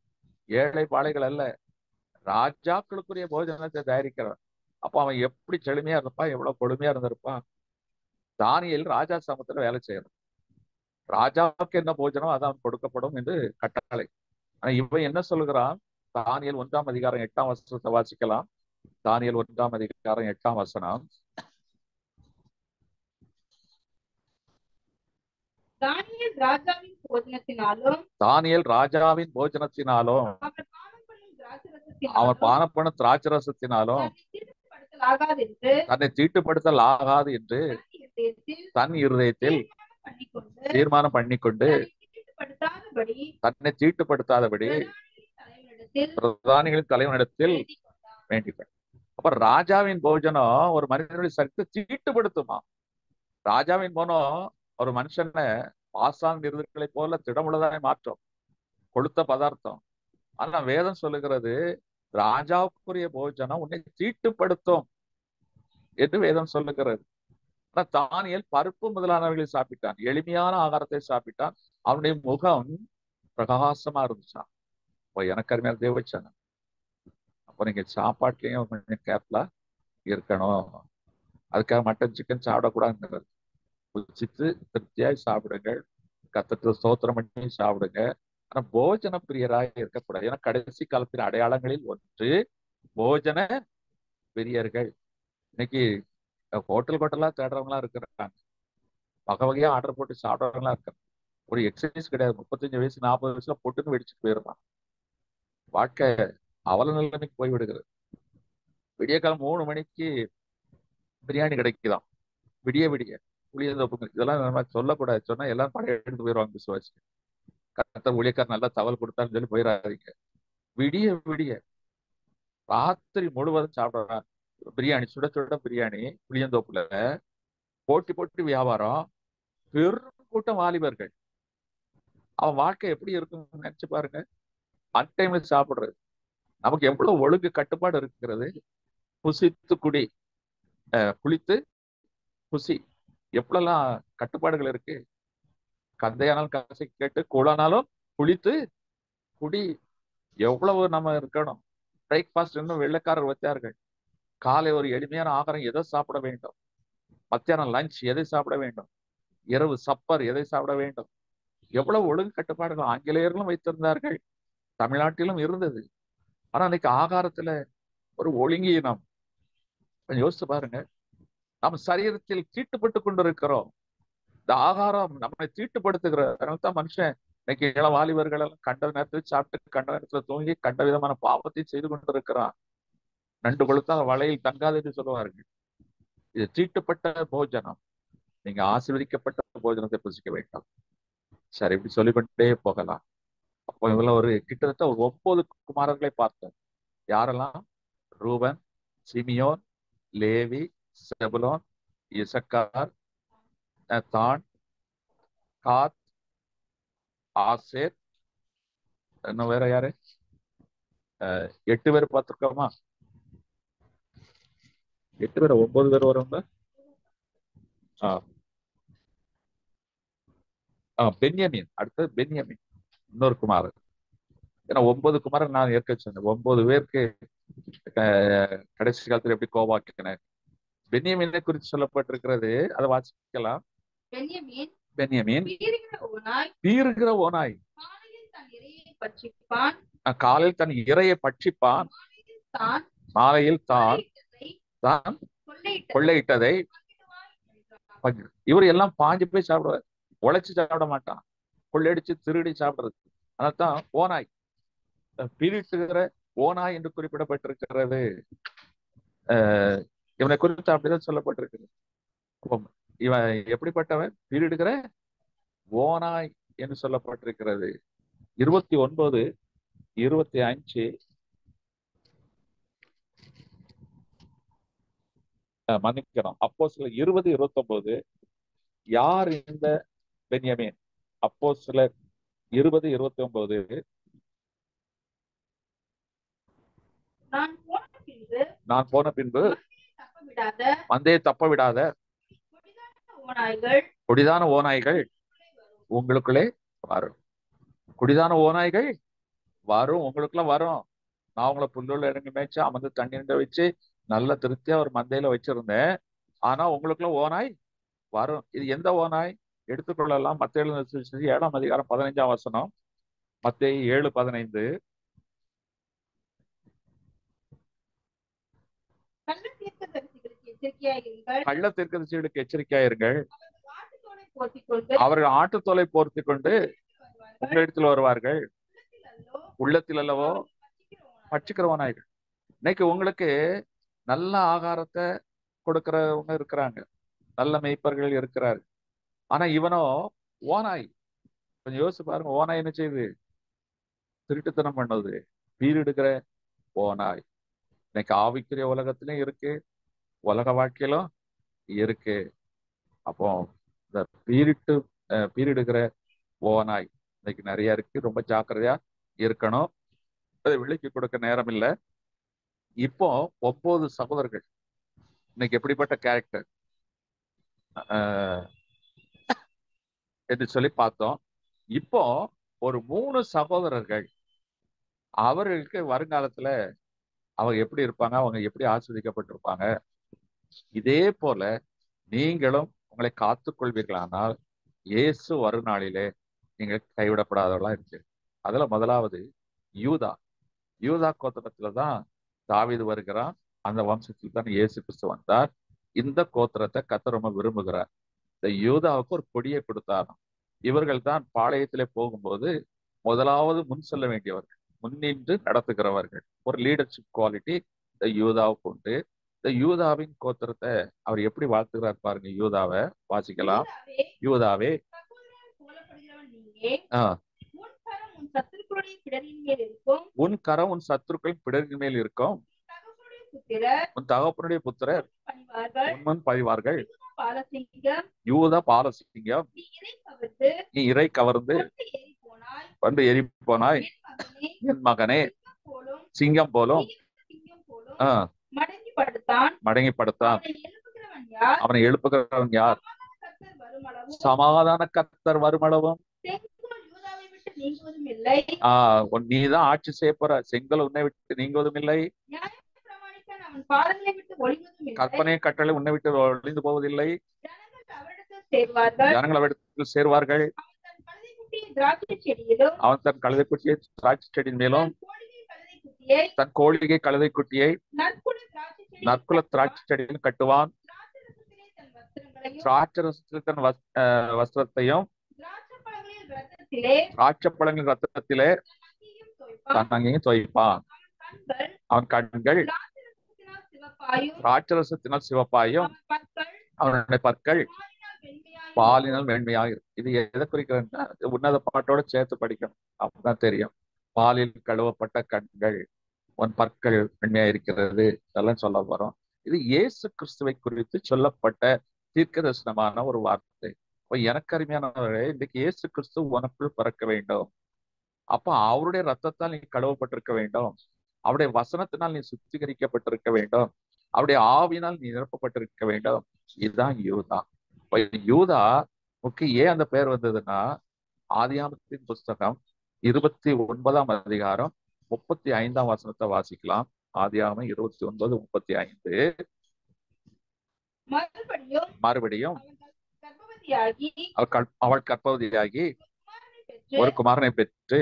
ஏழை பாளைகள் அல்ல ராஜாக்களுக்குரிய போஜனத்தை தயாரிக்கிறவன் அப்ப அவன் எப்படி செழுமையா இருப்பான் எவ்வளவு கொடுமையா இருந்திருப்பான் தானியல் ராஜா சமத்துல வேலை செய்யணும் ராஜாவுக்கு என்ன போஜனம் அது அவன் கொடுக்கப்படும் என்று கட்டளை ஆனா இவன் என்ன சொல்லுகிறான் தானியல் ஒன்றாம் அதிகாரம் எட்டாம் வசனத்தை வாசிக்கலாம் தானியல் ஒன்றாம் அதிகாரம் எட்டாம் வசனம் தானியேல் ராஜாவின் போஜனத்தினாலும் தானியல் ராஜாவின் போஜனத்தினாலும் அவர் பானம் பண்ணும் திராட்சரசத்தினாலும் அவன் பானம் பண்ண திராட்சரசத்தினாலும் தன்னை தீட்டுப்படுத்தல் ஆகாது என்று தன்னை தீட்டுப்படுத்தல் ஆகாது என்று தன் இருதயத்தில் தன் இருதயத்தில் தீர்மானம் பண்ணிக்கொண்டு தீர்மானம் பண்ணிக்கொண்டு தன்னை தன்னை தீட்டுப்படுத்தாதபடி தீட்டுப்படுத்தாதபடி பிரதானியின் தலைவனிடத்தில் பிரதானிகளின் தலைவனிடத்தில் வேண்டிக் கொண்டார். வேண்டிக் அப்ப ராஜாவின் போஜனம் ஒரு மனிதனுடைய சக்தி தீட்டுப்படுத்துமா ராஜாவின் போனம் ஒரு மனுஷனை பாசாங் நிறுவனங்களை போல திடமுள்ளதாய் மாற்றும் கொளுத்த பதார்த்தம் ஆனா வேதம் சொல்லுகிறது ராஜாவுக்குரிய போஜனம் உன்னை தீட்டுப்படுத்தும் என்று வேதம் சொல்லுகிறது ஆனா தானியல் பருப்பு முதலானவர்களை சாப்பிட்டான் எளிமையான ஆகாரத்தை சாப்பிட்டான் அவனுடைய முகம் பிரகாசமா இருந்துச்சான் இப்போ எனக்கு அருமையான தேவச்சாங்க அப்போ நீங்க சாப்பாட்லயும் கொஞ்சம் கேர்ஃபுல்லா இருக்கணும் அதுக்காக மட்டன் சிக்கன் சாப்பிடக்கூடாதுங்கிறது புசித்து திருப்தியாய் சாப்பிடுங்கள் கத்தத்து ஸ்தோத்திரம் பண்ணி சாப்பிடுங்க ஆனா போஜன பிரியராக இருக்கக்கூடாது ஏன்னா கடைசி காலத்தின் அடையாளங்களில் ஒன்று போஜன பிரியர்கள் இன்னைக்கு ஹோட்டல் ஹோட்டலா தேடுறவங்களா இருக்கிறாங்க வகை வகையா ஆர்டர் போட்டு சாப்பிட்றவங்களா இருக்காங்க ஒரு எக்ஸசைஸ் கிடையாது முப்பத்தஞ்சு வயசு நாற்பது வயசுல பொட்டுன்னு வெடிச்சுட்டு போயிடுறான் வாழ்க்கை அவல நிலைமைக்கு போய் விடுகிறது விடிய காலம் மூணு மணிக்கு பிரியாணி கிடைக்குதாம் விடிய விடிய புளியந்தோப்புங்க இதெல்லாம் நம்ம சொல்லக்கூடாது சொன்னா எல்லாரும் படம் எடுத்து போயிடுவாங்க விசுவாசி கத்த ஊழியக்கார் நல்லா தவல் கொடுத்தான்னு சொல்லி போயிடாதீங்க விடிய விடிய ராத்திரி முழுவதும் சாப்பிடுறான் பிரியாணி சுட சுட பிரியாணி புளியந்தோப்புல போட்டி போட்டி வியாபாரம் பெரும் கூட்டம் வாலிபர்கள் அவன் வாழ்க்கை எப்படி இருக்கும்னு நினைச்சு பாருங்க அன் டைம்ல சாப்பிடுறது நமக்கு எவ்வளவு ஒழுங்கு கட்டுப்பாடு இருக்கிறது புசித்து குடி அஹ் குளித்து புசி எவ்வளவுலாம் கட்டுப்பாடுகள் இருக்கு கந்தையானாலும் கசை கேட்டு கூழானாலும் குளித்து குடி எவ்வளவு நம்ம இருக்கணும் பிரேக்ஃபாஸ்ட் இன்னும் வெள்ளைக்காரர் வச்சார்கள் காலை ஒரு எளிமையான ஆகாரம் எதை சாப்பிட வேண்டும் மத்தியானம் லஞ்ச் எதை சாப்பிட வேண்டும் இரவு சப்பர் எதை சாப்பிட வேண்டும் எவ்வளவு ஒழுங்கு கட்டுப்பாடுகள் ஆங்கிலேயர்களும் வைத்திருந்தார்கள் தமிழ்நாட்டிலும் இருந்தது ஆனா இன்னைக்கு ஆகாரத்துல ஒரு ஒழுங்கீனம் கொஞ்சம் யோசிச்சு பாருங்க நம்ம சரீரத்தில் தீட்டுப்பட்டு கொண்டிருக்கிறோம் இந்த ஆகாரம் நம்மை தீட்டுப்படுத்துகிறது அதனால தான் மனுஷன் இன்னைக்கு இளம் வாலிபர்கள் எல்லாம் கண்ட நேரத்தில் சாப்பிட்டு கண்ட நேரத்துல தூங்கி கண்ட விதமான பாவத்தை செய்து கொண்டிருக்கிறான் நண்டு கொளுத்தால் வலையில் தங்காது என்று சொல்லுவார்கள் இது தீட்டுப்பட்ட போஜனம் நீங்க ஆசீர்வதிக்கப்பட்ட போஜனத்தை புசிக்க வேண்டாம் சரி இப்படி சொல்லிக்கொண்டே போகலாம் அப்போ இவங்கள ஒரு கிட்டத்தட்ட ஒரு ஒன்பது குமாரர்களை பார்த்தோம் யாரெல்லாம் Reuben Simeon Levi Zebulun Issachar Dan Gad Asher இன்னும் வேற யாரு அஹ் எட்டு பேர் பார்த்திருக்கோமா எட்டு பேர் ஒன்பது பேர் வரும்ல ஆ ஆ பென்யமின் அடுத்தது பென்யமின் இன்னொரு குமாரன் ஏன்னா ஒன்பது குமாரன் நான் ஏற்க சொன்னேன் ஒன்பது பேருக்கு கடைசி காலத்துல எப்படி கோவாக்கினேன் பென்யமீனை குறித்து சொல்லப்பட்டிருக்கிறது அதை வாசிக்கலாம் பென்யமீன் பென்யமீன் பீறுகிற ஓநாய் பீறுகிற ஓனாய் காலையில் தன் இரையை பட்சிப்பான் காலையில் தன் இரையை பட்சிப்பான் மாலையில் தான் மாலையில் தான் கொள்ளையிட்டதை தான் கொள்ளையிட்டதை கொள்ளையிட்டதை பங்கிடுவான் என்றான். பங்கு- இவர் எல்லாம் பாஞ்சு போய் சாப்பிடுவார் உழைச்சு சாப்பிட மாட்டான் கொள்ளையடிச்சு திருடி சாப்பிடுறது அதான் ஓனாய் பீரிட்டுகிற ஓனாய் என்று குறிப்பிடப்பட்டிருக்கிறது அஹ் இவனை குறித்து அப்படிதான் சொல்லப்பட்டிருக்கிறது அப்போ இவன் எப்படிப்பட்டவன் பீரிடுகிற ஓனாய் என்று சொல்லப்பட்டிருக்கிறது இருபத்தி ஒன்பது இருபத்தி அஞ்சு அஹ் மன்னிக்கணும் அப்போ சில இருபது இருபத்தி ஒன்பது யார் இந்த பென்யமீன் அப்போ சில இருபது இருபத்தி ஒன்பது நான் போன பின்பு நான் போன பின்பு தப்ப விடாத மந்தையை தப்ப விடாத கொடிதான ஓநாய்கள் கொடிதான ஓநாய்கள் உங்களுக்குள்ளே வரும் குடிதான ஓநாய்கள் வரும் உங்களுக்குள்ள வரும் நான் உங்களை புல்லுள்ள இறங்கி மேய்ச்சு அமர்ந்து தண்ணி வச்சு நல்ல திருப்தியா ஒரு மந்தையில வச்சிருந்தேன் ஆனா உங்களுக்குள்ள ஓநாய் வரும் இது எந்த ஓநாய் எடுத்துக்கொள்ளலாம் மத்த ஏழு ஏழாம் அதிகாரம் பதினைஞ்சாம் வசனம் மத்திய ஏழு பதினைந்து கள்ள தீர்க்கதரிசிகளுக்கு எச்சரிக்கையாயிருங்கள் கள்ள தீர்க்கதரிசிகளுக்கு எச்சரிக்கையா இருங்கள் ஆட்டுத்தோலை போர்த்திக் கொண்டு அவர்கள் ஆட்டுத்தோலை போர்த்தி கொண்டு வருவார்கள். உங்களிடத்தில் வருவார்கள் உள்ளத்தில் அல்லோ உள்ளத்தில் அல்லவோ பட்சிக்கிற ஓநாய்கள். பட்சிக்கிற ஓநாய்கள் இன்னைக்கு உங்களுக்கு நல்ல ஆகாரத்தை கொடுக்கிறவங்க இருக்கிறாங்க நல்ல மேய்ப்பர்கள் இருக்கிறாரு ஆனா இவனோ ஓனாய் கொஞ்சம் யோசிச்சு பாருங்க ஓனாய் என்ன செய்யுது திருட்டுத்தனம் பண்ணுது பீரிடுகிற ஓனாய் இன்னைக்கு ஆவிக்குரிய உலகத்திலும் இருக்கு உலக வாழ்க்கையிலும் இருக்கு அப்போ இந்த பீரிட்டு அஹ், பீரிடுகிற ஓனாய் இன்னைக்கு நிறைய இருக்கு ரொம்ப ஜாக்கிரதையா இருக்கணும் அதை விலைக்கு கொடுக்க நேரம் இல்லை இப்போ ஒன்பது சகோதரர்கள் இன்னைக்கு எப்படிப்பட்ட கேரக்டர் என்று சொல்லி பார்த்தோம் இப்போ ஒரு மூணு சகோதரர்கள் அவர்களுக்கு வருங்காலத்துல அவங்க எப்படி இருப்பாங்க அவங்க எப்படி ஆஸ்வதிக்கப்பட்டிருப்பாங்க இதே போல நீங்களும் உங்களை காத்துக்கொள்வீர்களானால் இயேசு வருநாளிலே நீங்கள் கைவிடப்படாதவர்களா இருக்கு அதுல முதலாவது யூதா யூதா கோத்திரத்துல தான் தாவீது வருகிறான் அந்த வம்சத்தில் தான் இயேசு கிறிஸ்து வந்தார் இந்த கோத்திரத்தை கத்த ரொம்ப விரும்புகிறார் இந்த யூதாவுக்கு ஒரு கொடியை கொடுத்தாராம் இவர்கள் தான் பாளையத்திலே போகும்போது முதலாவது முன் செல்ல வேண்டியவர்கள் முன்னின்று நடத்துகிறவர்கள் ஒரு லீடர்ஷிப் குவாலிட்டி இந்த யூதாவுக்கு உண்டு இந்த யூதாவின் கோத்திரத்தை அவர் எப்படி வாழ்த்துகிறார் பாருங்க யூதாவை வாசிக்கலாம் யூதாவே, யூதாவே சகோதரன் போலப்படுகிறவன் நீங்கே ஆஹ் உன் கரம் உன் சத்துருக்களுடைய பிடரின் மேல் இருக்கும் உன் கரம் உன் சத்துருக்களின் பிடரின் மேல் இருக்கும் தகப்பனுடைய புத்திரர் உன் தகப்பனுடைய புத்திரர் பணிவார்கள் உன்மன் பழிவார்கள் பாலசிங்கம் யூதா பாலசிங்கம் நீ இதை கவிர்த்து நீ இறை கவர்ந்து கொண்டு ஏறி போனாய் வந்து எரி போனாய் என் மகனே என் மகனே சிங்கம் போலும் சிங்கம் போலும் சிங்கம் போலும் ஆஹ் மடங்கி படுத்தான் மடங்கி படுத்தான் அவனை எழுப்புகிறவன் யார் அவனை எழுப்புகிறவன் யார் கர்த்தர் வருமளவும் சமாதான கர்த்தர் வருமளவும் செங்கோல் யூதாவை விட்டு நீங்குவதும் இல்லை ஆஹ் உன் நீதான் ஆட்சி செய்ய போற செங்கல் உன்னை விட்டு நீங்குவதும் இல்லை நியாயம் பிரமாணிக்க அவன் பாதங்களை விட்டு ஒளிவதும் இல்லை கற்பனை கட்டளை உன்னை விட்டு ஒழிந்து போவதில்லை ஜனங்கள் அவரிடத்தில் சேர்வார்கள் ஜனங்கள் அவரிடத்தில் சேர்வார்கள் அவன் தன் கழுதை குட்டியை திராட்சை செடியிலும் அவன் தன் கழுதை குட்டியை திராட்சை செடியின் மேலும் தன் கோழிகை கழுதை குட்டியை தன் கோழிகை கழுதை குட்டியை நற்குல திராட்சை செடி நற்குல திராட்சை செடியில் கட்டுவான் திராட்சை ரசத்திலே தன் வஸ்திரங்களையும் திராட்சை ரசத்தில் தன் வஸ்- ஆஹ் வஸ்திரத்தையும் திராட்சை பழங்களில் ரத்தத்திலே திராட்சை பழங்களின் ரத்தத்திலே அங்கியும் தோய்ப்பான் தன் அங்கேயும் துவைப்பான் அவன் கண்கள் அவன் கண்கள் திராட்சை ரசத்தினால் சிவப்பாயும் திராட்சை ரசத்தினால் சிவப்பாயும் அவன் பற்கள் அவனுடைய பற்கள் பாலினால் வெண்மையாயும் பாலினால் மென்மையாக இருக்கும் இது எதை குறிக்கிறதுனா உன்னத பாட்டோட சேர்த்து படிக்கணும் அப்பதான் தெரியும் பாலில் கழுவப்பட்ட கண்கள் உன் பற்கள் மென்மையா இருக்கிறது இதெல்லாம் சொல்ல போறோம் இது இயேசு கிறிஸ்துவை குறித்து சொல்லப்பட்ட தீர்க்க தரிசனமான ஒரு வார்த்தை இப்போ எனக்கு அருமையானவர்களே இன்றைக்கு இயேசு கிறிஸ்து உனக்குள் பிறக்க வேண்டும் அப்ப அவருடைய ரத்தத்தால் நீ கழுவப்பட்டிருக்க வேண்டும் அவருடைய வசனத்தினால் நீ சுத்திகரிக்கப்பட்டிருக்க வேண்டும் அவருடைய ஆவியினால் நீ நிரப்பப்பட்டிருக்க வேண்டும் இதுதான் யூதா இப்ப யூதா முக்கிய ஏன் அந்த பெயர் வந்ததுன்னா ஆதியாமத்தின் புஸ்தகம் இருபத்தி ஒன்பதாம் அதிகாரம் முப்பத்தி ஐந்தாம் வசனத்தை வாசிக்கலாம் ஆதியாமம் இருபத்தி ஒன்பது முப்பத்தி ஐந்து மறுபடியும் மறுபடியும் அவன் கர்ப்பவதியாகி அவள் கற்- அவள் கற்பவதியாகி குமாரனை பெற்று ஒரு குமாரனை பெற்று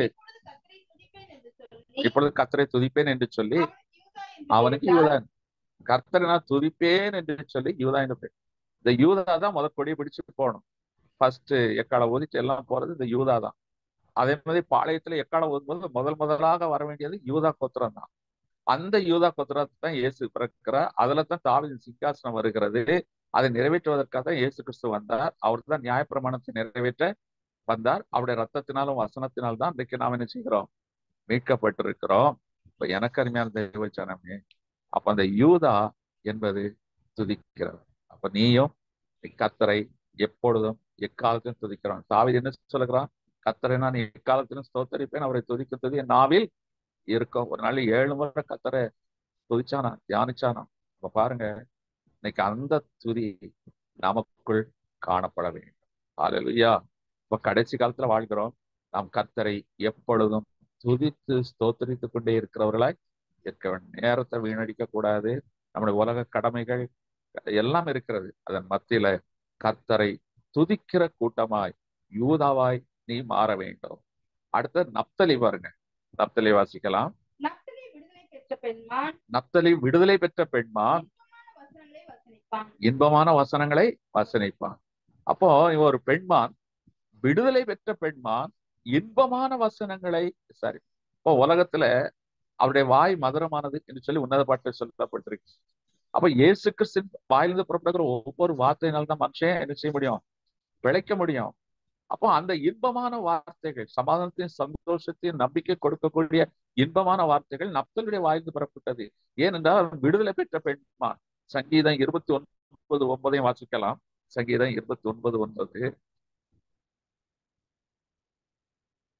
இப்பொழுது கர்த்தரை துதிப்பேன் என்று சொல்லி இப்பொழுது கத்தரை துதிப்பேன் என்று சொல்லி அவனுக்கு யூதா என்று அவனுக்கு பெயரிட்டார். யூதா கர்த்தரை நான் துதிப்பேன் என்று சொல்லி யூதா என்று பேர் இந்த யூதா தான் முதல் கொடியை பிடிச்சு போகணும் ஃபர்ஸ்ட் எக்கால ஊதிச்சு எல்லாம் போறது இந்த யூதா தான் அதே மாதிரி பாளையத்துல எக்கால ஊதும்போது முதல் முதலாக வர வேண்டியது யூதா கோத்திரம் தான் அந்த யூதா கோத்திரத்தை தான் இயேசு பிறக்கிறார் அதுல தான் தாவிதின் சிங்காசனம் வருகிறது அதை நிறைவேற்றுவதற்காக தான் இயேசு கிறிஸ்து வந்தார் அவர் தான் நியாயப்பிரமாணத்தை நிறைவேற்ற வந்தார் அவருடைய ரத்தத்தினாலும் வசனத்தினாலும் தான் இன்றைக்கு நாம் என்ன செய்கிறோம் மீட்கப்பட்டிருக்கிறோம் இப்ப எனக்கு அருமையான தெய்வ ஜனமே அப்ப அந்த யூதா என்பது துதிக்கிறது அப்ப நீயும் கத்தரை எப்பொழுதும் எக்காலத்திலும் துதிக்கிறான் தாவீது என்ன சொல்லுகிறான் கத்தரை நான் எக்காலத்திலும் ஸ்தோத்தரிப்பேன் அவரை துதிக்கிறது என் நாவில் இருக்கும் ஒரு நாள் ஏழு முறை கத்தரை துதிச்சானா தியானிச்சானா அப்ப பாருங்க இன்னைக்கு அந்த துதி நமக்குள் காணப்பட வேண்டும் ஹalleluya இப்ப கடைசி காலத்துல வாழ்கிறோம் நாம் கத்தரை எப்பொழுதும் துதித்து ஸ்தோத்தரித்து கொண்டே இருக்கிறவர்களாய் இருக்க வேண்டும் நேரத்தை வீணடிக்க கூடாது நம்முடைய உலக கடமைகள் எல்லாம் இருக்கிறது அதன் மத்தியில கர்த்தரை துதிக்கிற கூட்டமாய் யூதாவாய் நீ மாற வேண்டும் அடுத்து நப்தலி பாருங்க நப்தலி வாசிக்கலாம் நப்தலி விடுதலை பெற்ற பெண்மான் நப்தலி விடுதலை பெற்ற பெண்மான் இன்பமான வசனங்களை வசனிப்பான் இன்பமான வசனங்களை வசனிப்பான் அப்போ இவன் ஒரு பெண்மான் விடுதலை பெற்ற பெண்மான் இன்பமான வசனங்களை சரி இப்போ உலகத்துல அவருடைய வாய் மதுரமானது என்று சொல்லி உன்னத பாட்டு சொல்லப்பட்டிருக்கு அப்ப இயேசு கிறிஸ்தின் வாயிலிருந்து புறப்படுகிற ஒவ்வொரு வார்த்தையினால தான் மனுஷன் என்ன செய்ய முடியும் பிழைக்க முடியும் அப்போ அந்த இன்பமான வார்த்தைகள் சமாதானத்தையும் சந்தோஷத்தையும் நம்பிக்கை கொடுக்கக்கூடிய இன்பமான வார்த்தைகள் நப்தலுடைய வாயிலிருந்து புறப்பட்டது ஏனென்றால் அவன் விடுதலை பெற்ற பெண்மான் சங்கீதம் இருபத்தி ஒன்பது ஒன்பதையும் வாசிக்கலாம் சங்கீதம் இருபத்தி ஒன்பது ஒன்பது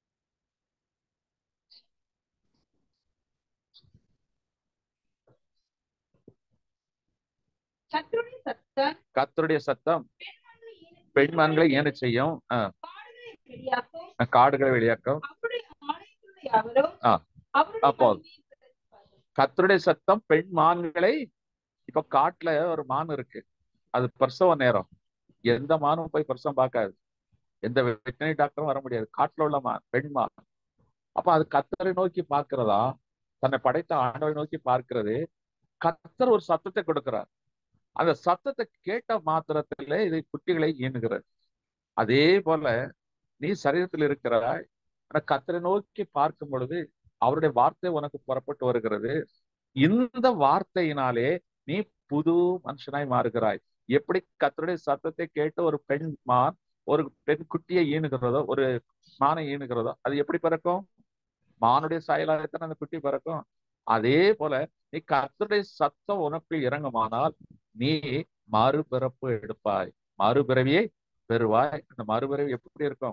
சத்துருடைய சத்தம் கத்தருடைய சத்தம் பெண்மணிகளை ஈனச் பெண்மான்களை ஏன செய்யும் அஹ், காடுகளை வெளியாக்கும் காடுகளை வெளியாக்கும் அவருடைய ஆலயத்திலுள்ள யாவரும் ஆ. அவருடைய அப்போ. மகிமையை பிரதிபலிப்பார்கள். கத்தருடைய சத்தம் பெண் மான்களை இப்ப காட்டுல ஒரு மான் இருக்கு அது பிரசவ நேரம் எந்த மானும் போய் பிரசவம் பார்க்காது எந்த வெட்டினரி டாக்டரும் வர முடியாது காட்டுல உள்ள மான் பெண் மான் அப்ப அது கத்தரை நோக்கி பார்க்கிறதா தன்னை படைத்த ஆண்டவரை நோக்கி பார்க்கிறது கத்தர் ஒரு சத்தத்தை கொடுக்கிறார் அந்த சத்தத்தை கேட்ட மாத்திரத்திலே இது குட்டிகளை ஈனுகிறது அதே போல நீ சரீரத்தில் இருக்கிறாய் ஆனா கத்தரை நோக்கி பார்க்கும் பொழுது அவருடைய வார்த்தை உனக்கு புறப்பட்டு வருகிறது இந்த வார்த்தையினாலே நீ புது மனுஷனாய் மாறுகிறாய் எப்படி கத்தருடைய சத்தத்தை கேட்டு ஒரு பெண் மான் ஒரு பெண் குட்டியை ஈனுகிறதோ ஒரு மானை ஈனுகிறதோ அது எப்படி பிறக்கும் மானுடைய சாயலாகத்தான் அந்த குட்டி பிறக்கும் அதே போல நீ கர்த்தருடைய சத்தம் உனக்கு இறங்குமானால் நீ மறுபிறப்பு எடுப்பாய் மறுபிறவியை பெறுவாய் அந்த மறுபிறவி எப்படி இருக்கும்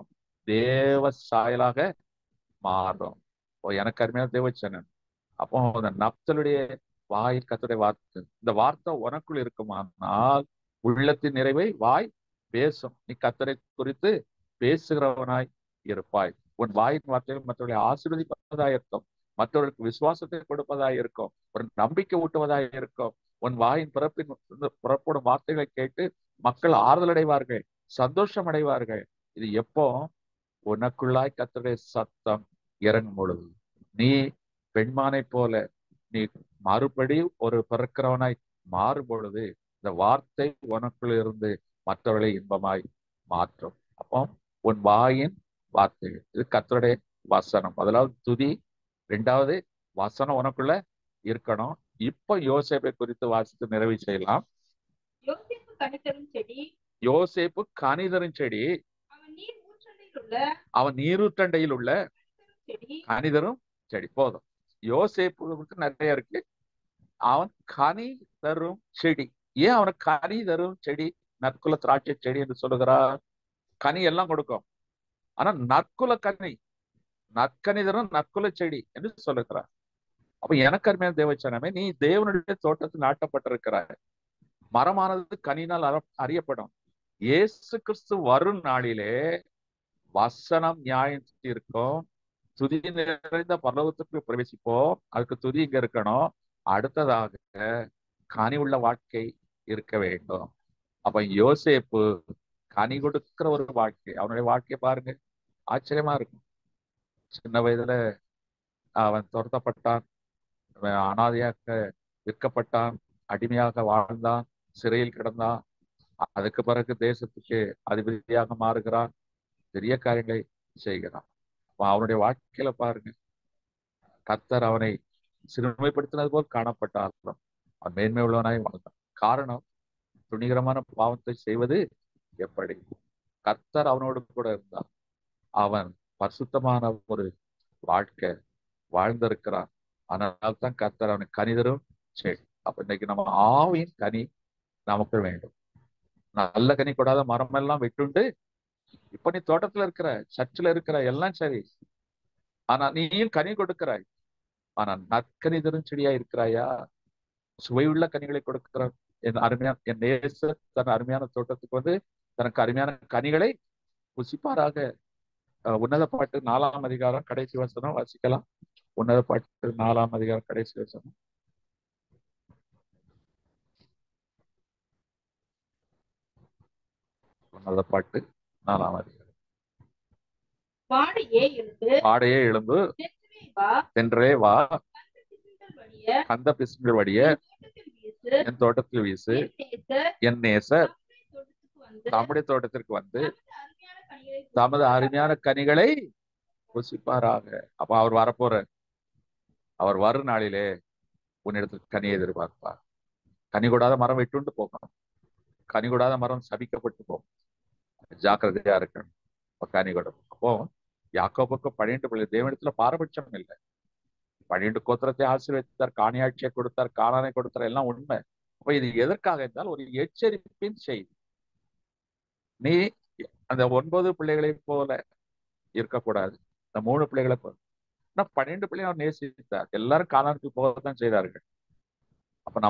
தேவ சாயலாக மாறும் ஓ எனக்கு அருமையான தேவச்சனன் அப்போ அந்த நப்தலுடைய வாய் கர்த்தருடைய வார்த்தை இந்த வார்த்தை உனக்குள் இருக்குமானால் உள்ளத்தின் நிறைவை வாய் பேசும் நீ கத்தரை குறித்து பேசுகிறவனாய் இருப்பாய் உன் வாயின் வார்த்தைகள் மற்றவர்களை ஆசீர்வதிப்பதாய் இருக்கும் மற்றவர்களுக்கு விசுவாசத்தை கொடுப்பதாய் இருக்கும் ஒரு நம்பிக்கை ஊட்டுவதாய் இருக்கும் உன் வாயின் பிறப்பின் புறப்படும் வார்த்தைகளை கேட்டு மக்கள் ஆறுதல் அடைவார்கள் சந்தோஷம் அடைவார்கள் இது எப்போ உனக்குள்ளாய் கத்தருடைய சத்தம் இறங்கும் பொழுது நீ பெண்மானை போல நீ மறுபடி ஒரு பிறக்கிறவனாய் மாறும் பொழுது இந்த வார்த்தை உனக்குள் இருந்து மற்றவர்களை இன்பமாய் மாற்றும் அப்போ உன் வாயின் வார்த்தைகள் இது கத்தருடைய வசனம் முதலாவது துதி ரெண்டாவது வசனம் உனக்குள்ள இருக்கணும் இப்ப யோசேப்பை குறித்து வாசித்து நிறைவு செய்யலாம் யோசேப்பு கனிதரும் செடி யோசேப்பு கனிதரும் செடி அவன் நீர் ஊற்றண்டையில் உள்ள அவன் நீரூற்றண்டையில் உள்ள செடி கனிதரும் செடி போதும் யோசேப்புக்கு நிறைய இருக்கு அவன் கனி தரும் செடி ஏன் அவனுக்கு கனி தரும் செடி நற்குல திராட்சை செடி என்று சொல்லுகிறார் கனி எல்லாம் கொடுக்கும் ஆனா நற்குல கனி நற்கனி தரும் நற்குல செடி என்று சொல்லுகிறார் அப்ப எனக்கு அருமையான தேவச்சனமே நீ தேவனுடைய தோட்டத்தில் நாட்டப்பட்டிருக்கிறாய் மரமானது கனினால் அற- அறியப்படும் இயேசு கிறிஸ்து வரும் நாளிலே வசனம் நியாயம் இருக்கும் துதி நிறைந்த பரலோகத்துக்கு பிரவேசிப்போம் அதுக்கு துதி இங்க இருக்கணும் அடுத்ததாக கனி உள்ள வாழ்க்கை இருக்க வேண்டும் அப்ப யோசேப்பு கனி கொடுக்கிற ஒரு வாழ்க்கை அவனுடைய வாழ்க்கையை பாருங்க ஆச்சரியமா இருக்கும் சின்ன வயதுல அவன் துரத்தப்பட்டான் அவன் அனாதையாக விற்கப்பட்டான் அடிமையாக வாழ்ந்தான் சிறையில் கிடந்தான் அதுக்கு பிறகு தேசத்துக்கு அதிபதியாக மாறுகிறான் பெரிய காரியங்களை செய்கிறான் அப்ப அவனுடைய வாழ்க்கையில பாருங்க கர்த்தர் அவனை சிறுமைப்படுத்தினது போல் காணப்பட்டாலும் அவன் மேன்மை உள்ளவனாய் வாழ்ந்தான் காரணம் துணிகரமான பாவத்தை செய்வது எப்படி கர்த்தர் அவனோடு கூட இருந்தான் அவன் பரிசுத்தமான ஒரு வாழ்க்கை வாழ்ந்திருக்கிறான் அதனால தான் கர்த்தர் அவனுக்கு கனிதரும் சரி அப்ப இன்னைக்கு நம்ம ஆவியின் கனி நமக்கு வேண்டும் நல்ல கனி கொடாத மரம் எல்லாம் வெட்டுண்டு இப்ப நீ தோட்டத்துல இருக்கிற சர்ச்சில் இருக்கிற எல்லாம் சரி ஆனா நீயும் கனி கொடுக்கிறாய் ஆனா நற்கனி தரும் செடியா இருக்கிறாயா சுவையுள்ள கனிகளை கொடுக்கிறான் என் அருமையான என் நேசர் தன் அருமையான தோட்டத்துக்கு வந்து தனக்கு அருமையான கனிகளை புசிப்பாராக அஹ் உன்னத பாட்டு நாலாம் அதிகாரம் கடைசி வசனம் வாசிக்கலாம் உன்னத பாட்டு நாலாம் அதிகாரம் கடைசி வசனம் உன்னத பாட்டு நாலாம் அதிகாரம் வாடையே இருந்து ஆடையே எழும்பு தெற்கே வா தென்றே வா கந்த திசைகள் வழிய கந்த பிசுங்கள் வடிய என் தோட்டத்தில் வீசு என் தோட்டத்தில் வீசு என் நேசர் என் நேசர் தம்முடைய தோட்டத்துக்கு வந்து தம்முடைய தோட்டத்திற்கு வந்து தமது அருமையான கனிகளை தமது அருமையான கனிகளை புசிப்பாராக அப்ப அவர் வரப்போற அவர் வரும் நாளிலே உன்னிடத்தில் கனி எதிர்பார்ப்பார் கனி கொடாத மரம் வெட்டுண்டு போகணும் கனி கொடாத மரம் சபிக்கப்பட்டு போகும் ஜாக்கிரதையா இருக்கணும் அப்ப கனி கொடுக்கும் அப்போ யாக்கோபுக்கு பன்னிரண்டு பிள்ளை தேவனிடத்துல பாரபட்சம் இல்லை பன்னிரண்டு கோத்திரத்தை ஆசீர்வதித்தார் காணியாட்சியை கொடுத்தார் காணானை கொடுத்தார் எல்லாம் உண்மை அப்ப இது எதற்காக என்றால் ஒரு எச்சரிப்பின் செய்தி நீ அந்த ஒன்பது பிள்ளைகளை போல இருக்கக்கூடாது இந்த மூணு பிள்ளைகளை போல ஆனா பன்னிரண்டு பிள்ளைகளை அவர் நேசித்தார் எல்லாரும் காணானுக்கு போகத்தான் செய்தார்கள் அப்ப நம்ம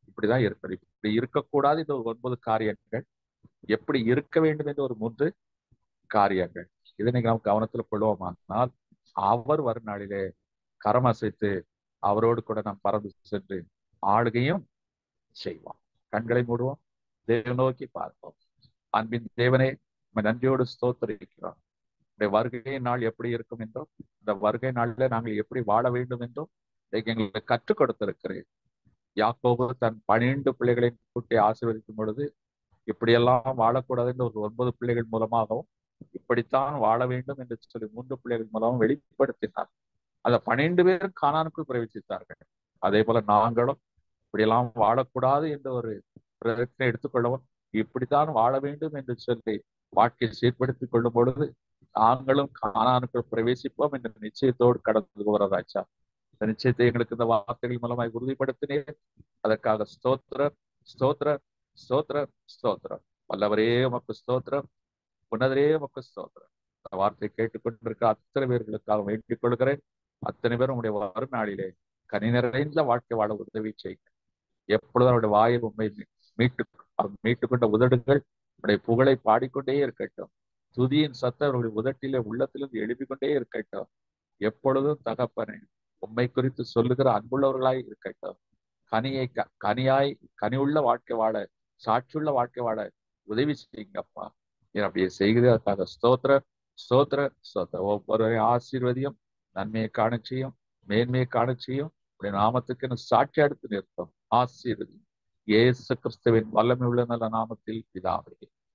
இப்படிதான் இருக்கணும் இப்படி இருக்கக்கூடாது இந்த ஒரு ஒன்பது காரியங்கள் எப்படி இருக்க வேண்டும் என்ற ஒரு மூன்று காரியங்கள் இதனை நாம் கவனத்துல கொள்வோமானால் அவர் வரும் நாளிலே கரம் அசைத்து அவரோடு கூட நாம் பறந்து சென்று ஆளுகையும் செய்வோம் கண்களை மூடுவோம் தேவ நோக்கி பார்ப்போம் அன்பின் தேவனே உம்மை நன்றியோடு ஸ்தோத்தரிக்கிறோம் இந்த வருகை நாள் எப்படி இருக்கும் என்றும் இந்த வருகை நாளில நாங்கள் எப்படி வாழ வேண்டும் என்றும் இன்றைக்கு எங்களுக்கு கற்றுக் கொடுத்திருக்கிறேன் யாக்கோபு தன் பன்னிரண்டு பிள்ளைகளை கூட்டி ஆசீர்வதிக்கும் பொழுது இப்படியெல்லாம் வாழக்கூடாது என்று ஒரு ஒன்பது பிள்ளைகள் மூலமாகவும் இப்படித்தான் வாழ வேண்டும் என்று சொல்லி மூன்று பிள்ளைகள் மூலமும் வெளிப்படுத்தினார் அந்த பன்னிரண்டு பேரும் காணானுக்குள் பிரவேசித்தார்கள் அதே போல நாங்களும் இப்படியெல்லாம் வாழக்கூடாது என்ற ஒரு பிரயத்னம் எடுத்துக்கொள்ளவும் இப்படித்தான் வாழ வேண்டும் என்று சொல்லி வாழ்க்கையை சீர்படுத்திக் கொள்ளும் பொழுது நாங்களும் காணானுக்குள் பிரவேசிப்போம் என்ற நிச்சயத்தோடு கடந்து போகிறதாச்சா இந்த நிச்சயத்தை எங்களுக்கு இந்த வார்த்தைகள் மூலமாய் உறுதிப்படுத்தினேன் அதற்காக ஸ்தோத்திரம் ஸ்தோத்திரம் ஸ்தோத்திரம் ஸ்தோத்திரம் வல்லவரே உமக்கு ஸ்தோத்திரம் உன்னதரே உமக்கு ஸ்தோத்திரம் இந்த வார்த்தையை கேட்டுக்கொண்டிருக்க அத்தனை பேர்களுக்காக வேண்டிக் கொள்கிறேன் அத்தனை பேரும் உங்களுடைய வரும் நாளிலே கனி நிறைந்த வாழ்க்கை வாழ உதவி செய்யுங்க எப்பொழுதும் அவருடைய வாயில் உண்மை மீட்டு மீட்டுக் கொண்ட உதடுகள் உடைய புகழை பாடிக்கொண்டே இருக்கட்டும் துதியின் சத்தம் அவர்களுடைய உதட்டிலே உள்ளத்திலிருந்து எழுப்பிக் கொண்டே இருக்கட்டும் எப்பொழுதும் தகப்பனே உண்மை குறித்து சொல்லுகிற அன்புள்ளவர்களாய் இருக்கட்டும் கனியை க- கனியாய் கனி உள்ள வாழ்க்கை வாழ சாட்சியுள்ள வாழ்க்கை வாழ உதவி செய்யுங்கப்பா நீர் அப்படியே செய்கிறதற்காக ஸ்தோத்திர ஸ்தோத்திர ஸ்தோத்திர ஒவ்வொரு ஆசீர்வதியும் நன்மையை காண செய்யும் மேன்மையை காண செய்யும் உடைய நாமத்துக்கு எனக்கு சாட்சி அடுத்து நிறுத்தும் ஆசீர்வதி இயேசு கிறிஸ்துவின் வல்லமை உள்ள நல்ல நாமத்தில் பிதாவே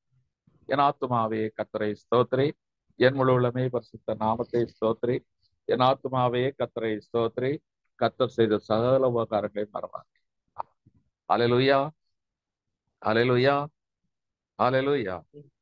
என் ஆத்துமாவே கத்தரை ஸ்தோத்திரே என் முழு உள்ளமே பரிசுத்த நாமத்தை ஸ்தோத்திரே என் ஆத்துமாவே கத்தரை ஸ்தோத்திரே கத்தர் செய்த சகல உபகாரங்களை மறவாங்க அலையலுயா அலையலுயா அலையலுயா